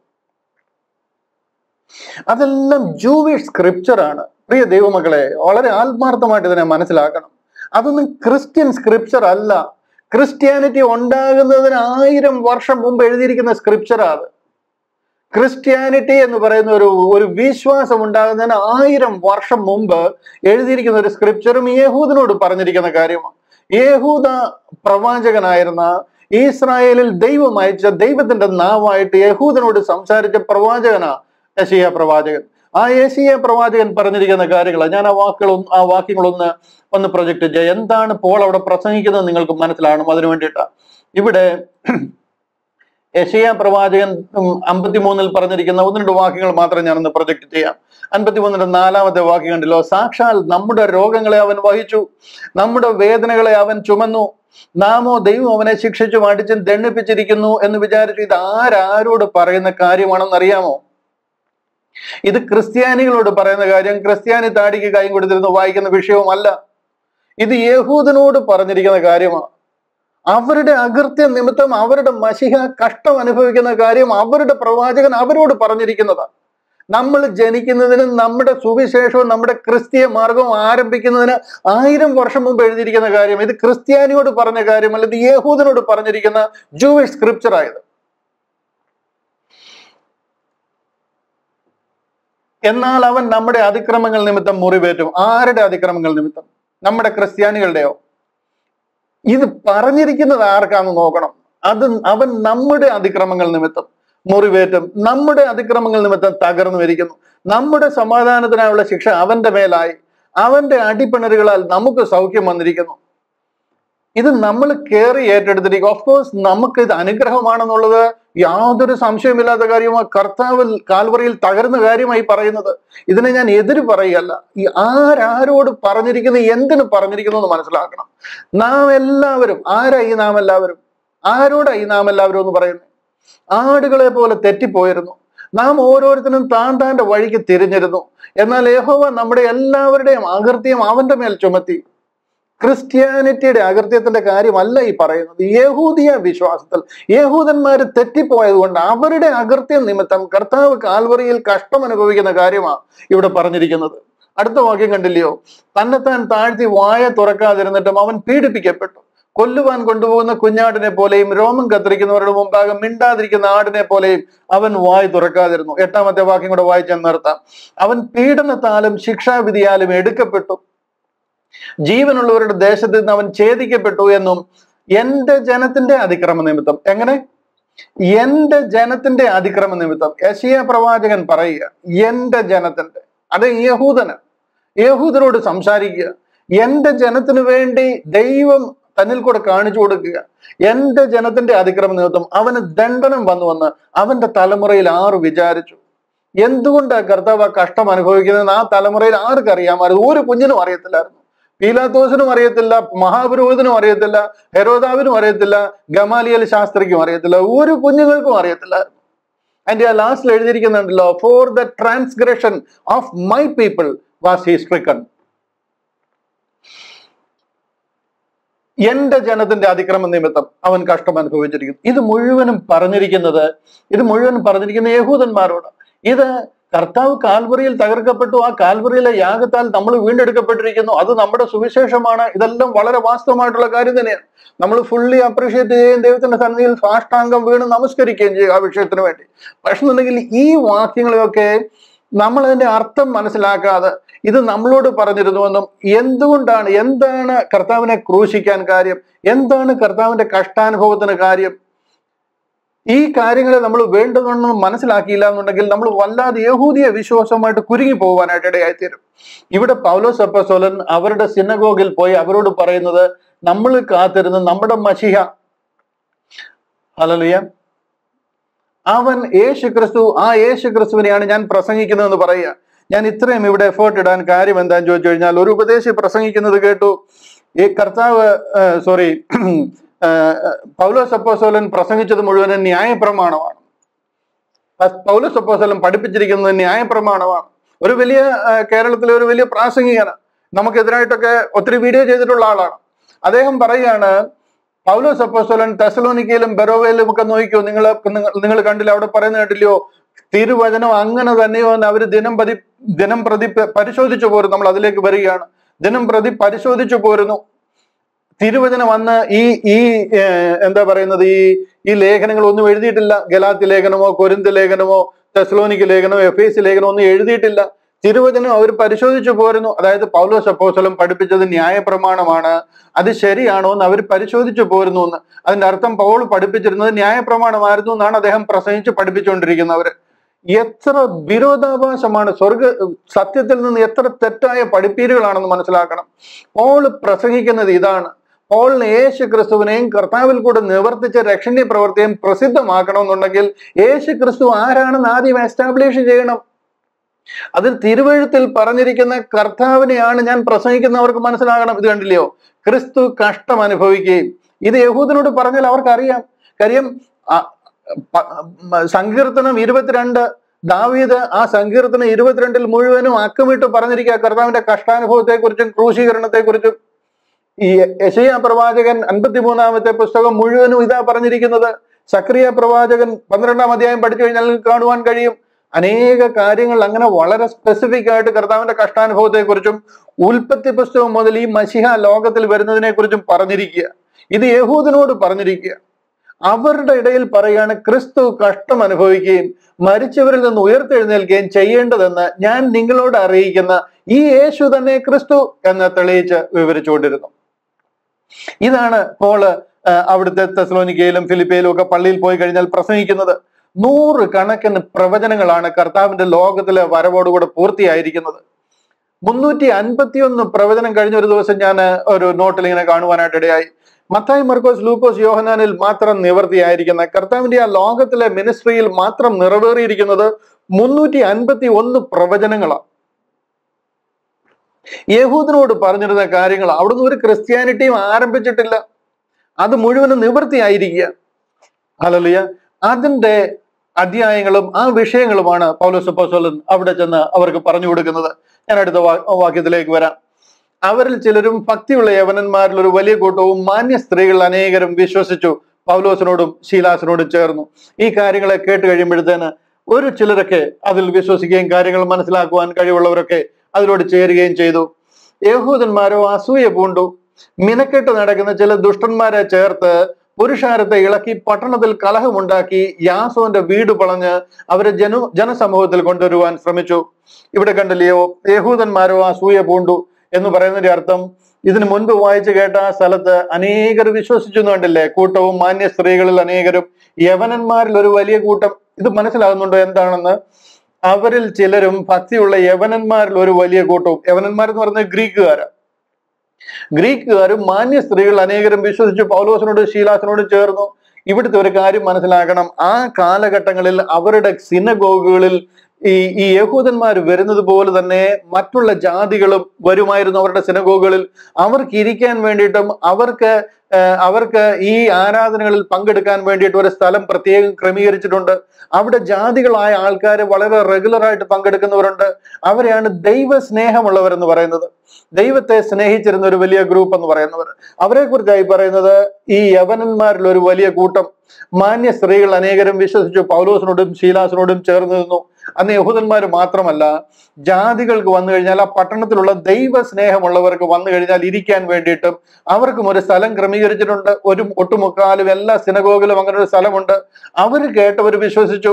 അതെല്ലാം ജൂവിഷ് സ്ക്രിപ്ചർ ആണ് പ്രിയ ദൈവമക്കളെ വളരെ ആത്മാർത്ഥമായിട്ട് ഇതിനെ മനസ്സിലാക്കണം അതൊന്നും ക്രിസ്ത്യൻ സ്ക്രിപ്ചർ അല്ല ക്രിസ്ത്യാനിറ്റി ഉണ്ടാകുന്നതിന് ആയിരം വർഷം മുമ്പ് എഴുതിയിരിക്കുന്ന സ്ക്രിപ്ചറാ അത് ക്രിസ്ത്യാനിറ്റി എന്ന് പറയുന്ന ഒരു ഒരു വിശ്വാസം ഉണ്ടാകുന്നതിന് ആയിരം വർഷം മുമ്പ് എഴുതിയിരിക്കുന്ന ഒരു സ്ക്രിപ്ചറും യേഹൂദിനോട് പറഞ്ഞിരിക്കുന്ന കാര്യമാണ് യേഹൂദ പ്രവാചകനായിരുന്ന ഇസ്രായേലിൽ ദൈവം അയച്ച ദൈവത്തിന്റെ നാവായിട്ട് യഹൂദനോട് സംസാരിച്ച പ്രവാചകനാ യശിയ പ്രവാചകൻ ആ യേശിയ പ്രവാചകൻ പറഞ്ഞിരിക്കുന്ന കാര്യങ്ങൾ ഞാൻ ആ വാക്കുകൾ ഒന്ന് ആ വാക്യങ്ങളൊന്ന് ഒന്ന് പ്രൊജക്ട് ചെയ്യാം എന്താണ് പോൾ അവിടെ പ്രസംഗിക്കുന്നത് നിങ്ങൾക്ക് മനസ്സിലാകണം അതിനു വേണ്ടിയിട്ടാ ഇവിടെ യശയ പ്രവാചകൻ അമ്പത്തിമൂന്നിൽ പറഞ്ഞിരിക്കുന്ന ഒന്ന് രണ്ട് വാക്യങ്ങൾ മാത്രം ഞാനൊന്ന് പ്രൊജക്ട് ചെയ്യാം അൻപത്തിമൂന്നിന്റെ നാലാമത്തെ വാക്യം കണ്ടല്ലോ സാക്ഷാൽ നമ്മുടെ രോഗങ്ങളെ അവൻ വഹിച്ചു നമ്മുടെ വേദനകളെ അവൻ ചുമന്നു നാമോ ദൈവം അവനെ ശിക്ഷിച്ചും അടിച്ചും ദണ്ണിപ്പിച്ചിരിക്കുന്നു എന്ന് വിചാരിച്ചു ഇത് ആരാരോട് പറയുന്ന കാര്യമാണെന്ന് അറിയാമോ ഇത് ക്രിസ്ത്യാനികളോട് പറയുന്ന കാര്യം ക്രിസ്ത്യാനി താടിക്ക് കൈ കൊടുത്തിരുന്ന് വായിക്കുന്ന വിഷയവുമല്ല ഇത് യഹൂദനോട് പറഞ്ഞിരിക്കുന്ന കാര്യമാണ് അവരുടെ അകൃത്യ നിമിത്തം അവരുടെ മഷിഹ കഷ്ടം അനുഭവിക്കുന്ന കാര്യം അവരുടെ പ്രവാചകൻ അവരോട് പറഞ്ഞിരിക്കുന്നതാണ് നമ്മൾ ജനിക്കുന്നതിന് നമ്മുടെ സുവിശേഷവും നമ്മുടെ ക്രിസ്തീയ മാർഗവും ആരംഭിക്കുന്നതിന് ആയിരം വർഷം മുമ്പ് എഴുതിയിരിക്കുന്ന കാര്യം ഇത് ക്രിസ്ത്യാനിയോട് പറഞ്ഞ കാര്യമല്ല ഇത് യഹൂദനോട് പറഞ്ഞിരിക്കുന്ന ജൂവിഷ് സ്ക്രിപ്ചർ ആയത് എന്നാൽ അവൻ നമ്മുടെ അതിക്രമങ്ങൾ നിമിത്തം മുറിവേറ്റും ആരുടെ അതിക്രമങ്ങൾ നിമിത്തം നമ്മുടെ ക്രിസ്ത്യാനികളുടെയോ ഇത് പറഞ്ഞിരിക്കുന്നത് ആർക്കാന്ന് നോക്കണം അത് അവൻ നമ്മുടെ അതിക്രമങ്ങൾ നിമിത്തം മുറിവേറ്റും നമ്മുടെ അതിക്രമങ്ങൾ നിമിത്തം തകർന്നു വരിക്കുന്നു നമ്മുടെ സമാധാനത്തിനായുള്ള ശിക്ഷ അവന്റെ മേലായി അവന്റെ അടിപ്പിണറുകളാൽ നമുക്ക് സൗഖ്യം വന്നിരിക്കുന്നു ഇത് നമ്മൾ കയറി ഏറ്റെടുത്തിരിക്കും ഓഫ് കോഴ്സ് നമുക്ക് ഇത് അനുഗ്രഹമാണെന്നുള്ളത് യാതൊരു സംശയമില്ലാത്ത കാര്യമാണ് കർത്താവിൽ കാൽവറിയിൽ തകർന്ന കാര്യമായി പറയുന്നത് ഇതിനെ ഞാൻ എതിര് പറയുകയല്ല ഈ ആരാരോട് പറഞ്ഞിരിക്കുന്നു എന്തിനു പറഞ്ഞിരിക്കുന്നു എന്ന് മനസ്സിലാക്കണം നാം എല്ലാവരും ആരാ ഈ നാം എല്ലാവരും ആരോടാ ഈ നാം എല്ലാവരും എന്ന് പറയുന്നത് ആടുകളെ പോലെ തെറ്റിപ്പോയിരുന്നു നാം ഓരോരുത്തരും താൻ താന്റെ വഴിക്ക് തിരിഞ്ഞിരുന്നു എന്നാൽ യഹോവ നമ്മുടെ എല്ലാവരുടെയും അകൃത്യം അവന്റെ മേൽ ചുമത്തി ക്രിസ്ത്യാനിറ്റിയുടെ അകൃത്യത്തിന്റെ കാര്യമല്ല ഈ പറയുന്നത് യഹൂദിയ വിശ്വാസത്തിൽ യഹൂദന്മാർ തെറ്റിപ്പോയത് കൊണ്ട് അവരുടെ അകൃത്യം നിമിത്തം കർത്താവ് കാൽവറിയിൽ കഷ്ടം അനുഭവിക്കുന്ന കാര്യമാണ് ഇവിടെ പറഞ്ഞിരിക്കുന്നത് അടുത്ത വാക്യം കണ്ടില്ലയോ തന്നെത്താൻ താഴ്ത്തി വായ തുറക്കാതിരുന്നിട്ടും അവൻ പീഡിപ്പിക്കപ്പെട്ടു കൊല്ലുവാൻ കൊണ്ടുപോകുന്ന കുഞ്ഞാടിനെ പോലെയും രോമം കത്തിരിക്കുന്നവരുടെ മുമ്പാകെ മിണ്ടാതിരിക്കുന്ന ആടിനെ പോലെയും അവൻ വായ് തുറക്കാതിരുന്നു എട്ടാമത്തെ വാക്യം കൂടെ വായിച്ചാൽ നിർത്താം അവൻ പീഡനത്താലും ശിക്ഷാവിധിയാലും എടുക്കപ്പെട്ടു ജീവനുള്ളവരുടെ ദേശത്ത് നിന്ന് അവൻ ഛേദിക്കപ്പെട്ടു എന്നും എന്റെ ജനത്തിന്റെ അതിക്രമ നിമിത്തം എങ്ങനെ എന്റെ ജനത്തിന്റെ അതിക്രമ നിമിത്തം യശിയ പ്രവാചകൻ പറയുക എന്റെ ജനത്തിന്റെ അത് യഹൂദന് യഹൂദനോട് സംസാരിക്കുക എന്റെ ജനത്തിനു വേണ്ടി ദൈവം തന്നിൽ കൂടെ കാണിച്ചു കൊടുക്കുക എന്റെ ജനത്തിന്റെ അതിക്രമ നിമിത്തം അവന് ദണ്ഡനം വന്നു വന്ന് അവന്റെ തലമുറയിൽ ആറ് വിചാരിച്ചു എന്തുകൊണ്ടാണ് കർത്താവ് ആ കഷ്ടം അനുഭവിക്കുന്നത് ആ തലമുറയിൽ ആർക്കറിയാമായിരുന്നു ഒരു കുഞ്ഞിനും അറിയത്തില്ലായിരുന്നു പീലാത്തോസിനും അറിയത്തില്ല മഹാപുരോഹിതനും അറിയത്തില്ല ഹെരോദാവിനും അറിയത്തില്ല ഗമാലിയൽ ശാസ്ത്രിക്കും അറിയത്തില്ല ഒരു കുഞ്ഞുങ്ങൾക്കും അറിയത്തില്ലായിരുന്നു അതിന്റെ ആ ലാസ്റ്റിൽ എഴുതിയിരിക്കുന്നുണ്ടല്ലോ for the transgression of my people was he stricken എന്റെ ജനത്തിന്റെ അതിക്രമ നിമിത്തം അവൻ കഷ്ടം അനുഭവിച്ചിരിക്കുന്നു ഇത് മുഴുവനും പറഞ്ഞിരിക്കുന്നത് ഇത് മുഴുവനും പറഞ്ഞിരിക്കുന്ന യഹൂദന്മാരോട് ഇത് കർത്താവ് കാൽവറിയിൽ തകർക്കപ്പെട്ടു ആ കാൽവറിയിലെ യാഗത്താൽ നമ്മൾ വീണ്ടെടുക്കപ്പെട്ടിരിക്കുന്നു അത് നമ്മുടെ സുവിശേഷമാണ് ഇതെല്ലാം വളരെ വാസ്തവമായിട്ടുള്ള കാര്യം തന്നെയാണ് നമ്മൾ ഫുള്ളി അപ്രീഷിയേറ്റ് ചെയ്യുകയും ദൈവത്തിന്റെ സന്നിധിയിൽ സാഷ്ടാംഗം വീണ് നമസ്കരിക്കുകയും ചെയ്യും ആ വിഷയത്തിന് വേണ്ടി പക്ഷെ എന്നുണ്ടെങ്കിൽ ഈ വാക്യങ്ങളെയൊക്കെ നമ്മൾ അതിന്റെ അർത്ഥം മനസ്സിലാക്കാതെ ഇത് നമ്മളോട് പറഞ്ഞിരുന്നുവെന്നും എന്തുകൊണ്ടാണ് എന്താണ് കർത്താവിനെ ക്രൂശിക്കാൻ കാര്യം എന്താണ് കർത്താവിന്റെ കഷ്ടാനുഭവത്തിന് കാര്യം ഈ കാര്യങ്ങളെ നമ്മൾ വേണ്ടതൊന്നും മനസ്സിലാക്കിയില്ല എന്നുണ്ടെങ്കിൽ നമ്മൾ വല്ലാതെ യഹൂദിയ വിശ്വാസമായിട്ട് കുരുങ്ങി പോകാനായിട്ട് ഇടയായിത്തീരും ഇവിടെ പൗലോസ് അപ്പസോലൻ അവരുടെ സിനഗോഗിൽ പോയി അവരോട് പറയുന്നത് നമ്മൾ കാത്തിരുന്ന നമ്മുടെ മഷിഹ ഹലലുയ അവൻ യേശു ക്രിസ്തു ആ യേശു ക്രിസ്തുവിനെയാണ് ഞാൻ പ്രസംഗിക്കുന്നതെന്ന് പറയുക ഞാൻ ഇത്രയും ഇവിടെ എഫേർട്ട് ഇടാൻ കാര്യം എന്താന്ന് ചോദിച്ചു കഴിഞ്ഞാൽ ഒരു ഉപദേശി പ്രസംഗിക്കുന്നത് കേട്ടു ഈ കർത്താവ് സോറി പൗലോസ് അപ്പോസോലൻ പ്രസംഗിച്ചത് മുഴുവനും ന്യായപ്രമാണമാണ് പൗലോസ് അപ്പോസോലൻ പഠിപ്പിച്ചിരിക്കുന്നത് ന്യായപ്രമാണമാണ് ഒരു വലിയ ആ, കേരളത്തിലെ ഒരു വലിയ പ്രാസംഗികനാണ് നമുക്കെതിരായിട്ടൊക്കെ ഒത്തിരി വീഡിയോ ചെയ്തിട്ടുള്ള ആളാണ് അദ്ദേഹം പറയുകയാണ് പൗലോസ് അപ്പോസ്തലൻ തെസലോനിക്കയിലും ബെറോവയിലും ഒക്കെ നോക്കിയോ നിങ്ങൾ നിങ്ങൾ കണ്ടില്ല അവിടെ പറയുന്ന കേട്ടില്ലയോ തിരുവചനം അങ്ങനെ തന്നെയോ എന്ന് അവർ ദിനം പ്രതി ദിനം പ്രതി പ- പരിശോധിച്ചു പോരുന്നു നമ്മൾ അതിലേക്ക് വരികയാണ് ദിനം പ്രതി പരിശോധിച്ചു പോരുന്നു തിരുവചനം അന്ന് ഈ ഈ ഏർ, എന്താ പറയുന്നത് ഈ ഈ ലേഖനങ്ങൾ ഒന്നും എഴുതിയിട്ടില്ല ഗലാത്തി ലേഖനമോ കൊരിന്ത് ലേഖനമോ തെസ്ലോനിക്ക് ലേഖനമോ എഫ് എസ് ലേഖനമോ ഒന്നും എഴുതിയിട്ടില്ല തിരുവചനം അവർ പരിശോധിച്ചു പോരുന്നു അതായത് പൗലോസ് അപ്പോസ്തലൻ പഠിപ്പിച്ചത് ന്യായപ്രമാണമാണ് അത് ശരിയാണോ എന്ന് അവർ പരിശോധിച്ചു പോരുന്നു എന്ന് അതിന്റെ അർത്ഥം പൗൾ പഠിപ്പിച്ചിരുന്നത് ന്യായപ്രമാണമായിരുന്നു എന്നാണ് അദ്ദേഹം പ്രസംഗിച്ച് പഠിപ്പിച്ചുകൊണ്ടിരിക്കുന്നവര് എത്ര വിരോധാഭാസമാണ് സ്വർഗ സത്യത്തിൽ നിന്ന് എത്ര തെറ്റായ പഠിപ്പീരുകളാണെന്ന് മനസ്സിലാക്കണം പൗൾ പ്രസംഗിക്കുന്നത് ഇതാണ് പൗളിന് യേശു ക്രിസ്തുവിനെയും കർത്താവിൽ കൂടെ നിവർത്തിച്ച രക്ഷണീയ പ്രവൃത്തിയും പ്രസിദ്ധമാക്കണമെന്നുണ്ടെങ്കിൽ യേശു ക്രിസ്തു ആരാണെന്ന് ആദ്യം എസ്റ്റാബ്ലിഷ് ചെയ്യണം അതിൽ തിരുവഴുത്തിൽ പറഞ്ഞിരിക്കുന്ന കർത്താവിനെയാണ് ഞാൻ പ്രസംഗിക്കുന്നവർക്ക് മനസ്സിലാകണം ഇത് കണ്ടില്ലയോ ക്രിസ്തു കഷ്ടം അനുഭവിക്കുകയും ഇത് യഹൂദനോട് പറഞ്ഞാൽ അവർക്കറിയാം കാര്യം ആ, പ- മ- സങ്കീർത്തനം ഇരുപത്തിരണ്ട് ദാവീദ് ആ സങ്കീർത്തനം ഇരുപത്തിരണ്ടിൽ മുഴുവനും അക്കമിട്ട് പറഞ്ഞിരിക്കുക കർത്താവിന്റെ കഷ്ടാനുഭവത്തെ കുറിച്ചും ക്രൂശീകരണത്തെ കുറിച്ചും ഈ യശയ പ്രവാചകൻ അൻപത്തിമൂന്നാമത്തെ പുസ്തകം മുഴുവനും ഇതാ പറഞ്ഞിരിക്കുന്നത് സക്രിയ പ്രവാചകൻ പന്ത്രണ്ടാം അധ്യായം പഠിച്ചു കഴിഞ്ഞാൽ നിങ്ങൾക്ക് കാണുവാൻ കഴിയും അനേക കാര്യങ്ങൾ അങ്ങനെ വളരെ സ്പെസിഫിക് ആയിട്ട് കർത്താവിന്റെ കഷ്ടാനുഭവത്തെ കുറിച്ചും ഉൽപ്പത്തി പുസ്തകം മുതൽ ഈ മഷിഹ ലോകത്തിൽ വരുന്നതിനെ കുറിച്ചും പറഞ്ഞിരിക്കുക ഇത് യഹൂദനോട് പറഞ്ഞിരിക്കുക അവരുടെ ഇടയിൽ പറയാണ് ക്രിസ്തു കഷ്ടം അനുഭവിക്കുകയും മരിച്ചവരിൽ നിന്ന് ഉയർത്തെഴുന്നേൽക്കുകയും ചെയ്യേണ്ടതെന്ന് ഞാൻ നിങ്ങളോട് അറിയിക്കുന്ന ഈ യേശു തന്നെ ക്രിസ്തു എന്ന് തെളിയിച്ച് വിവരിച്ചുകൊണ്ടിരുന്നു ഇതാണ് പോള് ആ, അവിടുത്തെ തെസ്ലോനിക്കയിലും ഫിലിപ്പയിലും ഒക്കെ പള്ളിയിൽ പോയി കഴിഞ്ഞാൽ പ്രസംഗിക്കുന്നത് നൂറ് കണക്കിന് പ്രവചനങ്ങളാണ് കർത്താവിന്റെ ലോകത്തിലെ വരവോടുകൂടെ പൂർത്തിയായിരിക്കുന്നത് മുന്നൂറ്റി അൻപത്തിയൊന്ന് പ്രവചനം കഴിഞ്ഞ ഒരു ദിവസം ഞാൻ ഒരു നോട്ടിൽ ഇങ്ങനെ കാണുവാനായിട്ട് ഇടയായി മത്തായി മർക്കോസ് ലൂക്കോസ് യോഹനാനിൽ മാത്രം നിവർത്തിയായിരിക്കുന്ന കർത്താവിന്റെ ആ ലോകത്തിലെ മിനിസ്ട്രിയിൽ മാത്രം നിറവേറിയിരിക്കുന്നത് മുന്നൂറ്റി അൻപത്തി ഒന്ന് പ്രവചനങ്ങളാണ് യഹൂദനോട് പറഞ്ഞിരുന്ന കാര്യങ്ങൾ അവിടുന്ന് ഒരു ക്രിസ്ത്യാനിറ്റിയും ആരംഭിച്ചിട്ടില്ല അത് മുഴുവനും നിവൃത്തിയായിരിക്കുക ഹലലിയ അതിന്റെ അധ്യായങ്ങളും ആ വിഷയങ്ങളുമാണ് പൗലോസ് അപ്പോസ്തലൻ അവിടെ ചെന്ന് അവർക്ക് പറഞ്ഞു കൊടുക്കുന്നത് ഞാൻ അടുത്ത വാ- വാക്യത്തിലേക്ക് വരാം അവരിൽ ചിലരും ഭക്തിയുള്ള യവനന്മാരിൽ ഒരു വലിയ കൂട്ടവും മാന്യ സ്ത്രീകൾ അനേകരും വിശ്വസിച്ചു പൗലോസിനോടും ശീലാസിനോടും ചേർന്നു ഈ കാര്യങ്ങളെ കേട്ട് കഴിയുമ്പോഴത്തേന് ഒരു ചിലരൊക്കെ അതിൽ വിശ്വസിക്കുകയും കാര്യങ്ങൾ മനസ്സിലാക്കുവാൻ കഴിവുള്ളവരൊക്കെ അതിലോട് ചേരുകയും ചെയ്തു യഹൂദന്മാരോ അസൂയ പൂണ്ടു മിനക്കെട്ട് നടക്കുന്ന ചില ദുഷ്ടന്മാരെ ചേർത്ത് പുരുഷാരത്തെ ഇളക്കി പട്ടണത്തിൽ കലഹമുണ്ടാക്കി യാസോന്റെ വീട് പളഞ്ഞ് അവരെ ജനു ജനസമൂഹത്തിൽ കൊണ്ടുവരുവാൻ ശ്രമിച്ചു ഇവിടെ കണ്ടില്ലയോ യഹൂദന്മാരോ അസൂയ പൂണ്ടു എന്ന് പറയുന്നതിന്റെ അർത്ഥം ഇതിനു മുൻപ് വായിച്ചു കേട്ട ആ സ്ഥലത്ത് അനേകർ വിശ്വസിച്ചു എന്ന് കണ്ടില്ലേ കൂട്ടവും മാന്യ സ്ത്രീകളിൽ അനേകരും യവനന്മാരിൽ ഒരു വലിയ കൂട്ടം ഇത് മനസ്സിലാകുന്നുണ്ടോ എന്താണെന്ന് അവരിൽ ചിലരും ഭക്തിയുള്ള യവനന്മാരിൽ ഒരു വലിയ കൂട്ടവും യവനന്മാർ എന്ന് പറയുന്നത് ഗ്രീക്കുകാരാ ഗ്രീക്കുകാരും മാന്യ സ്ത്രീകൾ അനേകരും വിശ്വസിച്ചു പൗലോസിനോട് ശീലാസിനോട് ചേർന്നു ഇവിടുത്തെ ഒരു കാര്യം മനസ്സിലാക്കണം ആ കാലഘട്ടങ്ങളിൽ അവരുടെ സിനഗോഗുകളിൽ ഈ ഈ യഹൂദന്മാർ വരുന്നത് പോലെ തന്നെ മറ്റുള്ള ജാതികളും വരുമായിരുന്നു അവരുടെ സിനഗോഗുകളിൽ അവർക്ക് ഇരിക്കാൻ വേണ്ടിയിട്ടും അവർക്ക് ഏഹ് അവർക്ക് ഈ ആരാധനകളിൽ പങ്കെടുക്കാൻ വേണ്ടിയിട്ട് ഒരു സ്ഥലം പ്രത്യേകം ക്രമീകരിച്ചിട്ടുണ്ട് അവിടെ ജാതികളായ ആൾക്കാർ വളരെ റെഗുലർ ആയിട്ട് പങ്കെടുക്കുന്നവരുണ്ട് അവരെയാണ് ദൈവ സ്നേഹമുള്ളവർ എന്ന് പറയുന്നത് ദൈവത്തെ സ്നേഹിച്ചിരുന്ന ഒരു വലിയ ഗ്രൂപ്പ് എന്ന് പറയുന്നവർ അവരെ കുറിച്ചായി പറയുന്നത് ഈ യവനന്മാരിൽ ഒരു വലിയ കൂട്ടം മാന്യ സ്ത്രീകൾ അനേകരും വിശ്വസിച്ചു പൗലോസിനോടും ശീലാസിനോടും ചേർന്ന് നിന്നു അന്ന് യഹൂദന്മാർ മാത്രമല്ല ജാതികൾക്ക് വന്നു കഴിഞ്ഞാൽ ആ പട്ടണത്തിലുള്ള ദൈവ സ്നേഹമുള്ളവർക്ക് വന്നു കഴിഞ്ഞാൽ ഇരിക്കാൻ വേണ്ടിയിട്ടും അവർക്കും ഒരു സ്ഥലം ക്രമീകരിച്ചിട്ടുണ്ട് ഒരു ഒട്ടുമുക്കാലും എല്ലാ സിനഗോഗിലും അങ്ങനെ ഒരു സ്ഥലമുണ്ട് അവർ കേട്ടവർ വിശ്വസിച്ചു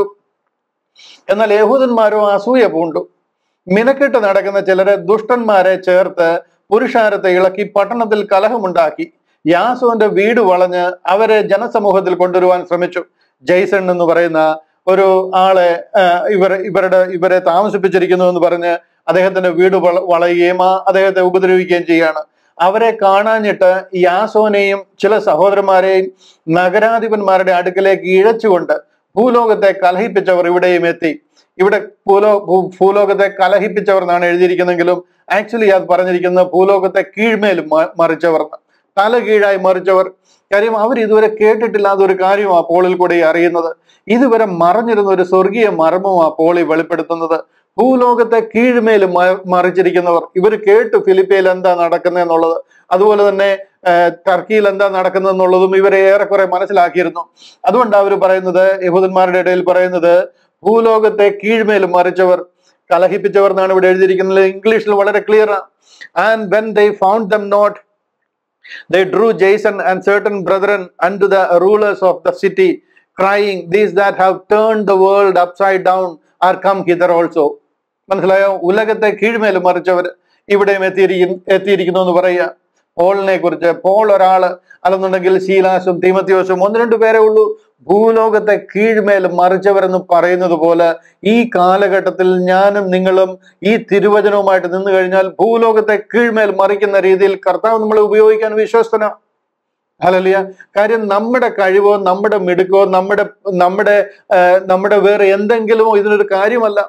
എന്നാൽ യഹൂദന്മാരോ അസൂയ പൂണ്ടു മിനക്കെട്ട് നടക്കുന്ന ചിലരെ ദുഷ്ടന്മാരെ ചേർത്ത് പുരുഷാരത്തെ ഇളക്കി പട്ടണത്തിൽ കലഹമുണ്ടാക്കി യാസോന്റെ വീട് വളഞ്ഞ് അവരെ ജനസമൂഹത്തിൽ കൊണ്ടുവരുവാൻ ശ്രമിച്ചു ജെയ്സൺ എന്ന് പറയുന്ന ഒരു ആളെ ആ, ഇവർ ഇവരുടെ ഇവരെ താമസിപ്പിച്ചിരിക്കുന്നു എന്ന് പറഞ്ഞ് അദ്ദേഹത്തിന്റെ വീട് വള വളയുകയും ആ അദ്ദേഹത്തെ ഉപദ്രവിക്കുകയും ചെയ്യാണ് അവരെ കാണാഞ്ഞിട്ട് യാസോനെയും ചില സഹോദരന്മാരെയും നഗരാധിപന്മാരുടെ അടുക്കലേക്ക് ഇഴച്ചുകൊണ്ട് ഭൂലോകത്തെ കലഹിപ്പിച്ചവർ ഇവിടെയും എത്തി ഇവിടെ ഭൂലോ ഭൂ- ഭൂലോകത്തെ കലഹിപ്പിച്ചവർ എന്നാണ് എഴുതിയിരിക്കുന്നെങ്കിലും ആക്ച്വലി അത് പറഞ്ഞിരിക്കുന്നത് ഭൂലോകത്തെ കീഴ്മേൽ മ- മറിച്ചവർ എന്ന്. തല കീഴായി മറിച്ചവർ കാര്യം അവർ ഇതുവരെ കേട്ടിട്ടില്ലാത്ത ഒരു കാര്യമാണ് പോളിൽ കൂടെ ഈ അറിയുന്നത് ഇതുവരെ മറഞ്ഞിരുന്ന ഒരു സ്വർഗീയ മർമ്മമാണ് പോളി വെളിപ്പെടുത്തുന്നത് ഭൂലോകത്തെ കീഴ്മേൽ മ- മറിച്ചിരിക്കുന്നവർ ഇവർ കേട്ടു ഫിലിപ്പയിൽ എന്താ നടക്കുന്നത് എന്നുള്ളത് അതുപോലെ തന്നെ ആഹ്, ടർക്കിയിൽ എന്താ നടക്കുന്നത് എന്നുള്ളതും ഇവരെ ഏറെക്കുറെ മനസ്സിലാക്കിയിരുന്നു അതുകൊണ്ടാണ് അവർ പറയുന്നത് യഹൂദന്മാരുടെ ഇടയിൽ പറയുന്നത് ഭൂലോകത്തെ കീഴ്മേൽ മറിച്ചവർ കലഹിപ്പിച്ചവർ എന്നാണ് ഇവിടെ എഴുതിയിരിക്കുന്നത് ഇംഗ്ലീഷിൽ വളരെ clear and when they found them not they drew Jason and certain brethren unto the rulers of the city, crying, These that have turned the world upside down are come hither also. മനസ്സിലായോ ഉലകത്തെ കീഴ്മേൽ മറിച്ചവർ ഇവിടെയും എത്തിയിരിക്കുന്നു എത്തിയിരിക്കുന്നു എന്ന് പറയുക പോളിനെ കുറിച്ച് Paul ഒരാള് അല്ലെന്നുണ്ടെങ്കിൽ ശീലാസും തീമത്യോസും ഒന്ന് രണ്ട് പേരേ ഉള്ളൂ ഭൂലോകത്തെ കീഴ്മേൽ മറിച്ചവരെന്ന് പറയുന്നത് പോലെ ഈ കാലഘട്ടത്തിൽ ഞാനും നിങ്ങളും ഈ തിരുവചനവുമായിട്ട് നിന്നു കഴിഞ്ഞാൽ ഭൂലോകത്തെ കീഴ്മേൽ മറിക്കുന്ന രീതിയിൽ കർത്താവ് നമ്മളെ ഉപയോഗിക്കാൻ വിശ്വസ്തന ഹലലിയ കാര്യം നമ്മുടെ കഴിവോ നമ്മുടെ മിടുക്കോ നമ്മുടെ നമ്മുടെ ആ, നമ്മുടെ വേറെ എന്തെങ്കിലുമോ ഇതിനൊരു കാര്യമല്ല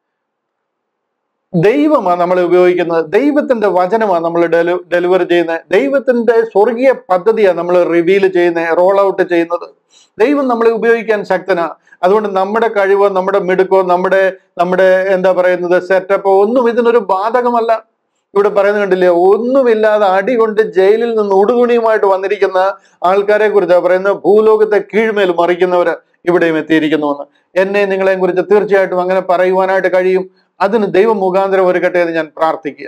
ദൈവമാണ് നമ്മളെ ഉപയോഗിക്കുന്നത് ദൈവത്തിന്റെ വചനമാണ് നമ്മൾ ഡെലി ഡെലിവർ ചെയ്യുന്നത് ദൈവത്തിന്റെ സ്വർഗീയ പദ്ധതിയാണ് നമ്മൾ റിവീൽ ചെയ്യുന്നത് റോൾ ഔട്ട് ചെയ്യുന്നത് ദൈവം നമ്മളെ ഉപയോഗിക്കാൻ ശക്തനാ അതുകൊണ്ട് നമ്മുടെ കഴിവോ നമ്മുടെ മിടുക്കോ നമ്മുടെ നമ്മുടെ എന്താ പറയുന്നത് സെറ്റപ്പോ ഒന്നും ഇതിനൊരു ബാധകമല്ല ഇവിടെ പറയുന്നത് കണ്ടില്ലേ ഒന്നുമില്ലാതെ അടി കൊണ്ട് ജയിലിൽ നിന്ന് ഉടുതുണിയുമായിട്ട് വന്നിരിക്കുന്ന ആൾക്കാരെ കുറിച്ചാണ് പറയുന്നത് ഭൂലോകത്തെ കീഴ്മേൽ മറിക്കുന്നവര് ഇവിടെയും എത്തിയിരിക്കുന്നു എന്ന് എന്നെ നിങ്ങളെയും കുറിച്ച് തീർച്ചയായിട്ടും അങ്ങനെ പറയുവാനായിട്ട് കഴിയും അതിന് ദൈവം മുഖാന്തരം ഒരുക്കട്ടെ എന്ന് ഞാൻ പ്രാർത്ഥിക്കുക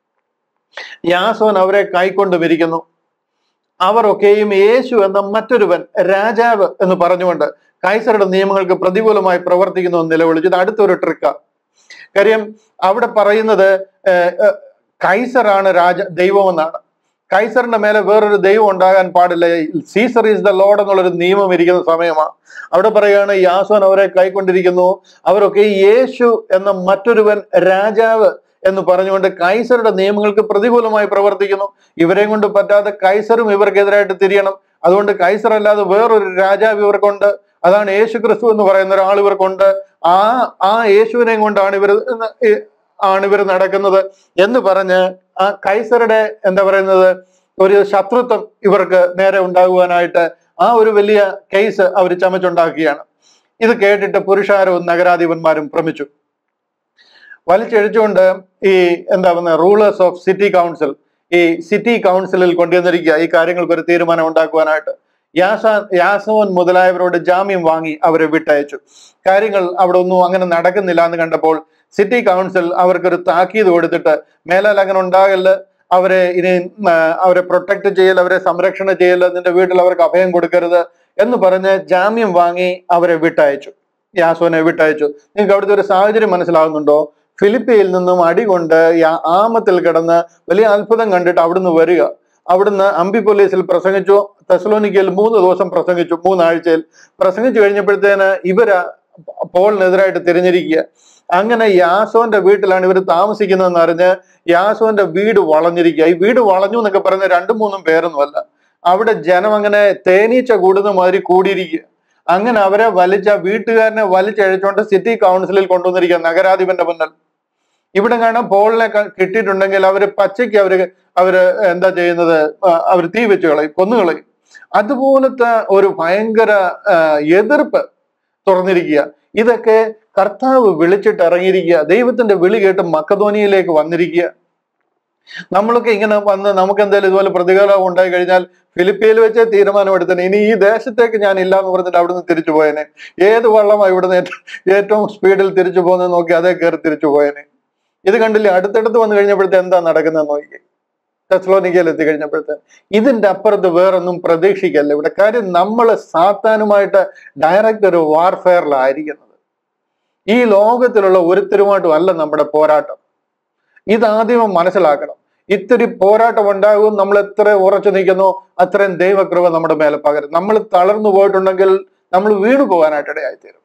യാസോൻ അവരെ കൈക്കൊണ്ട് വിരിക്കുന്നു അവർ ഒക്കെയും യേശു എന്ന മറ്റൊരുവൻ രാജാവ് എന്ന് പറഞ്ഞുകൊണ്ട് കൈസറുടെ നിയമങ്ങൾക്ക് പ്രതികൂലമായി പ്രവർത്തിക്കുന്നു എന്ന് നിലവിളിച്ചു ഇത് അടുത്തൊരു ട്രിക്ക കാര്യം അവിടെ പറയുന്നത് ഏർ, ഏർ, കൈസറാണ് രാജ ദൈവമെന്നാണ് കൈസറിന്റെ മേലെ വേറൊരു ദൈവം ഉണ്ടാകാൻ പാടില്ല സീസർ ഈസ് ദ ലോഡ് എന്നുള്ളൊരു നിയമം ഇരിക്കുന്ന സമയമാണ് അവിടെ പറയുകയാണ് യാസോൻ അവരെ കൈക്കൊണ്ടിരിക്കുന്നു അവരൊക്കെ യേശു എന്ന മറ്റൊരുവൻ രാജാവ് എന്ന് പറഞ്ഞുകൊണ്ട് കൈസറുടെ നിയമങ്ങൾക്ക് പ്രതികൂലമായി പ്രവർത്തിക്കുന്നു ഇവരെയും കൊണ്ട് പറ്റാതെ കൈസറും ഇവർക്കെതിരായിട്ട് തിരിയണം അതുകൊണ്ട് കൈസർ അല്ലാതെ വേറൊരു രാജാവ് ഇവർക്കുണ്ട് അതാണ് യേശു ക്രിസ്തു എന്ന് പറയുന്ന ഒരാൾ ഇവർക്കുണ്ട് ആ ആ യേശുവിനെയും കൊണ്ടാണ് ഇവർ ആണ് ഇവർ നടക്കുന്നത് എന്ന് പറഞ്ഞ് ആ കൈസറുടെ എന്താ പറയുന്നത് ഒരു ശത്രുത്വം ഇവർക്ക് നേരെ ഉണ്ടാകുവാനായിട്ട് ആ ഒരു വലിയ കേസ് അവർ ചമച്ചുണ്ടാക്കുകയാണ് ഇത് കേട്ടിട്ട് പുരുഷാരവും നഗരാധിപന്മാരും ഭ്രമിച്ചു വലിച്ചഴിച്ചുകൊണ്ട് ഈ എന്താ പറയുക റൂളേഴ്സ് ഓഫ് സിറ്റി കൗൺസിൽ ഈ സിറ്റി കൗൺസിലിൽ കൊണ്ടുവന്നിരിക്കുക ഈ കാര്യങ്ങൾക്ക് ഒരു തീരുമാനം ഉണ്ടാക്കുവാനായിട്ട് യാസാ യാസോൻ മുതലായവരോട് ജാമ്യം വാങ്ങി അവരെ വിട്ടയച്ചു കാര്യങ്ങൾ അവിടെ ഒന്നും അങ്ങനെ നടക്കുന്നില്ല എന്ന് കണ്ടപ്പോൾ സിറ്റി കൗൺസിൽ അവർക്കൊരു താക്കീത് കൊടുത്തിട്ട് മേലാൽ അങ്ങനെ ഉണ്ടാകല് അവരെ ഇനി ആ, അവരെ പ്രൊട്ടക്ട് ചെയ്യൽ അവരെ സംരക്ഷണം ചെയ്യൽ നിന്റെ വീട്ടിൽ അവർക്ക് അഭയം കൊടുക്കരുത് എന്ന് പറഞ്ഞ് ജാമ്യം വാങ്ങി അവരെ വിട്ടയച്ചു യാസോനെ വിട്ടയച്ചു നിങ്ങൾക്ക് അവിടുത്തെ ഒരു സാഹചര്യം മനസ്സിലാകുന്നുണ്ടോ ഫിലിപ്പിയിൽ നിന്നും അടികൊണ്ട് യാ- ആമത്തിൽ കിടന്ന് വലിയ അത്ഭുതം കണ്ടിട്ട് അവിടുന്ന് വരിക അവിടുന്ന് അംബിപൊലീസിൽ പ്രസംഗിച്ചു തെസലോനിക്കയിൽ മൂന്ന് ദിവസം പ്രസംഗിച്ചു മൂന്നാഴ്ചയിൽ പ്രസംഗിച്ചു കഴിഞ്ഞപ്പോഴത്തേന് ഇവര് പോളിനെതിരായിട്ട് തിരിഞ്ഞിരിക്കുക അങ്ങനെ യാസോന്റെ വീട്ടിലാണ് ഇവർ താമസിക്കുന്നതെന്ന് അറിഞ്ഞ് യാസോന്റെ വീട് വളഞ്ഞിരിക്കുക ഈ വീട് വളഞ്ഞു എന്നൊക്കെ പറഞ്ഞ രണ്ടും മൂന്നും പേരൊന്നുമല്ല അവിടെ ജനം അങ്ങനെ തേനീച്ച കൂടുന്ന മാതിരി കൂടിയിരിക്കുക അങ്ങനെ അവരെ വലിച്ച വീട്ടുകാരനെ വലിച്ചഴിച്ചുകൊണ്ട് സിറ്റി കൗൺസിലിൽ കൊണ്ടുവന്നിരിക്കുക നഗരാധിപന്റെ മുന്നിൽ ഇവിടെ കാണാൻ പോളിനെ ക- കിട്ടിയിട്ടുണ്ടെങ്കിൽ അവര് പച്ചയ്ക്ക് അവര് അവര് എന്താ ചെയ്യുന്നത് ആ, അവര് തീ വെച്ച് കളയും കൊന്നുകളയും അതുപോലത്തെ ഒരു ഭയങ്കര ആ, എതിർപ്പ് തുറന്നിരിക്കുക ഇതൊക്കെ കർത്താവ് വിളിച്ചിട്ട് ഇറങ്ങിയിരിക്കുക ദൈവത്തിന്റെ വിളി കേട്ട് മക്കധോനിയിലേക്ക് വന്നിരിക്കുക നമ്മളൊക്കെ ഇങ്ങനെ വന്ന് നമുക്ക് എന്തായാലും ഇതുപോലെ പ്രതികാരം ഉണ്ടായി കഴിഞ്ഞാൽ ഫിലിപ്പീനിൽ വെച്ച് തീരുമാനമെടുത്തന്നെ ഇനി ഈ ദേശത്തേക്ക് ഞാൻ ഇല്ല എന്ന് പറഞ്ഞിട്ട് അവിടുന്ന് തിരിച്ചു പോയേനെ ഏത് വള്ളമാണ് ഇവിടുന്ന് ഏറ്റവും ഏറ്റവും സ്പീഡിൽ തിരിച്ചു പോകുന്നത് നോക്കി അതേ കയറി തിരിച്ചു പോയേനെ ഇത് കണ്ടില്ലേ അടുത്തടുത്ത് വന്നു കഴിഞ്ഞപ്പോഴത്തെ എന്താ നടക്കുന്നത് നോക്കി ടെസ്ലോനിക്കയിൽ എത്തിക്കഴിഞ്ഞപ്പോഴത്തെ ഇതിന്റെ അപ്പുറത്ത് വേറൊന്നും പ്രതീക്ഷിക്കല്ല ഇവിടെ കാര്യം നമ്മൾ സാത്താനുമായിട്ട് ഡയറക്റ്റ് ഒരു വാർഫെയറിലായിരിക്കുന്നത് ഈ ലോകത്തിലുള്ള ഒരുത്തരുമായിട്ടും അല്ല നമ്മുടെ പോരാട്ടം ഇതാദ്യം മനസ്സിലാക്കണം ഇത്തിരി പോരാട്ടം ഉണ്ടാകും നമ്മൾ എത്ര ഉറച്ചു നിൽക്കുന്നു അത്രയും ദൈവകൃപ നമ്മുടെ മേലെ പകരും നമ്മൾ തളർന്നു പോയിട്ടുണ്ടെങ്കിൽ നമ്മൾ വീണു പോകാനായിട്ട് ഇടയായിത്തീരും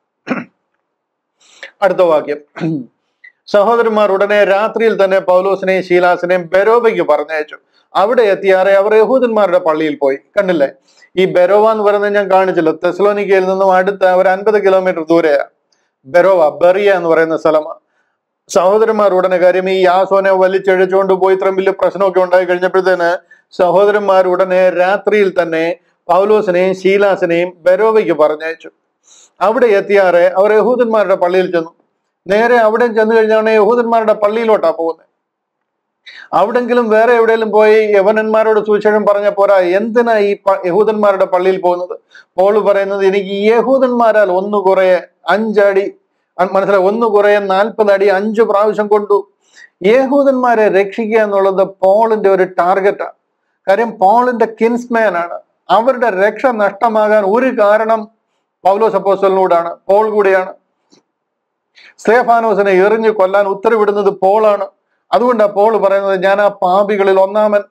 അടുത്ത വാക്യം സഹോദരന്മാർ ഉടനെ രാത്രിയിൽ തന്നെ പൗലോസിനെയും ശീലാസിനെയും ബെരോബയ്ക്ക് പറഞ്ഞയച്ചു അവിടെ എത്തിയാറെ അവർ യഹൂദന്മാരുടെ പള്ളിയിൽ പോയി കണ്ടില്ലേ ഈ ബെരോവ എന്ന് പറയുന്നത് ഞാൻ കാണിച്ചല്ലോ തെസ്ലോനിക്കയിൽ നിന്നും അടുത്ത ഒരു അൻപത് കിലോമീറ്റർ ദൂരെയാ ബെരോവ ബെറിയ എന്ന് പറയുന്ന സ്ഥലമാണ് സഹോദരന്മാർ ഉടനെ കാര്യം ഈ യാസോനെ വലിച്ചഴിച്ചുകൊണ്ട് പോയി ഇത്രയും വലിയ പ്രശ്നമൊക്കെ ഉണ്ടായി കഴിഞ്ഞപ്പോഴത്തേന് സഹോദരന്മാർ ഉടനെ രാത്രിയിൽ തന്നെ പൗലോസിനെയും ശീലാസിനെയും ബെരോവയ്ക്ക് പറഞ്ഞയച്ചു അവിടെ എത്തിയാറെ അവർ യഹൂദന്മാരുടെ പള്ളിയിൽ ചെന്നു നേരെ അവിടെ ചെന്ന് കഴിഞ്ഞാണ് യഹൂദന്മാരുടെ പള്ളിയിലോട്ടാ പോകുന്നത് അവിടെങ്കിലും വേറെ എവിടെയെങ്കിലും പോയി യവനന്മാരോട് സുവിശേഷം പറഞ്ഞ പോരാ എന്തിനാ ഈ പ- യഹൂദന്മാരുടെ പള്ളിയിൽ പോകുന്നത് പോള് പറയുന്നത് എനിക്ക് ഈ യഹൂദന്മാരാൽ ഒന്ന് കുറെ അഞ്ചടി അ- മനസ്സിലായി ഒന്ന് കുറെ നാൽപ്പത് അടി അഞ്ച് പ്രാവശ്യം കൊണ്ടു യഹൂദന്മാരെ രക്ഷിക്കുക എന്നുള്ളത് പോളിന്റെ ഒരു ടാർഗറ്റാണ് കാര്യം പോളിന്റെ കിൻസ്മാൻ ആണ് അവരുടെ രക്ഷ നഷ്ടമാകാൻ ഒരു കാരണം പൗലോസ് അപ്പോസ്റ്റലിനോടാണ് പോൾ കൂടിയാണ് സ്തേഫാനോസിനെ എറിഞ്ഞു കൊല്ലാൻ ഉത്തരവിടുന്നത് പോളാണ് അതുകൊണ്ടാണ് പോൾ പറയുന്നത് ഞാൻ ആ പാപികളിൽ ഒന്നാമൻ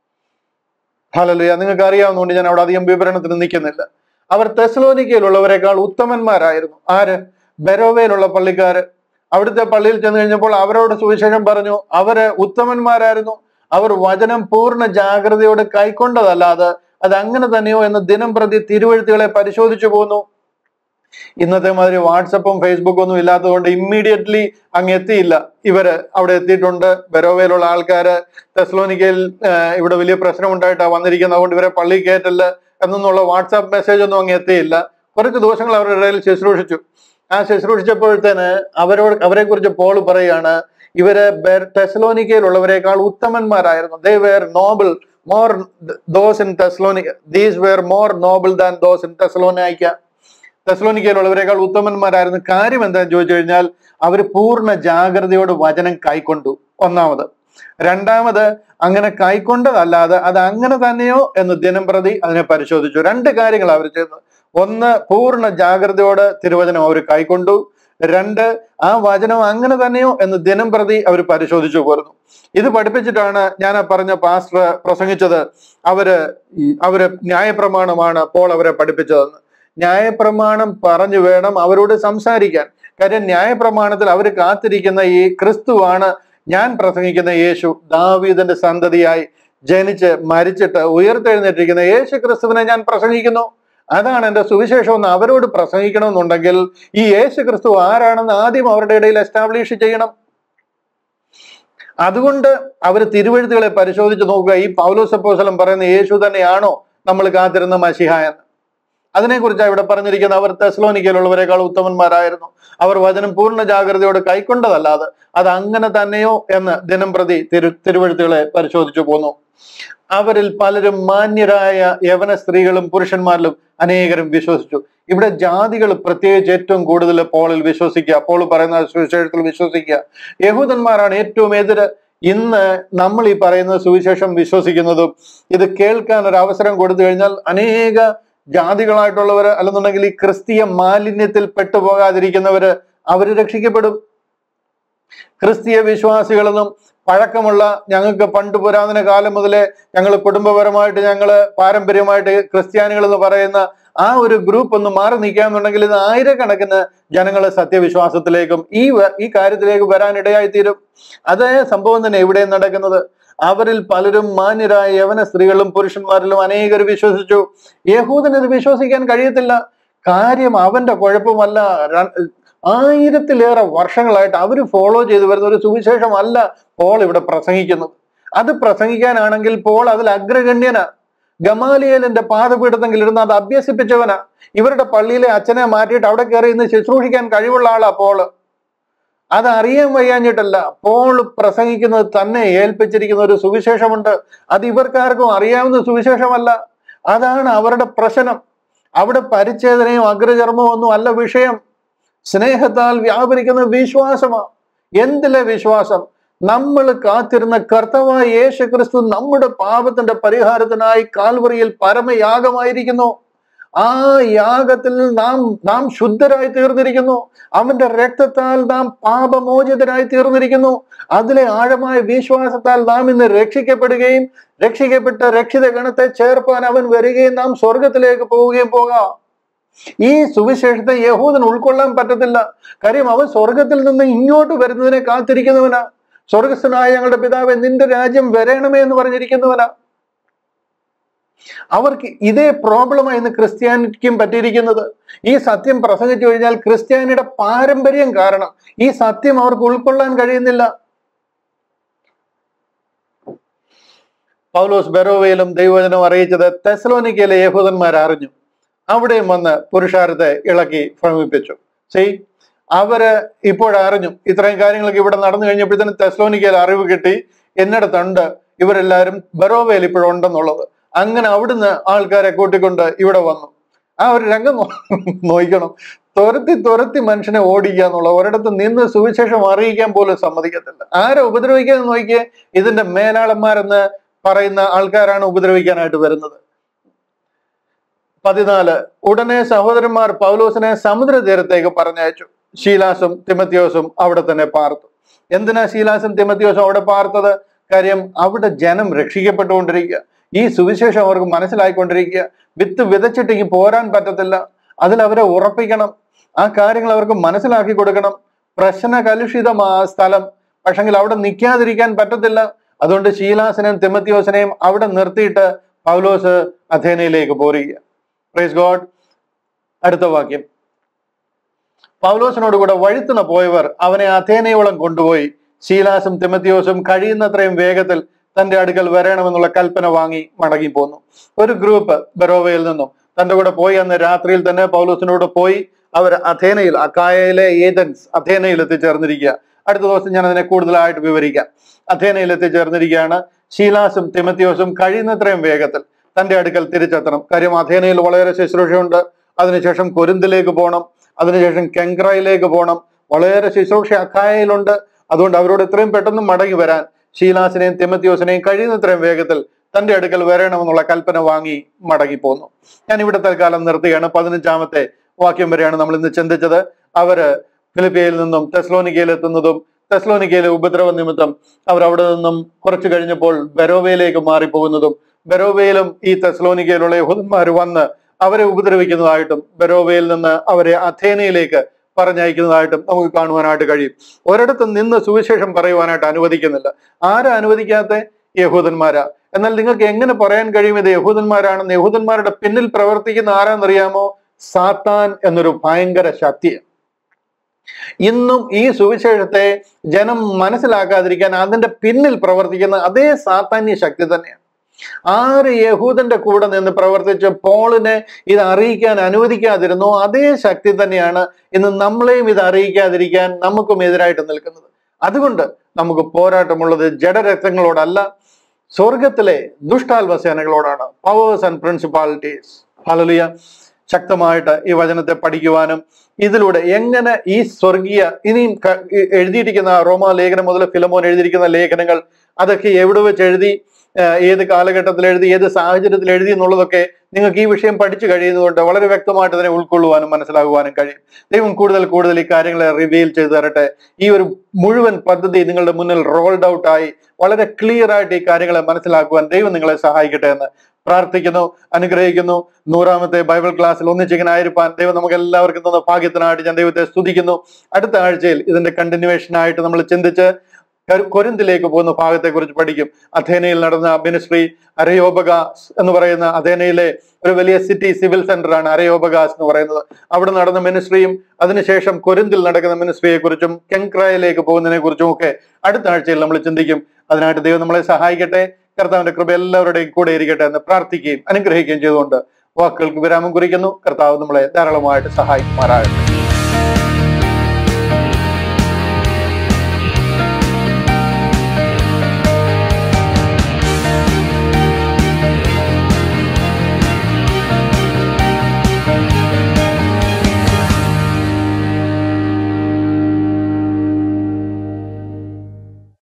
ഹലലുയ നിങ്ങൾക്ക് അറിയാവുന്നതുകൊണ്ട് ഞാൻ അവിടെ അധികം വിവരണത്തിന് നിൽക്കുന്നില്ല അവർ തെസ്ലോനിക്കയിലുള്ളവരെക്കാൾ ഉത്തമന്മാരായിരുന്നു ആര് ബെരോവയിലുള്ള പള്ളിക്കാര് അവിടുത്തെ പള്ളിയിൽ ചെന്ന് കഴിഞ്ഞപ്പോൾ അവരോട് സുവിശേഷം പറഞ്ഞു അവര് ഉത്തമന്മാരായിരുന്നു അവർ വചനം പൂർണ്ണ ജാഗ്രതയോടെ കൈക്കൊണ്ടതല്ലാതെ അത് അങ്ങനെ തന്നെയോ എന്ന് ദിനം പ്രതി തിരുവഴുത്തുകളെ പരിശോധിച്ചു പോന്നു ഇന്നത്തെ മാതിരി വാട്സപ്പും ഫേസ്ബുക്കും ഒന്നും ഇല്ലാത്തതുകൊണ്ട് ഇമ്മീഡിയറ്റ്ലി അങ്ങ് എത്തിയില്ല ഇവര് അവിടെ എത്തിയിട്ടുണ്ട് ബെരോവയിലുള്ള ആൾക്കാര് തെസ്ലോനിക്കയിൽ ആഹ്, ഇവിടെ വലിയ പ്രശ്നം ഉണ്ടായിട്ടാണ് വന്നിരിക്കുന്നത് അതുകൊണ്ട് ഇവരെ പള്ളി കയറ്റല്ല എന്നുള്ള വാട്സാപ്പ് മെസ്സേജ് ഒന്നും അങ്ങ് എത്തിയില്ല കുറച്ച് ദിവസങ്ങൾ അവരുടെ ഇടയിൽ ശുശ്രൂഷിച്ചു ആ ശുശ്രൂഷിച്ചപ്പോഴത്തേന് അവരോട് അവരെ കുറിച്ച് പോൾ പറയുകയാണ് ഇവര് ടെസ്ലോനിക്കയിലുള്ളവരെക്കാൾ ഉത്തമന്മാരായിരുന്നു they were noble more those in Thessalonica these were more noble than those in Thessalonica തെസ്ലോനിക്കയിലുള്ളവരെക്കാൾ ഉത്തമന്മാരായിരുന്നു കാര്യം എന്താണെന്ന് ചോദിച്ചു കഴിഞ്ഞാൽ അവർ പൂർണ്ണ ജാഗ്രതയോട് വചനം കൈക്കൊണ്ടു ഒന്നാമത് രണ്ടാമത് അങ്ങനെ കൈക്കൊണ്ടതല്ലാതെ അത് അങ്ങനെ തന്നെയോ എന്ന് ദിനം പ്രതി അതിനെ പരിശോധിച്ചു രണ്ട് കാര്യങ്ങൾ അവർ ചെയ്തത് ഒന്ന് പൂർണ്ണ ജാഗ്രതയോടെ തിരുവചനം അവർ കൈക്കൊണ്ടു രണ്ട് ആ വചനം അങ്ങനെ തന്നെയോ എന്ന് ദിനം പ്രതി അവർ പരിശോധിച്ചു പോരുന്നു ഇത് പഠിപ്പിച്ചിട്ടാണ് ഞാൻ ആ പറഞ്ഞ പാസ്റ്റർ പ്രസംഗിച്ചത് അവര് ഈ അവര് ന്യായപ്രമാണമാണ് പോൾ അവരെ പഠിപ്പിച്ചതെന്ന് ന്യായപ്രമാണം പറഞ്ഞു വേണം അവരോട് സംസാരിക്കാൻ കാര്യം ന്യായപ്രമാണത്തിൽ അവർ കാത്തിരിക്കുന്ന ഈ ക്രിസ്തുവാണ് ഞാൻ പ്രസംഗിക്കുന്ന യേശു ദാവീദിന്റെ സന്തതിയായി ജനിച്ച് മരിച്ചിട്ട് ഉയർത്തെഴുന്നേറ്റിരിക്കുന്ന യേശു ക്രിസ്തുവിനെ ഞാൻ പ്രസംഗിക്കുന്നു അതാണ് എന്റെ സുവിശേഷം എന്ന് അവരോട് പ്രസംഗിക്കണമെന്നുണ്ടെങ്കിൽ ഈ യേശു ക്രിസ്തു ആരാണെന്ന് ആദ്യം അവരുടെ ഇടയിൽ എസ്റ്റാബ്ലിഷ് ചെയ്യണം അതുകൊണ്ട് അവർ തിരുവഴുത്തുകളെ പരിശോധിച്ച് നോക്കുക ഈ പൗലോസ് അപ്പോസ്തലൻ പറയുന്ന യേശു തന്നെയാണോ നമ്മൾ കാത്തിരുന്ന മഷിഹ എന്ന് അതിനെക്കുറിച്ചാണ് ഇവിടെ പറഞ്ഞിരിക്കുന്നത് അവർ തെസ്ലോനിക്കയിലുള്ളവരെക്കാൾ ഉത്തമന്മാരായിരുന്നു അവർ വചനം പൂർണ്ണ ജാഗ്രതയോടെ കൈക്കൊണ്ടതല്ലാതെ അത് അങ്ങനെ തന്നെയോ എന്ന് ദിനം പ്രതി തിരു തിരുവഴുത്തുകളെ പരിശോധിച്ചു പോന്നു അവരിൽ പലരും മാന്യരായ യവന സ്ത്രീകളും പുരുഷന്മാരിലും അനേകരും വിശ്വസിച്ചു ഇവിടെ ജാതികൾ പ്രത്യേകിച്ച് ഏറ്റവും കൂടുതൽ പോളിൽ വിശ്വസിക്കുക പോൾ പറയുന്ന സുവിശേഷത്തിൽ വിശ്വസിക്കുക യഹൂദന്മാരാണ് ഏറ്റവും എതിര് ഇന്ന് നമ്മൾ ഈ പറയുന്ന സുവിശേഷം വിശ്വസിക്കുന്നതും ഇത് കേൾക്കാൻ ഒരു അവസരം കൊടുത്തു കഴിഞ്ഞാൽ അനേക ജാതികളായിട്ടുള്ളവര് അല്ലെന്നുണ്ടെങ്കിൽ ഈ ക്രിസ്തീയ മാലിന്യത്തിൽ പെട്ടുപോകാതിരിക്കുന്നവര് അവര് രക്ഷിക്കപ്പെടും ക്രിസ്തീയ വിശ്വാസികളെന്നും പഴക്കമുള്ള ഞങ്ങൾക്ക് പണ്ട് പുരാതന കാലം മുതലേ ഞങ്ങൾ കുടുംബപരമായിട്ട് ഞങ്ങൾ പാരമ്പര്യമായിട്ട് ക്രിസ്ത്യാനികൾ എന്ന് പറയുന്ന ആ ഒരു ഗ്രൂപ്പ് ഒന്ന് മാറി നിൽക്കാന്നുണ്ടെങ്കിൽ ഇത് ആയിരക്കണക്കിന് ജനങ്ങളെ സത്യവിശ്വാസത്തിലേക്കും ഈ വ- ഈ കാര്യത്തിലേക്ക് വരാനിടയായി തീരും അതേ സംഭവം തന്നെ ഇവിടെയും നടക്കുന്നത് അവരിൽ പലരും മാന്യരായ യവന സ്ത്രീകളും പുരുഷന്മാരിലും അനേകർ വിശ്വസിച്ചു യഹൂദന് ഇത് വിശ്വസിക്കാൻ കഴിയത്തില്ല കാര്യം അവന്റെ കുഴപ്പമല്ല ര- ആയിരത്തിലേറെ വർഷങ്ങളായിട്ട് അവർ ഫോളോ ചെയ്തു വരുന്ന ഒരു സുവിശേഷമല്ല പോൾ ഇവിടെ പ്രസംഗിക്കുന്നത് അത് പ്രസംഗിക്കാനാണെങ്കിൽ പോൾ അതിൽ അഗ്രഗണ്യനാ ഗമാലിയലിന്റെ പാദപീഠത്തെങ്കിൽ ഇരുന്ന് അത് അഭ്യസിപ്പിച്ചവനാ ഇവരുടെ പള്ളിയിലെ അച്ഛനെ മാറ്റിയിട്ട് അവിടെ കയറി ഇന്ന് ശുശ്രൂഷിക്കാൻ കഴിവുള്ള ആളാ പോള് അത് അറിയാൻ വയ്യാഞ്ഞിട്ടല്ല പോൾ പ്രസംഗിക്കുന്നത് തന്നെ ഏൽപ്പിച്ചിരിക്കുന്ന ഒരു സുവിശേഷമുണ്ട് അത് ഇവർക്കാർക്കും അറിയാവുന്ന സുവിശേഷമല്ല അതാണ് അവരുടെ പ്രശ്നം അവിടെ പരിച്ഛേദനയും അഗ്രചർമ്മവും ഒന്നും അല്ല വിഷയം സ്നേഹത്താൽ വ്യാപരിക്കുന്ന വിശ്വാസമാ എന്തിലെ വിശ്വാസം നമ്മൾ കാത്തിരുന്ന കർത്തവായ യേശു ക്രിസ്തു നമ്മുടെ പാപത്തിന്റെ പരിഹാരത്തിനായി കാൽവറിയിൽ പരമയാഗമായിരിക്കുന്നു ആ യാഗത്തിൽ നാം നാം ശുദ്ധരായി തീർന്നിരിക്കുന്നു അവന്റെ രക്തത്താൽ നാം പാപമോചിതരായി തീർന്നിരിക്കുന്നു അതിലെ ആഴമായ വിശ്വാസത്താൽ നാം ഇന്ന് രക്ഷിക്കപ്പെടുകയും രക്ഷിക്കപ്പെട്ട രക്ഷിത ഗണത്തെ ചേർപ്പാൻ അവൻ വരികയും നാം സ്വർഗത്തിലേക്ക് പോവുകയും പോകാം ഈ സുവിശേഷത്തെ യഹൂദൻ ഉൾക്കൊള്ളാൻ പറ്റത്തില്ല കാര്യം അവൻ സ്വർഗത്തിൽ നിന്ന് ഇങ്ങോട്ട് വരുന്നതിനെ കാത്തിരിക്കുന്നവനാ സ്വർഗസ്ഥനായ ഞങ്ങളുടെ പിതാവെ നിന്റെ രാജ്യം വരണമേ എന്ന് പറഞ്ഞിരിക്കുന്നവനാ അവർക്ക് ഇതേ പ്രോബ്ലമാണ് ഇന്ന് ക്രിസ്ത്യാനിക്കും പറ്റിയിരിക്കുന്നത് ഈ സത്യം പ്രസംഗിച്ചു കഴിഞ്ഞാൽ ക്രിസ്ത്യാനിയുടെ പാരമ്പര്യം കാരണം ഈ സത്യം അവർക്ക് ഉൾക്കൊള്ളാൻ കഴിയുന്നില്ല പൗലോസ് ബെറോവയിലും ദൈവവചനം അറിയിച്ചത് തെസലോനിക്കയിലെ യഹൂദന്മാർ അറിഞ്ഞു അവിടെയും വന്ന് പുരുഷാരത്തെ ഇളക്കി ഭ്രമിപ്പിച്ചു ചെയ് അവര് ഇപ്പോഴറിഞ്ഞു ഇത്രയും കാര്യങ്ങളൊക്കെ ഇവിടെ നടന്നു കഴിഞ്ഞപ്പോഴത്തേനും തെസ്ലോനിക്കയിൽ അറിവ് കിട്ടി എന്നിടത്തുണ്ട് ഇവരെല്ലാരും ബറോവയിൽ ഇപ്പോഴുണ്ടെന്നുള്ളത് അങ്ങനെ അവിടുന്ന് ആൾക്കാരെ കൂട്ടിക്കൊണ്ട് ഇവിടെ വന്നു ആ ഒരു രംഗം നോ- നോക്കണം തുരത്തി തുരത്തി മനുഷ്യനെ ഓടിക്കുക എന്നുള്ള ഒരിടത്ത് നിന്ന് സുവിശേഷം അറിയിക്കാൻ പോലും സമ്മതിക്കത്തില്ല ആരെ ഉപദ്രവിക്കാൻ നോക്കിയേ ഇതിന്റെ മേലാളന്മാരെന്ന് പറയുന്ന ആൾക്കാരാണ് ഉപദ്രവിക്കാനായിട്ട് വരുന്നത് പതിനാല് ഉടനെ സഹോദരന്മാർ പൗലോസിനെ സമുദ്ര തീരത്തേക്ക് പറഞ്ഞയച്ചു ശീലാസും തിമത്യോസും അവിടെ തന്നെ പാർത്തു എന്തിനാ ശീലാസും തിമത്യോസും അവിടെ പാർത്തത് കാര്യം അവിടെ ജനം രക്ഷിക്കപ്പെട്ടുകൊണ്ടിരിക്കുക ഈ സുവിശേഷം അവർക്ക് മനസ്സിലായിക്കൊണ്ടിരിക്കുക വിത്ത് വിതച്ചിട്ടേക്ക് പോരാൻ പറ്റത്തില്ല അതിൽ അവരെ ഉറപ്പിക്കണം ആ കാര്യങ്ങൾ അവർക്ക് മനസ്സിലാക്കി കൊടുക്കണം പ്രശ്ന കലുഷിതമാ സ്ഥലം പക്ഷെങ്കിൽ അവിടെ നിൽക്കാതിരിക്കാൻ പറ്റത്തില്ല അതുകൊണ്ട് ശീലാസിനെയും തിമത്യോസിനെയും അവിടെ നിർത്തിയിട്ട് പൗലോസ് അഥേനയിലേക്ക് പോരുക പ്രൈസ് ഗോഡ് അടുത്ത വാക്യം പൗലോസിനോട് കൂടെ വഴുത്തുണ പോയവർ അവനെ അഥേനയോളം കൊണ്ടുപോയി ശീലാസും തിമത്തിയോസും കഴിയുന്നത്രയും വേഗത്തിൽ തന്റെ അടുക്കൽ വരണമെന്നുള്ള കൽപ്പന വാങ്ങി മടങ്ങി പോന്നു ഒരു ഗ്രൂപ്പ് ബറോവയിൽ നിന്നും തന്റെ കൂടെ പോയി അന്ന് രാത്രിയിൽ തന്നെ പൗലോസിനോട് പോയി അവർ അഥേനയിൽ അക്കായയിലെ ഏതൻസ് അഥേനയിൽ എത്തിച്ചേർന്നിരിക്കുക അടുത്ത ദിവസം ഞാൻ അതിനെ കൂടുതലായിട്ട് വിവരിക്കാം അഥേനയിൽ എത്തിച്ചേർന്നിരിക്കുകയാണ് ശീലാസും തിമത്തിയോസും കഴിയുന്നത്രയും വേഗത്തിൽ തന്റെ അടുക്കൽ തിരിച്ചെത്തണം കാര്യം അഥേനയിൽ വളരെ ശുശ്രൂഷയുണ്ട് അതിനുശേഷം കൊരിന്തിലേക്ക് പോകണം അതിനുശേഷം കെങ്ക്രയിലേക്ക് പോകണം വളരെ ശുശ്രൂഷ അക്കായയിലുണ്ട് അതുകൊണ്ട് അവരോട് എത്രയും പെട്ടെന്ന് മടങ്ങി വരാൻ ഷീലാസിനെയും തിമത്യോസിനെയും കഴിയുന്നത്രയും വേഗത്തിൽ തന്റെ അടുക്കൽ വരണമെന്നുള്ള കൽപ്പന വാങ്ങി മടങ്ങി പോന്നു ഞാൻ ഇവിടെ തൽക്കാലം നിർത്തുകയാണ് പതിനഞ്ചാമത്തെ വാക്യം വരെയാണ് നമ്മൾ ഇന്ന് ചിന്തിച്ചത് അവര് ഫിലിപ്പിയയിൽ നിന്നും തെസ്ലോനിക്കയിൽ എത്തുന്നതും തെസ്ലോനിക്കയിലെ ഉപദ്രവ നിമിത്തം അവർ അവിടെ നിന്നും കുറച്ചു കഴിഞ്ഞപ്പോൾ ബെരോവയിലേക്ക് മാറിപ്പോകുന്നതും ബെരോവയിലും ഈ തെസ്ലോനിക്കയിലുള്ള യഹൂദന്മാർ വന്ന് അവരെ ഉപദ്രവിക്കുന്നതായിട്ടും ബെരോവയിൽ നിന്ന് അവരെ അഥേനയിലേക്ക് പറഞ്ഞയക്കുന്നതായിട്ടും നമുക്ക് കാണുവാനായിട്ട് കഴിയും ഒരിടത്തും നിന്ന് സുവിശേഷം പറയുവാനായിട്ട് അനുവദിക്കുന്നില്ല ആരാ അനുവദിക്കാത്ത യഹൂദന്മാരാ എന്നാൽ നിങ്ങൾക്ക് എങ്ങനെ പറയാൻ കഴിയും ഇത് യഹൂദന്മാരാണെന്ന് യഹൂദന്മാരുടെ പിന്നിൽ പ്രവർത്തിക്കുന്ന ആരാന്നറിയാമോ സാത്താൻ എന്നൊരു ഭയങ്കര ശക്തിയാണ് ഇന്നും ഈ സുവിശേഷത്തെ ജനം മനസ്സിലാക്കാതിരിക്കാൻ അതിന്റെ പിന്നിൽ പ്രവർത്തിക്കുന്ന അതേ സാത്താന്യ ശക്തി തന്നെയാണ് ആര് യഹൂദന്റെ കൂടെ നിന്ന് പ്രവർത്തിച്ച് പോളിനെ ഇത് അറിയിക്കാൻ അനുവദിക്കാതിരുന്നോ അതേ ശക്തി തന്നെയാണ് ഇന്ന് നമ്മളെയും ഇത് അറിയിക്കാതിരിക്കാൻ നമുക്കും എതിരായിട്ട് നിൽക്കുന്നത് അതുകൊണ്ട് നമുക്ക് പോരാട്ടമുള്ളത് ജഡരക്തങ്ങളോടല്ല സ്വർഗത്തിലെ ദുഷ്ടാൽവസേനകളോടാണ് പവേഴ്സ് ആൻഡ് പ്രിൻസിപ്പാലിറ്റീസ് ഹലലിയ ശക്തമായിട്ട് ഈ വചനത്തെ പഠിക്കുവാനും ഇതിലൂടെ എങ്ങനെ ഈ സ്വർഗീയ ഇനിയും ക- ഈ എഴുതിയിരിക്കുന്ന റോമാ ലേഖനം മുതൽ ഫിലമോൻ എഴുതിയിരിക്കുന്ന ലേഖനങ്ങൾ അതൊക്കെ എവിടെ വെച്ച് എഴുതി ഏഹ് ഏത് കാലഘട്ടത്തിൽ എഴുതി ഏത് സാഹചര്യത്തിൽ എഴുതി എന്നുള്ളതൊക്കെ നിങ്ങൾക്ക് ഈ വിഷയം പഠിച്ചു കഴിയുന്നതുകൊണ്ട് വളരെ വ്യക്തമായിട്ട് അതിനെ ഉൾക്കൊള്ളുവാനും മനസ്സിലാകുവാനും കഴിയും ദൈവം കൂടുതൽ കൂടുതൽ ഈ കാര്യങ്ങളെ റിവീൽ ചെയ്തു തരട്ടെ ഈ ഒരു മുഴുവൻ പദ്ധതി നിങ്ങളുടെ മുന്നിൽ റോൾഡ് ഔട്ട് ആയി വളരെ ക്ലിയർ ആയിട്ട് ഈ കാര്യങ്ങളെ മനസ്സിലാക്കുവാൻ ദൈവം നിങ്ങളെ സഹായിക്കട്ടെ എന്ന് പ്രാർത്ഥിക്കുന്നു അനുഗ്രഹിക്കുന്നു നൂറാമത്തെ ബൈബിൾ ക്ലാസ്സിൽ ഒന്നിച്ചിങ്ങനെ ആയിരിക്കാൻ ദൈവം നമുക്ക് എല്ലാവർക്കും തന്ന ഭാഗ്യത്തിനായിട്ട് ഞാൻ ദൈവത്തെ സ്തുതിക്കുന്നു അടുത്ത ആഴ്ചയിൽ ഇതിന്റെ കണ്ടിന്യൂവേഷൻ ആയിട്ട് നമ്മൾ ചിന്തിച്ച് കരു- കൊരിന്തിലേക്ക് പോകുന്ന ഭാഗത്തെക്കുറിച്ച് പഠിക്കും അഥേനയിൽ നടന്ന മിനിസ്ട്രി അരയോപഗാസ് എന്ന് പറയുന്ന അഥേനയിലെ ഒരു വലിയ സിറ്റി സിവിൽ സെന്റർ ആണ് അരയോപഗാസ് എന്ന് പറയുന്നത് അവിടെ നടന്ന മിനിസ്ട്രിയും അതിനുശേഷം കൊരിന്തിൽ നടക്കുന്ന മിനിസ്ട്രിയെ കുറിച്ചും കെങ്ക്രായിലേക്ക് പോകുന്നതിനെ കുറിച്ചും ഒക്കെ അടുത്ത ആഴ്ചയിൽ നമ്മൾ ചിന്തിക്കും അതിനായിട്ട് ദൈവം നമ്മളെ സഹായിക്കട്ടെ കർത്താവിന്റെ കൃപ എല്ലാവരുടെയും കൂടെ ഇരിക്കട്ടെ എന്ന് പ്രാർത്ഥിക്കുകയും അനുഗ്രഹിക്കുകയും ചെയ്തുകൊണ്ട് വാക്കുകൾക്ക് വിരാമം കുറിക്കുന്നു കർത്താവ് നമ്മളെ ധാരാളമായിട്ട് സഹായിക്കുമാറാകട്ടെ